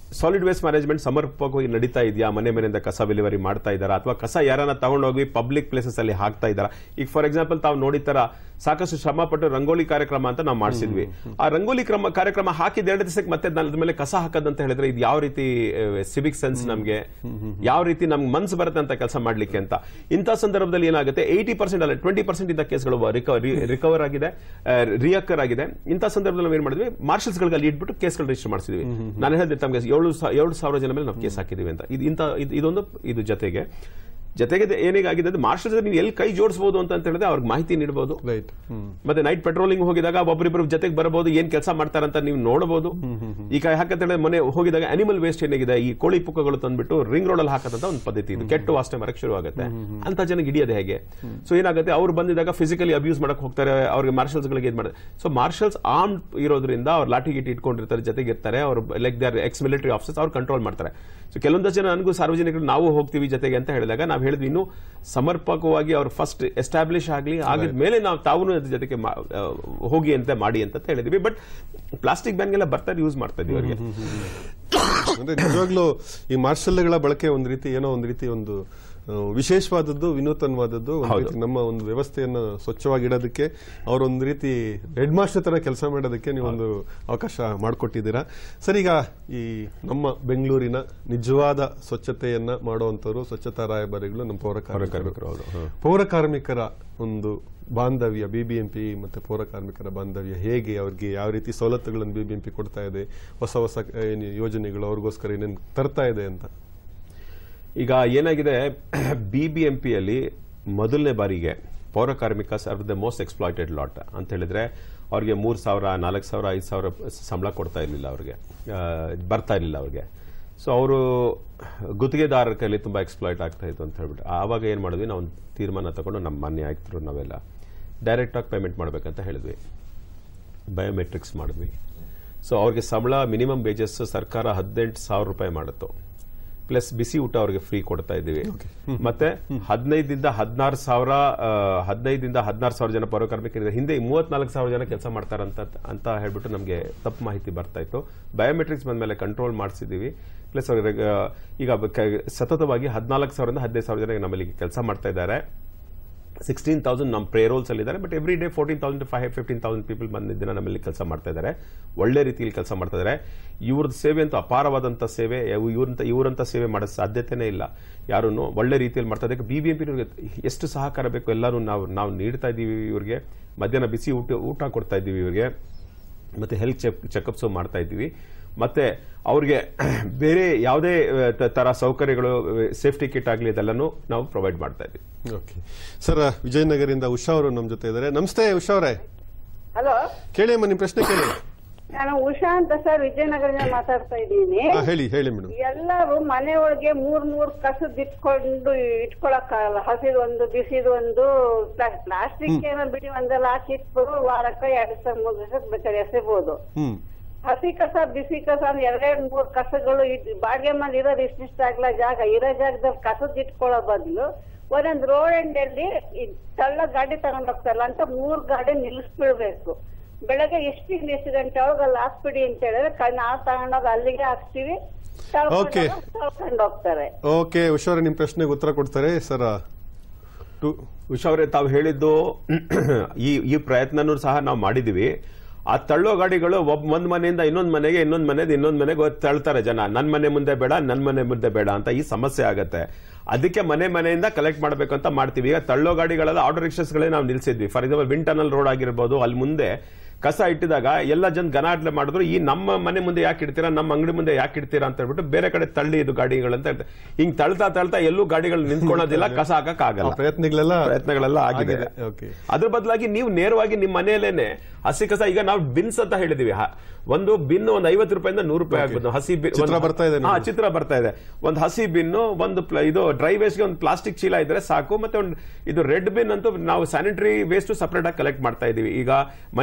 ಸಾಲಿಡ್ ವೇಸ್ಟ್ ಮ್ಯಾನೇಜ್ಮೆಂಟ್ ಸಮರ್ಪಕವಾಗಿ ನಡೀತಾ ಇದೆಯಾ ಮನೆ ಮನೆಯಿಂದ ಕಸ ವಿಲೇವಾರಿ ಮಾಡ್ತಾ ಇದ್ದಾರಾ ಅಥವಾ ಕಸ ಯಾರನ್ನ ತಗೊಂಡೋಗಿ ಪಬ್ಲಿಕ್ ಪ್ಲೇಸಸ್ ಅಲ್ಲಿ ಹಾಕ್ತಾ ಇದ್ದಾರಾ ಈಗ ಫಾರ್ ಎಕ್ಸಾಂಪಲ್ ತಾವು ನೋಡಿತರ ಸಾಕಷ್ಟು ಶ್ರಮ ಪಟ್ಟು ರಂಗೋಲಿ ಕಾರ್ಯಕ್ರಮ ಅಂತ ನಾವು ಮಾಡಿಸಿದ್ವಿ ಆ ರಂಗೋಲಿ ಕ್ರಮ ಕಾರ್ಯಕ್ರಮ ಹಾಕಿದ ಎರಡು ದಿವಸಕ್ಕೆ ಮತ್ತೆ ನಾನು ಅದ್ರ ಮೇಲೆ ಕಸ ಹಾಕೋದಂತ ಹೇಳಿದ್ರೆ ಇದು ಯಾವ ರೀತಿ ಸಿವಿಕ್ ಸೆನ್ಸ್ ನಮ್ಗೆ ಯಾವ ರೀತಿ ನಮ್ಗೆ ಮನ್ಸು ಬರುತ್ತೆ ಅಂತ ಕೆಲಸ ಮಾಡ್ಲಿಕ್ಕೆ ಅಂತ ಇಂಥ ಸಂದರ್ಭದಲ್ಲಿ ಏನಾಗುತ್ತೆ ಏಯ್ಟಿ ಪರ್ಸೆಂಟ್ ಅಲ್ಲ ಟ್ವೆಂಟಿ ಪರ್ಸೆಂಟ್ ಇಂಥ ಕೇಸ್ಗಳು ರಿಕವರ್ ಆಗಿದೆ ರಿಯಕರ್ ಆಗಿದೆ ಇಂಥ ಸಂದರ್ಭದಲ್ಲಿ ನಾವು ಏನ್ ಮಾಡಿದ್ವಿ ಮಾರ್ಷಲ್ಸ್ ಗಳಿಗೆ ಅಲ್ಲಿ ಇಟ್ಬಿಟ್ಟು ಕೇಸ್ಗಳು ರಿಜಿಸ್ಟರ್ ಮಾಡಿಸಿದ್ವಿ ನಾನು ಹೇಳಿದೆ ತಮಗೆ ಏಳು ಸಾ- ಏಳು ಸಾವಿರ ಜನ ಮೇಲೆ ನಾವು ಕೇಸ್ ಹಾಕಿದೀವಿ ಅಂತ ಇದು ಇಂಥ ಇದು- ಇದೊಂದು ಇದು ಜೊತೆಗೆ ಜೊತೆಗೆ ಇದು ಏನಿಗಾಗಿದೆ ಅಂದ್ರೆ ಮಾರ್ಷಲ್ಸ್ ನೀವು ಎಲ್ಲಿ ಕೈ ಜೋಡಿಸಬಹುದು ಅಂತ ಹೇಳಿದ್ರೆ ಅವ್ರಿಗೆ ಮಾಹಿತಿ ನೀಡಬಹುದು ರೈಟ್ ಮತ್ತೆ ನೈಟ್ ಪೆಟ್ರೋಲಿಂಗ್ ಹೋಗಿದಾಗ ಒಬ್ಬರಿಬ್ಬರು ಜೊತೆಗೆ ಬರಬಹುದು ಏನ್ ಕೆಲಸ ಮಾಡ್ತಾರಂತ ನೀವು ನೋಡಬಹುದು ಈಗ ಯಾಕಂತೇಳಿದ್ರೆ ಮನೆ ಹೋಗಿದಾಗ ಅನಿಮಲ್ ವೇಸ್ಟ್ ಏನಾಗಿದೆ ಈ ಕೋಳಿ ಪುಕ್ಕಗಳು ತಂದ್ಬಿಟ್ಟು ರಿಂಗ್ ರೋಡ್ ಅಲ್ಲಿ ಹಾಕದಂತ ಒಂದು ಪದ್ಧತಿ ಇದು ಕೆಟ್ಟು ವಾಸನೆ ಮರಕ್ಕೆ ಶುರು ಆಗುತ್ತೆ ಅಂತ ಜನಕ್ಕೆ ಹಿಡಿಯೋದು ಹೇಗೆ ಸೊ ಏನಾಗುತ್ತೆ ಅವ್ರು ಬಂದಿದಾಗ ಫಿಸಿಕಲಿ ಅಬ್ಯೂಸ್ ಮಾಡಕ್ ಹೋಗ್ತಾರೆ ಅವ್ರಿಗೆ ಮಾರ್ಷಲ್ಸ್ ಗಳಿಗೆ ಇದ್ ಮಾಡಿದ್ರೆ ಸೊ ಮಾರ್ಷಲ್ಸ್ ಆರ್ಮ್ ಇರೋದ್ರಿಂದ ಅವ್ರು ಲಾಠಿ ಗಿಟಿ ಇಟ್ಕೊಂಡಿರ್ತಾರೆ ಜೊತೆಗೆ ಇರ್ತಾರೆ ಅವ್ರು like their ex military officers ಅವ್ರು ಕಂಟ್ರೋಲ್ ಮಾಡ್ತಾರೆ ಸೊ ಕೆಲವೊಂದು ಜನ ನನಗೂ ಸಾರ್ವಜನಿಕರು ನಾವು ಹೋಗ್ತೀವಿ ಜೊತೆಗೆ ಅಂತ ಹೇಳಿದಾಗ ನಾವು ಹೇಳಿದ್ವಿ ಇನ್ನು ಸಮರ್ಪಕವಾಗಿ ಅವ್ರು ಫಸ್ಟ್ ಎಸ್ಟಾಬ್ಲಿಷ್ ಆಗಲಿ ಆಗಿದ ಮೇಲೆ ನಾವು ತಾವು ಅದ್ರ ಜೊತೆಗೆ ಮಾ- ಆ, ಹೋಗಿ ಅಂತ ಮಾಡಿ ಅಂತ ಹೇಳಿದ್ವಿ ಬಟ್ ಪ್ಲಾಸ್ಟಿಕ್ ಬ್ಯಾನ್ಗೆಲ್ಲ ಬರ್ತಾರೆ ಯೂಸ್ ಮಾಡ್ತಾ ಇದೀವಿ ಅವರಿಗೆ ಅಂದ್ರೆ ನಿಜವಾಗ್ಲೂ ಈ ಮಾರ್ಷಲ್ಗಳ ಬಳಕೆ ಒಂದು ರೀತಿ ಏನೋ ಒಂದು ರೀತಿ ಒಂದು ಆ, ವಿಶೇಷವಾದದ್ದು ವಿನೂತನವಾದದ್ದು ಒಂದು ರೀತಿ ನಮ್ಮ ಒಂದು ವ್ಯವಸ್ಥೆಯನ್ನು ಸ್ವಚ್ಛವಾಗಿ ಇಡೋದಕ್ಕೆ ಅವರೊಂದು ರೀತಿ ಹೆಡ್ ಮಾಸ್ಟರ್ ತರ ಕೆಲಸ ಮಾಡೋದಕ್ಕೆ ನೀವೊಂದು ಅವಕಾಶ ಮಾಡಿಕೊಟ್ಟಿದ್ದೀರಾ ಸರ್ ಈಗ ಈ ನಮ್ಮ ಬೆಂಗಳೂರಿನ ನಿಜವಾದ ಸ್ವಚ್ಛತೆಯನ್ನ ಮಾಡುವಂತವರು ಸ್ವಚ್ಛತಾ ರಾಯಭಾರಿಗಳು ನಮ್ಮ ಪೌರ ಕಾರ್ಮಿಕರು ಹೌದು, ಹ. ಪೌರ ಕಾರ್ಮಿಕರ ಒಂದು ಬಾಂಧವ್ಯ ಬಿಬಿಎಂಪಿ ಮತ್ತೆ ಪೌರ ಕಾರ್ಮಿಕರ ಬಾಂಧವ್ಯ ಹೇಗೆ ಅವ್ರಿಗೆ ಯಾವ ರೀತಿ ಸವಲತ್ತುಗಳನ್ನು ಬಿಬಿಎಂಪಿ ಕೊಡ್ತಾ ಇದೆ ಹೊಸ ಹೊಸ ಏನು ಯೋಜನೆಗಳು ಅವ್ರಿಗೋಸ್ಕರ ಏನೇನು ತರ್ತಾ ಇದೆ ಅಂತ ಈಗ ಏನಾಗಿದೆ ಬಿ ಬಿ ಎಂ ಪಿಯಲ್ಲಿ ಮೊದಲನೇ ಬಾರಿಗೆ ಪೌರ ಕಾರ್ಮಿಕ are the most exploited lot ಅಂತ ಹೇಳಿದ್ರೆ ಅವ್ರಿಗೆ ಮೂರು ಸಾವಿರ ನಾಲ್ಕು ಸಾವಿರ ಐದು ಸಾವಿರ ಸಂಬಳ ಕೊಡ್ತಾ ಇರಲಿಲ್ಲ ಅವ್ರಿಗೆ ಆ, ಬರ್ತಾ ಇರಲಿಲ್ಲ ಅವ್ರಿಗೆ ಸೊ ಅವರು ಗುತ್ತಿಗೆದಾರರ ಕೈಲಿ ತುಂಬಾ ಎಕ್ಸ್ಪ್ಲಾಯ್ಟ್ ಆಗ್ತಾ ಇತ್ತು ಅಂತ ಹೇಳ್ಬಿಟ್ಟು ಆವಾಗ ಏನು ಮಾಡಿದ್ವಿ ನಾವು ಒಂದು ತೀರ್ಮಾನ ತಗೊಂಡು ನಮ್ಮ ಮಾನ್ಯ ಆಯ್ತರು ನಾವೆಲ್ಲ ಡೈರೆಕ್ಟ್ ಆಗಿ ಪೇಮೆಂಟ್ ಮಾಡ್ಬೇಕಂತ ಹೇಳಿದ್ವಿ ಬಯೋಮೆಟ್ರಿಕ್ಸ್ ಮಾಡಿದ್ವಿ ಸೊ ಅವ್ರಿಗೆ ಸಂಬಳ ಮಿನಿಮಮ್ ವೇಜಸ್ ಸರ್ಕಾರ ಹದಿನೆಂಟು ಸಾವಿರ ರೂಪಾಯಿ ಮಾಡುತ್ತು ಪ್ಲಸ್ ಬಿಸಿ ಊಟ ಅವ್ರಿಗೆ ಫ್ರೀ ಕೊಡ್ತಾ ಇದ್ದೀವಿ ಮತ್ತೆ ಹದಿನೈದಿಂದ ಹದಿನಾರು ಸಾವಿರ ಆ, ಹದಿನೈದಿಂದ ಹದಿನಾರು ಸಾವಿರ ಜನ ಪೌರ ಕಾರ್ಮಿಕರಿದ್ದಾರೆ ಹಿಂದೆ ಮೂವತ್ನಾಲ್ಕು ಸಾವಿರ ಜನ ಕೆಲಸ ಮಾಡ್ತಾರಂತ ಅಂತ ಹೇಳ್ಬಿಟ್ಟು ನಮಗೆ ತಪ್ಪು ಮಾಹಿತಿ ಬರ್ತಾ ಇತ್ತು ಬಯೋಮೆಟ್ರಿಕ್ಸ್ ಬಂದ್ಮೇಲೆ ಕಂಟ್ರೋಲ್ ಮಾಡಿಸಿದೀವಿ ಪ್ಲಸ್ ಅವ್ರಿಗೆ ಆ, ಈಗ ಕ- ಸತತವಾಗಿ ಹದಿನಾಲ್ಕು ಸಾವಿರದಿಂದ ಹದಿನೈದು ಸಾವಿರ ಜನ ನಮ್ಮಲ್ಲಿ ಕೆಲಸ ಮಾಡ್ತಾ ಇದ್ದಾರೆ ಸಿಕ್ಸ್ಟೀನ್ ತೌಸಂಡ್ ನಮ್ಮ ಪ್ರೇರೋಲ್ಸ್ ಅಲ್ಲಿ ಇದ್ದಾರೆ but every day fourteen thousand five fifteen thousand people ಬಂದ ದಿನ ನಮ್ಮಲ್ಲಿ ಕೆಲಸ ಮಾಡ್ತಾ ಇದ್ದಾರೆ ಒಳ್ಳೆ ರೀತಿಯಲ್ಲಿ ಕೆಲಸ ಮಾಡ್ತಾ ಇದ್ದಾರೆ ಇವ್ರದ್ದು ಸೇವೆ ಅಂತೂ ಅಪಾರವಾದಂಥ ಸೇವೆ ಇವ್- ಇವ್ರಂತ ಇವರಂತ ಸೇವೆ ಮಾಡೋ ಸಾಧ್ಯತೆನೇ ಇಲ್ಲ ಯಾರೂ ಒಳ್ಳೆ ರೀತಿಯಲ್ಲಿ ಮಾಡ್ತಾ ಇದ್ದಾರೆ ಬಿ ಬಿ ಎಂ ಎಷ್ಟು ಸಹಕಾರ ಬೇಕು ಎಲ್ಲರೂ ನಾವು ನಾವು ನೀಡ್ತಾ ಇದ್ದೀವಿ ಇವ್ರಿಗೆ ಮಧ್ಯಾಹ್ನ ಬಿಸಿ ಊಟ ಊಟ ಕೊಡ್ತಾ ಇದ್ದೀವಿ ಇವ್ರಿಗೆ ಮತ್ತೆ ಹೆಲ್ತ್ ಚೆಕ್ ಚೆಕಪ್ಸ್ ಮಾಡ್ತಾ ಇದ್ದೀವಿ ಮತ್ತೆ ಅವ್ರಿಗೆ ಬೇರೆ ಯಾವುದೇ ಆ, ತ- ತರ ಸೌಕರ್ಯಗಳು ಸೇಫ್ಟಿ ಕಿಟ್ ಆಗಲಿ ಇದೆಲ್ಲನೂ ನಾವು ಪ್ರೊವೈಡ್ ಮಾಡ್ತಾ ಇದ್ದೀವಿ ಓಕೆ ಸರ್ ವಿಜಯನಗರಿಂದ ಉಷಾ ಅವರು ನಮ್ಮ ಜೊತೆ ಇದ್ದಾರೆ ನಮಸ್ತೆ ಉಷಾ ಅವರೇ ಹಲೋ ಕೇಳಿ ಅಮ್ಮ ನಿಮ್ಮ ಪ್ರಶ್ನೆ ಕೇಳಿ ನಾನು ಉಷಾ ಅಂತ ಸರ್ ವಿಜಯನಗರದಿಂದ ಮಾತಾಡ್ತಾ ಇದ್ದೀನಿ ಹಾ, ಹೇಳಿ ಹೇಳಿ ಮೇಡಮ್ ಎಲ್ಲರೂ ಮನೆ ಒಳಗೆ ಮೂರ್ ಮೂರ್ ಕಸದ್ ಇಟ್ಕೊಂಡು ಇಟ್ಕೊಳಕ್ಕಾಗಲ್ಲ ಹಸಿದು ಒಂದು ಬಿಸಿದು ಒಂದು ಪ್ಲಾಸ್ಟಿಕ್ ಏನೋ ಬಿಡಿ ಒಂದೆಲ್ಲ ಹಾಕಿ ಇಟ್ಬಿಟ್ಟು ವಾರಕ್ಕೆ ಎರಡು ದಿವಸ ಮೂರ್ ದಿವಸ ಬೇಕಾದ್ರೆ ಎಸೆಬಹುದು ಹ್ಮ್ ಹಸಿ ಕಸ ಬಿಸಿ ಕಸ ಅಂದ್ರೆ ಎರಡೆರಡ್ ಮೂರ್ ಕಸಗಳು ಇದ್- ಬಾಡಿಗೆ ಮನೆ ಇರೋದು ಇಷ್ಟಿಷ್ಟ ಆಗ್ಲ ಜಾಗ ಇರೋ ಜಾಗದಲ್ಲಿ ಕಸದ್ ಇಟ್ಕೊಳ್ಳೋ ಬದಲು ಒಂದೊಂದ್ ರೋಡ್ ಎಂಡಲ್ಲಿ ತಳ್ಳ ಗಾಡಿ ತಗೊಂಡ್ ಹೋಗ್ತಾರಲ್ಲ ಅಂತ ಮೂರ್ ಗಾಡಿ ನಿಲ್ಲಿಸ್ಬಿಡ್ಬೇಕು ಬೆಳಗ್ಗೆ ಎಷ್ಟಿಂದ ಎಷ್ಟು ಗಂಟೆ ಒಳಗೆ ಅಲ್ಲಿ ಹಾಕ್ಬಿಡಿ ಅಂತ ಹೇಳಿದ್ರೆ ಕ- ನಾವ್ ತಗೊಂಡೋಗಿ ಅಲ್ಲಿಗೆ ಹಾಕ್ತಿವಿ Okay. ತಳ್ಕೊಂಡು ಹೋಗ್ತಾರೆ ಓಕೆ ಉಷಾ ಅವರೇ ನಿಮ್ಮ ಪ್ರಶ್ನೆಗೆ ಉತ್ತರ ಕೊಡ್ತಾರೆ ಸರ್ ಟು ಉಷಾ ಅವರೇ ತಾವು ಹೇಳಿದ್ದು ಈ ಈ ಪ್ರಯತ್ನನೂ ಸಹ ನಾವು ಮಾಡಿದೀವಿ ಆ ತಳ್ಳೋ ಗಾಡಿಗಳು ಒಬ್ಬ ಒಂದ್ ಮನೆಯಿಂದ ಇನ್ನೊಂದ್ ಮನೆಗೆ ಇನ್ನೊಂದ್ ಮನೆಯಿಂದ ಇನ್ನೊಂದ್ ಮನೆಗೆ ಹೋಗ್ ತಳ್ತಾರೆ ಜನ ನನ್ ಮನೆ ಮುಂದೆ ಬೇಡ ನನ್ ಮನೆ ಮುಂದೆ ಬೇಡ ಅಂತ ಈ ಸಮಸ್ಯೆ ಆಗತ್ತೆ ಅದಕ್ಕೆ ಮನೆ ಮನೆಯಿಂದ ಕಲೆಕ್ಟ್ ಮಾಡಬೇಕು ಅಂತ ಮಾಡ್ತೀವಿ ಈಗ ತಳ್ಳೋ ಗಾಡಿಗಳೆಲ್ಲ ಆಟೋ ರಿಕ್ಷಾಸ್ಗಳೇ ನಾವು ನಿಲ್ಸಿದ್ವಿ ಫಾರ್ ಎಕ್ಸಾಂಪಲ್ ವಿಂಟರ್ನಲ್ ರೋಡ್ ಆಗಿರ್ಬೋದು ಅಲ್ಲಿ ಮುಂದೆ ಕಸ ಇಟ್ಟಿದಾಗ ಎಲ್ಲ ಜನ ಗನಾಟ್ಲೆ ಮಾಡಿದ್ರು ಈ ನಮ್ಮ ಮನೆ ಮುಂದೆ ಯಾಕೆ ಇಡ್ತೀರಾ ನಮ್ಮ ಅಂಗಡಿ ಮುಂದೆ ಯಾಕೆ ಇಡ್ತೀರಾ ಅಂತ ಹೇಳ್ಬಿಟ್ಟು ಬೇರೆ ಕಡೆ ತಳ್ಳಿ ಇದು ಗಾಡಿಗಳಂತ ಹೇಳ್ತಾರೆ ಹಿಂಗ್ ತಳ್ತಾ ತಳ್ತಾ ಎಲ್ಲೂ ಗಾಡಿಗಳು ನಿಂತ್ಕೊಳ್ಳೋದಿಲ್ಲ ಕಸ ಹಾಕಕ್ ಆಗಲ್ಲ ಆ ಪ್ರಯತ್ನಗಳೆಲ್ಲ ಪ್ರಯತ್ನಗಳೆಲ್ಲ ಆಗಿದೆ ಆಗಿದೆ, okay. ಅದ್ರ ಬದಲಾಗಿ ನೀವು ನೇರವಾಗಿ ನಿಮ್ಮ ಮನೆಯಲ್ಲೇನೆ ಹಸಿ ಕಸ ಈಗ ನಾವು ಬಿನ್ಸ್ ಅಂತ ಹೇಳಿದೀವಿ ಹ- ಒಂದು ಬಿನ್ ಒಂದು ಐವತ್ತು ರೂಪಾಯಿಂದ ನೂರು ರೂಪಾಯಿ ಆಗ್ಬೋದು ಹಸಿ ಬಿನ್ ಚಿತ್ರ ಬರ್ತಾ ಇದೆ ಹಾ ನೋಡಿ. ಚಿತ್ರ ಬರ್ತಾ ಇದೆ ಒಂದು ಹಸಿ ಬಿನ್ನು ಒಂದು ಪ್ಲ- ಇದು ಡ್ರೈ ವೇಸ್ಟ್ಗೆ ಒಂದು ಪ್ಲಾಸ್ಟಿಕ್ ಚೀಲ ಇದ್ರೆ ಸಾಕು ಮತ್ತೆ ಒಂದು ಇದು ರೆಡ್ ಬಿನ್ ಅಂತೂ ನಾವು ಸ್ಯಾನಿಟರಿ ವೇಸ್ಟ್ ಸಪರೇಟ್ ಆಗಿ ಕಲೆಕ್ಟ್ ಮಾಡ್ತಾ ಇದೀವಿ ಈಗ ಮನೆಯಲ್ಲಿ ಮೆಡಿಕಲ್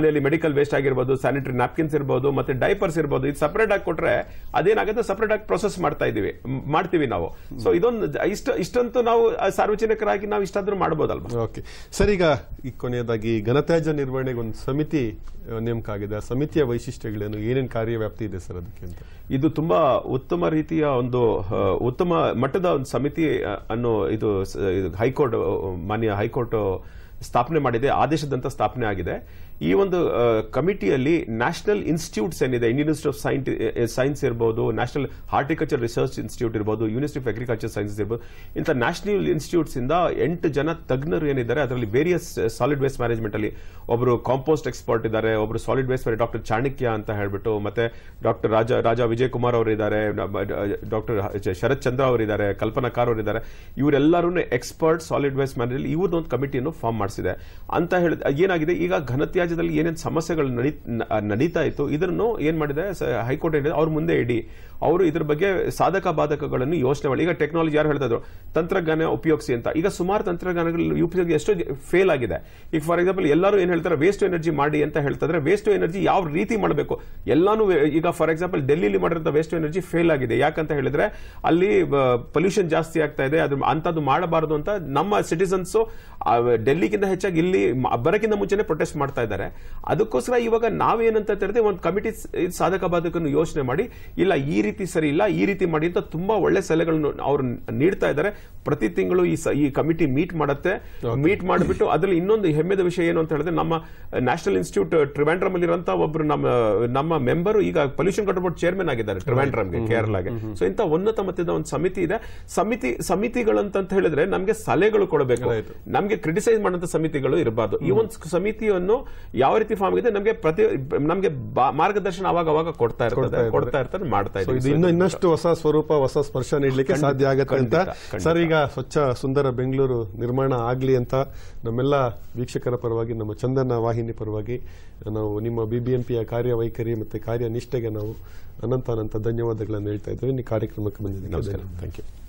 ಮೆಡಿಕಲ್ ವೇಸ್ಟ್ ಆಗಿರ್ಬೋದು ಸ್ಯಾನಿಟರಿ ನ್ಯಾಪ್ಕಿನ್ಸ್ ಇರ್ಬೋದು ಮತ್ತೆ ಡೈಪರ್ಸ್ ಇರ್ಬೋದು ಇದು ಸಪರೇಟ್ ಆಗಿ ಕೊಟ್ರೆ ಅದೇನಾಗುತ್ತೆ ಸಪರೇಟ್ ಆಗಿ ಪ್ರೊಸೆಸ್ ಮಾಡ್ತಾ ಇದೀವಿ ಮ್, ಮಾಡ್ತೀವಿ ನಾವು ಸೊ ಇದೊಂದು ಇಷ್ಟ ಇಷ್ಟಂತೂ ನಾವು ಆ, ಸಾರ್ವಜನಿಕರಾಗಿ ನಾವು ಇಷ್ಟಾದ್ರೂ ಮಾಡ್ಬೋದಲ್ವಾ ಓಕೆ ಸರ್ ಈಗ ಈ ಕೊನೆಯದಾಗಿ ಘನತ್ಯಾಜ್ಯ ನಿರ್ವಹಣೆಗೆ ಒಂದು ಸಮಿತಿ ಆ, ನೇಮಕ ಆಗಿದೆ ಆ ಸಮಿತಿಯ ವೈಶಿಷ್ಟ್ಯಗಳೇನು ಏನೇನು ಕಾರ್ಯವ್ಯಾಪ್ತಿ ಇದೆ ಸರ್ ಅದಕ್ಕೆ ಅಂತ ಇದು ತುಂಬಾ ಉತ್ತಮ ರೀತಿಯ ಒಂದು ಆ, ಉತ್ತಮ ಮಟ್ಟದ ಒಂದು ಸಮಿತಿ ಆ, ಅನ್ನು ಇದು ಸ- ಇದು ಹೈಕೋರ್ಟ್ ಆ, ಮಾನ್ಯ ಹೈಕೋರ್ಟ್ ಸ್ಥಾಪನೆ ಮಾಡಿದೆ ಆದೇಶದಂತ ಸ್ಥಾಪನೆ ಆಗಿದೆ ಈ ಒಂದು ಆ, ಕಮಿಟಿಯಲ್ಲಿ ನ್ಯಾಷನಲ್ ಇನ್ಸ್ಟಿಟ್ಯೂಟ್ಸ್ ಏನಿದೆ Indian institute of saint science ಇರ್ಬೋದು ನ್ಯಾಷನಲ್ ಹಾರ್ಟಿಕಲ್ಚರ್ ರಿಸರ್ಚ್ ಇನ್ಸ್ಟಿಟ್ಯೂಟ್ ಇರ್ಬೋದು ಯೂನಿವರ್ಸಿಟಿ ಆಫ್ ಅಗ್ರಿಕಲ್ಚರ್ ಸೈನ್ಸಸ್ ಇರ್ಬೋದು ಇಂಥ ನ್ಯಾಷನಲ್ ಇನ್ಸ್ಟಿಟ್ಯೂಟ್ಸ್ ಇಂದ ಎಂಟು ಜನ ತಜ್ಞರು ಏನಿದ್ದಾರೆ ಅದರಲ್ಲಿ ವೇರಿಯಸ್ ಸಾಲಿಡ್ ವೇಸ್ಟ್ ಮ್ಯಾನೇಜ್ಮೆಂಟ್ ಅಲ್ಲಿ ಒಬ್ಬರು ಕಾಂಪೋಸ್ಟ್ ಎಕ್ಸ್ಪರ್ಟ್ ಇದ್ದಾರೆ ಒಬ್ಬರು ಸಾಲಿಡ್ ವೇಸ್ಟ್ ಡಾಕ್ಟರ್ ಚಾಣಕ್ಯ ಅಂತ ಹೇಳ್ಬಿಟ್ಟು ಮತ್ತೆ ಡಾಕ್ಟರ್ ರಾಜ ರಾಜ ವಿಜಯ್ ಕುಮಾರ್ ಅವರು ಇದ್ದಾರೆ ಡಾಕ್ಟರ್ ಶರತ್ ಚಂದ್ರ ಅವರಿದ್ದಾರೆ ಕಲ್ಪನಾ ಕಾರ್ ಅವರಿದ್ದಾರೆ ಇವರೆಲ್ಲರೂ ಎಕ್ಸ್ಪರ್ಟ್ ಸಾಲಿಡ್ ವೇಸ್ಟ್ ಮ್ಯಾನೇಜ್ ಇವ್ರದ್ದು ಒಂದು ಕಮಿಟಿಯನ್ನು ಫಾರ್ಮ್ ಮಾಡಿಸಿದೆ ಅಂತ ಹೇಳಿದ ಏನಾಗಿದೆ ಈಗ ಘನತ್ಯಾಜ್ಯದಲ್ಲಿ ಏನೇನು ಸಮಸ್ಯೆಗಳು ನಡಿ- ನ- ನಡೀತಾ ಇತ್ತು ಇದನ್ನು ಏನ್ ಮಾಡಿದೆ ಸ- ಹೈಕೋರ್ಟ್ ಏನಿದೆ ಅವ್ರ ಮುಂದೆ ಇಡಿ ಅವರು ಇದ್ರ ಬಗ್ಗೆ ಸಾಧಕ ಬಾಧಕಗಳನ್ನು ಯೋಚನೆ ಮಾಡಿ ಈಗ ಟೆಕ್ನಾಲಜಿ ಯಾರು ಹೇಳ್ತಾ ಇದ್ರು ತಂತ್ರಜ್ಞಾನ ಉಪಯೋಗಿಸಿ ಅಂತ ಈಗ ಸುಮಾರು ತಂತ್ರಜ್ಞಾನಗಳು ಉಪಯೋಗ ಎಷ್ಟೋ ಫೇಲ್ ಆಗಿದೆ ಈಗ ಫಾರ್ ಎಕ್ಸಾಂಪಲ್ ಎಲ್ಲರೂ ಏನ್ ಹೇಳ್ತಾರೆ ವೇಸ್ಟ್ ಎನರ್ಜಿ ಮಾಡಿ ಅಂತ ಹೇಳ್ತಾ ಇದ್ರೆ ವೇಸ್ಟ್ ಎನರ್ಜಿ ಯಾವ ರೀತಿ ಮಾಡಬೇಕು ಎಲ್ಲಾನು ವೇ- ಈಗ ಫಾರ್ ಎಕ್ಸಾಂಪಲ್ ಡೆಲ್ಲಿಲಿ ಮಾಡಿರೋ ವೇಸ್ಟ್ ಎನರ್ಜಿ ಫೇಲ್ ಆಗಿದೆ ಯಾಕಂತ ಹೇಳಿದ್ರೆ ಅಲ್ಲಿ ಪೊಲ್ಯೂಷನ್ ಜಾಸ್ತಿ ಆಗ್ತಾ ಇದೆ ಅದ್ರ ಅಂತದ್ದು ಮಾಡಬಾರದು ಅಂತ ನಮ್ಮ ಸಿಟಿಸನ್ಸ್ ಡೆಲ್ಲಿಗಿಂತ ಹೆಚ್ಚಾಗಿ ಇಲ್ಲಿ ಮ- ಬರಕ್ಕಿಂತ ಮುಂಚೆನೆ ಪ್ರೊಟೆಸ್ಟ್ ಮಾಡ್ತಾ ಇದ್ದಾರೆ ಅದಕ್ಕೋಸ್ಕರ ಇವಾಗ ನಾವೇನಂತ ಹೇಳಿದ್ರೆ ಒಂದು ಕಮಿಟಿ ಸಾಧಕ ಬಾಧಕನ್ನು ಯೋಚನೆ ಮಾಡಿ ಇಲ್ಲ ಈ ರೀತಿ ಸರಿ ಇಲ್ಲ ಈ ರೀತಿ ಮಾಡಿ ಅಂತ ತುಂಬಾ ಒಳ್ಳೆ ಸಲಹೆಗಳನ್ನು ಅವರು ನೀಡ್ತಾ ಇದ್ದಾರೆ ಪ್ರತಿ ತಿಂಗಳು ಈ ಸ- ಈ ಕಮಿಟಿ ಮೀಟ್ ಮಾಡುತ್ತೆ ಮೀಟ್ ಮಾಡಿಬಿಟ್ಟು ಅದರಲ್ಲಿ ಇನ್ನೊಂದು ಹೆಮ್ಮೆದ ವಿಷಯ ಏನು ಅಂತ ಹೇಳಿದ್ರೆ ನಮ್ಮ ನ್ಯಾಷನಲ್ ಇನ್ಸ್ಟಿಟ್ಯೂಟ್ ಟ್ರಿವಾಂಡ್ರಮ್ ಅಲ್ಲಿರುವಂತ ಒಬ್ರು ನಮ್ಮ ನಮ್ಮ ಮೆಂಬರ್ ಈಗ ಪೊಲ್ಯೂಷನ್ ಕಂಟ್ರೋಲ್ ಬೋರ್ಡ್ ಚೇರ್ಮನ್ ಆಗಿದ್ದಾರೆ ಟ್ರಿವಾಂಡ್ರಮ್ಗೆ ಕೇರಳಗೆ ಸೊ ಇಂಥ ಉನ್ನತ ಮಟ್ಟದ ಒಂದು ಸಮಿತಿ ಇದೆ ಸಮಿತಿ ಸಮಿತಿಗಳಂತ ಹೇಳಿದ್ರೆ ನಮಗೆ ಸಲಹೆಗಳು ಕೊಡಬೇಕು ನಮಗೆ ಕ್ರಿಟಿಸೈಸ್ ಮಾಡುವಂತ ಸಮಿತಿಗಳು ಇರಬಾರ್ದು ಈ ಒಂದು ಸಮಿತಿಯನ್ನು ಯಾವ ರೀತಿ ಫಾರ್ಮ್ ಇದೆ ನಮಗೆ ಪ್ರತಿ ನಮಗೆ ಮಾರ್ಗದರ್ಶನ ಅವಾಗ ಅವಾಗ ಕೊಡ್ತಾ ಇರ್ತದೆ ಕೊಡ್ತಾ ಇರ್ತಾರೆ ಮಾಡ್ತಾ ಸೊ ಇದು ಇದ್ದೀವಿ ಇನ್ನು ಇನ್ನಷ್ಟು ಹೊಸ ಸ್ವರೂಪ ಹೊಸ ಸ್ಪರ್ಶ ನೀಡಲಿಕ್ಕೆ ಖಂಡಿತ, ಸಾಧ್ಯ ಆಗತ್ತೆ ಅಂತ ಖಂಡಿತ, ಖಂಡಿತ. ಸರ್ ಈಗ ಸ್ವಚ್ಛ ಸುಂದರ ಬೆಂಗಳೂರು ನಿರ್ಮಾಣ ಆಗ್ಲಿ ಅಂತ ನಮ್ಮೆಲ್ಲ ವೀಕ್ಷಕರ ಪರವಾಗಿ ನಮ್ಮ ಚಂದನ ವಾಹಿನಿ ಪರವಾಗಿ ನಾವು ನಿಮ್ಮ ಬಿಬಿಎಂಪಿಯ ಕಾರ್ಯವೈಖರಿ ಮತ್ತೆ ಕಾರ್ಯನಿಷ್ಠೆಗೆ ನಾವು ಅನಂತ ಅನಂತ ಧನ್ಯವಾದಗಳನ್ನು ಹೇಳ್ತಾ ಇದ್ದೇವೆ ನೀವು ಕಾರ್ಯಕ್ರಮಕ್ಕೆ ಬಂದಿದ್ದೀವಿ ನಮಸ್ಕಾರ. Thank you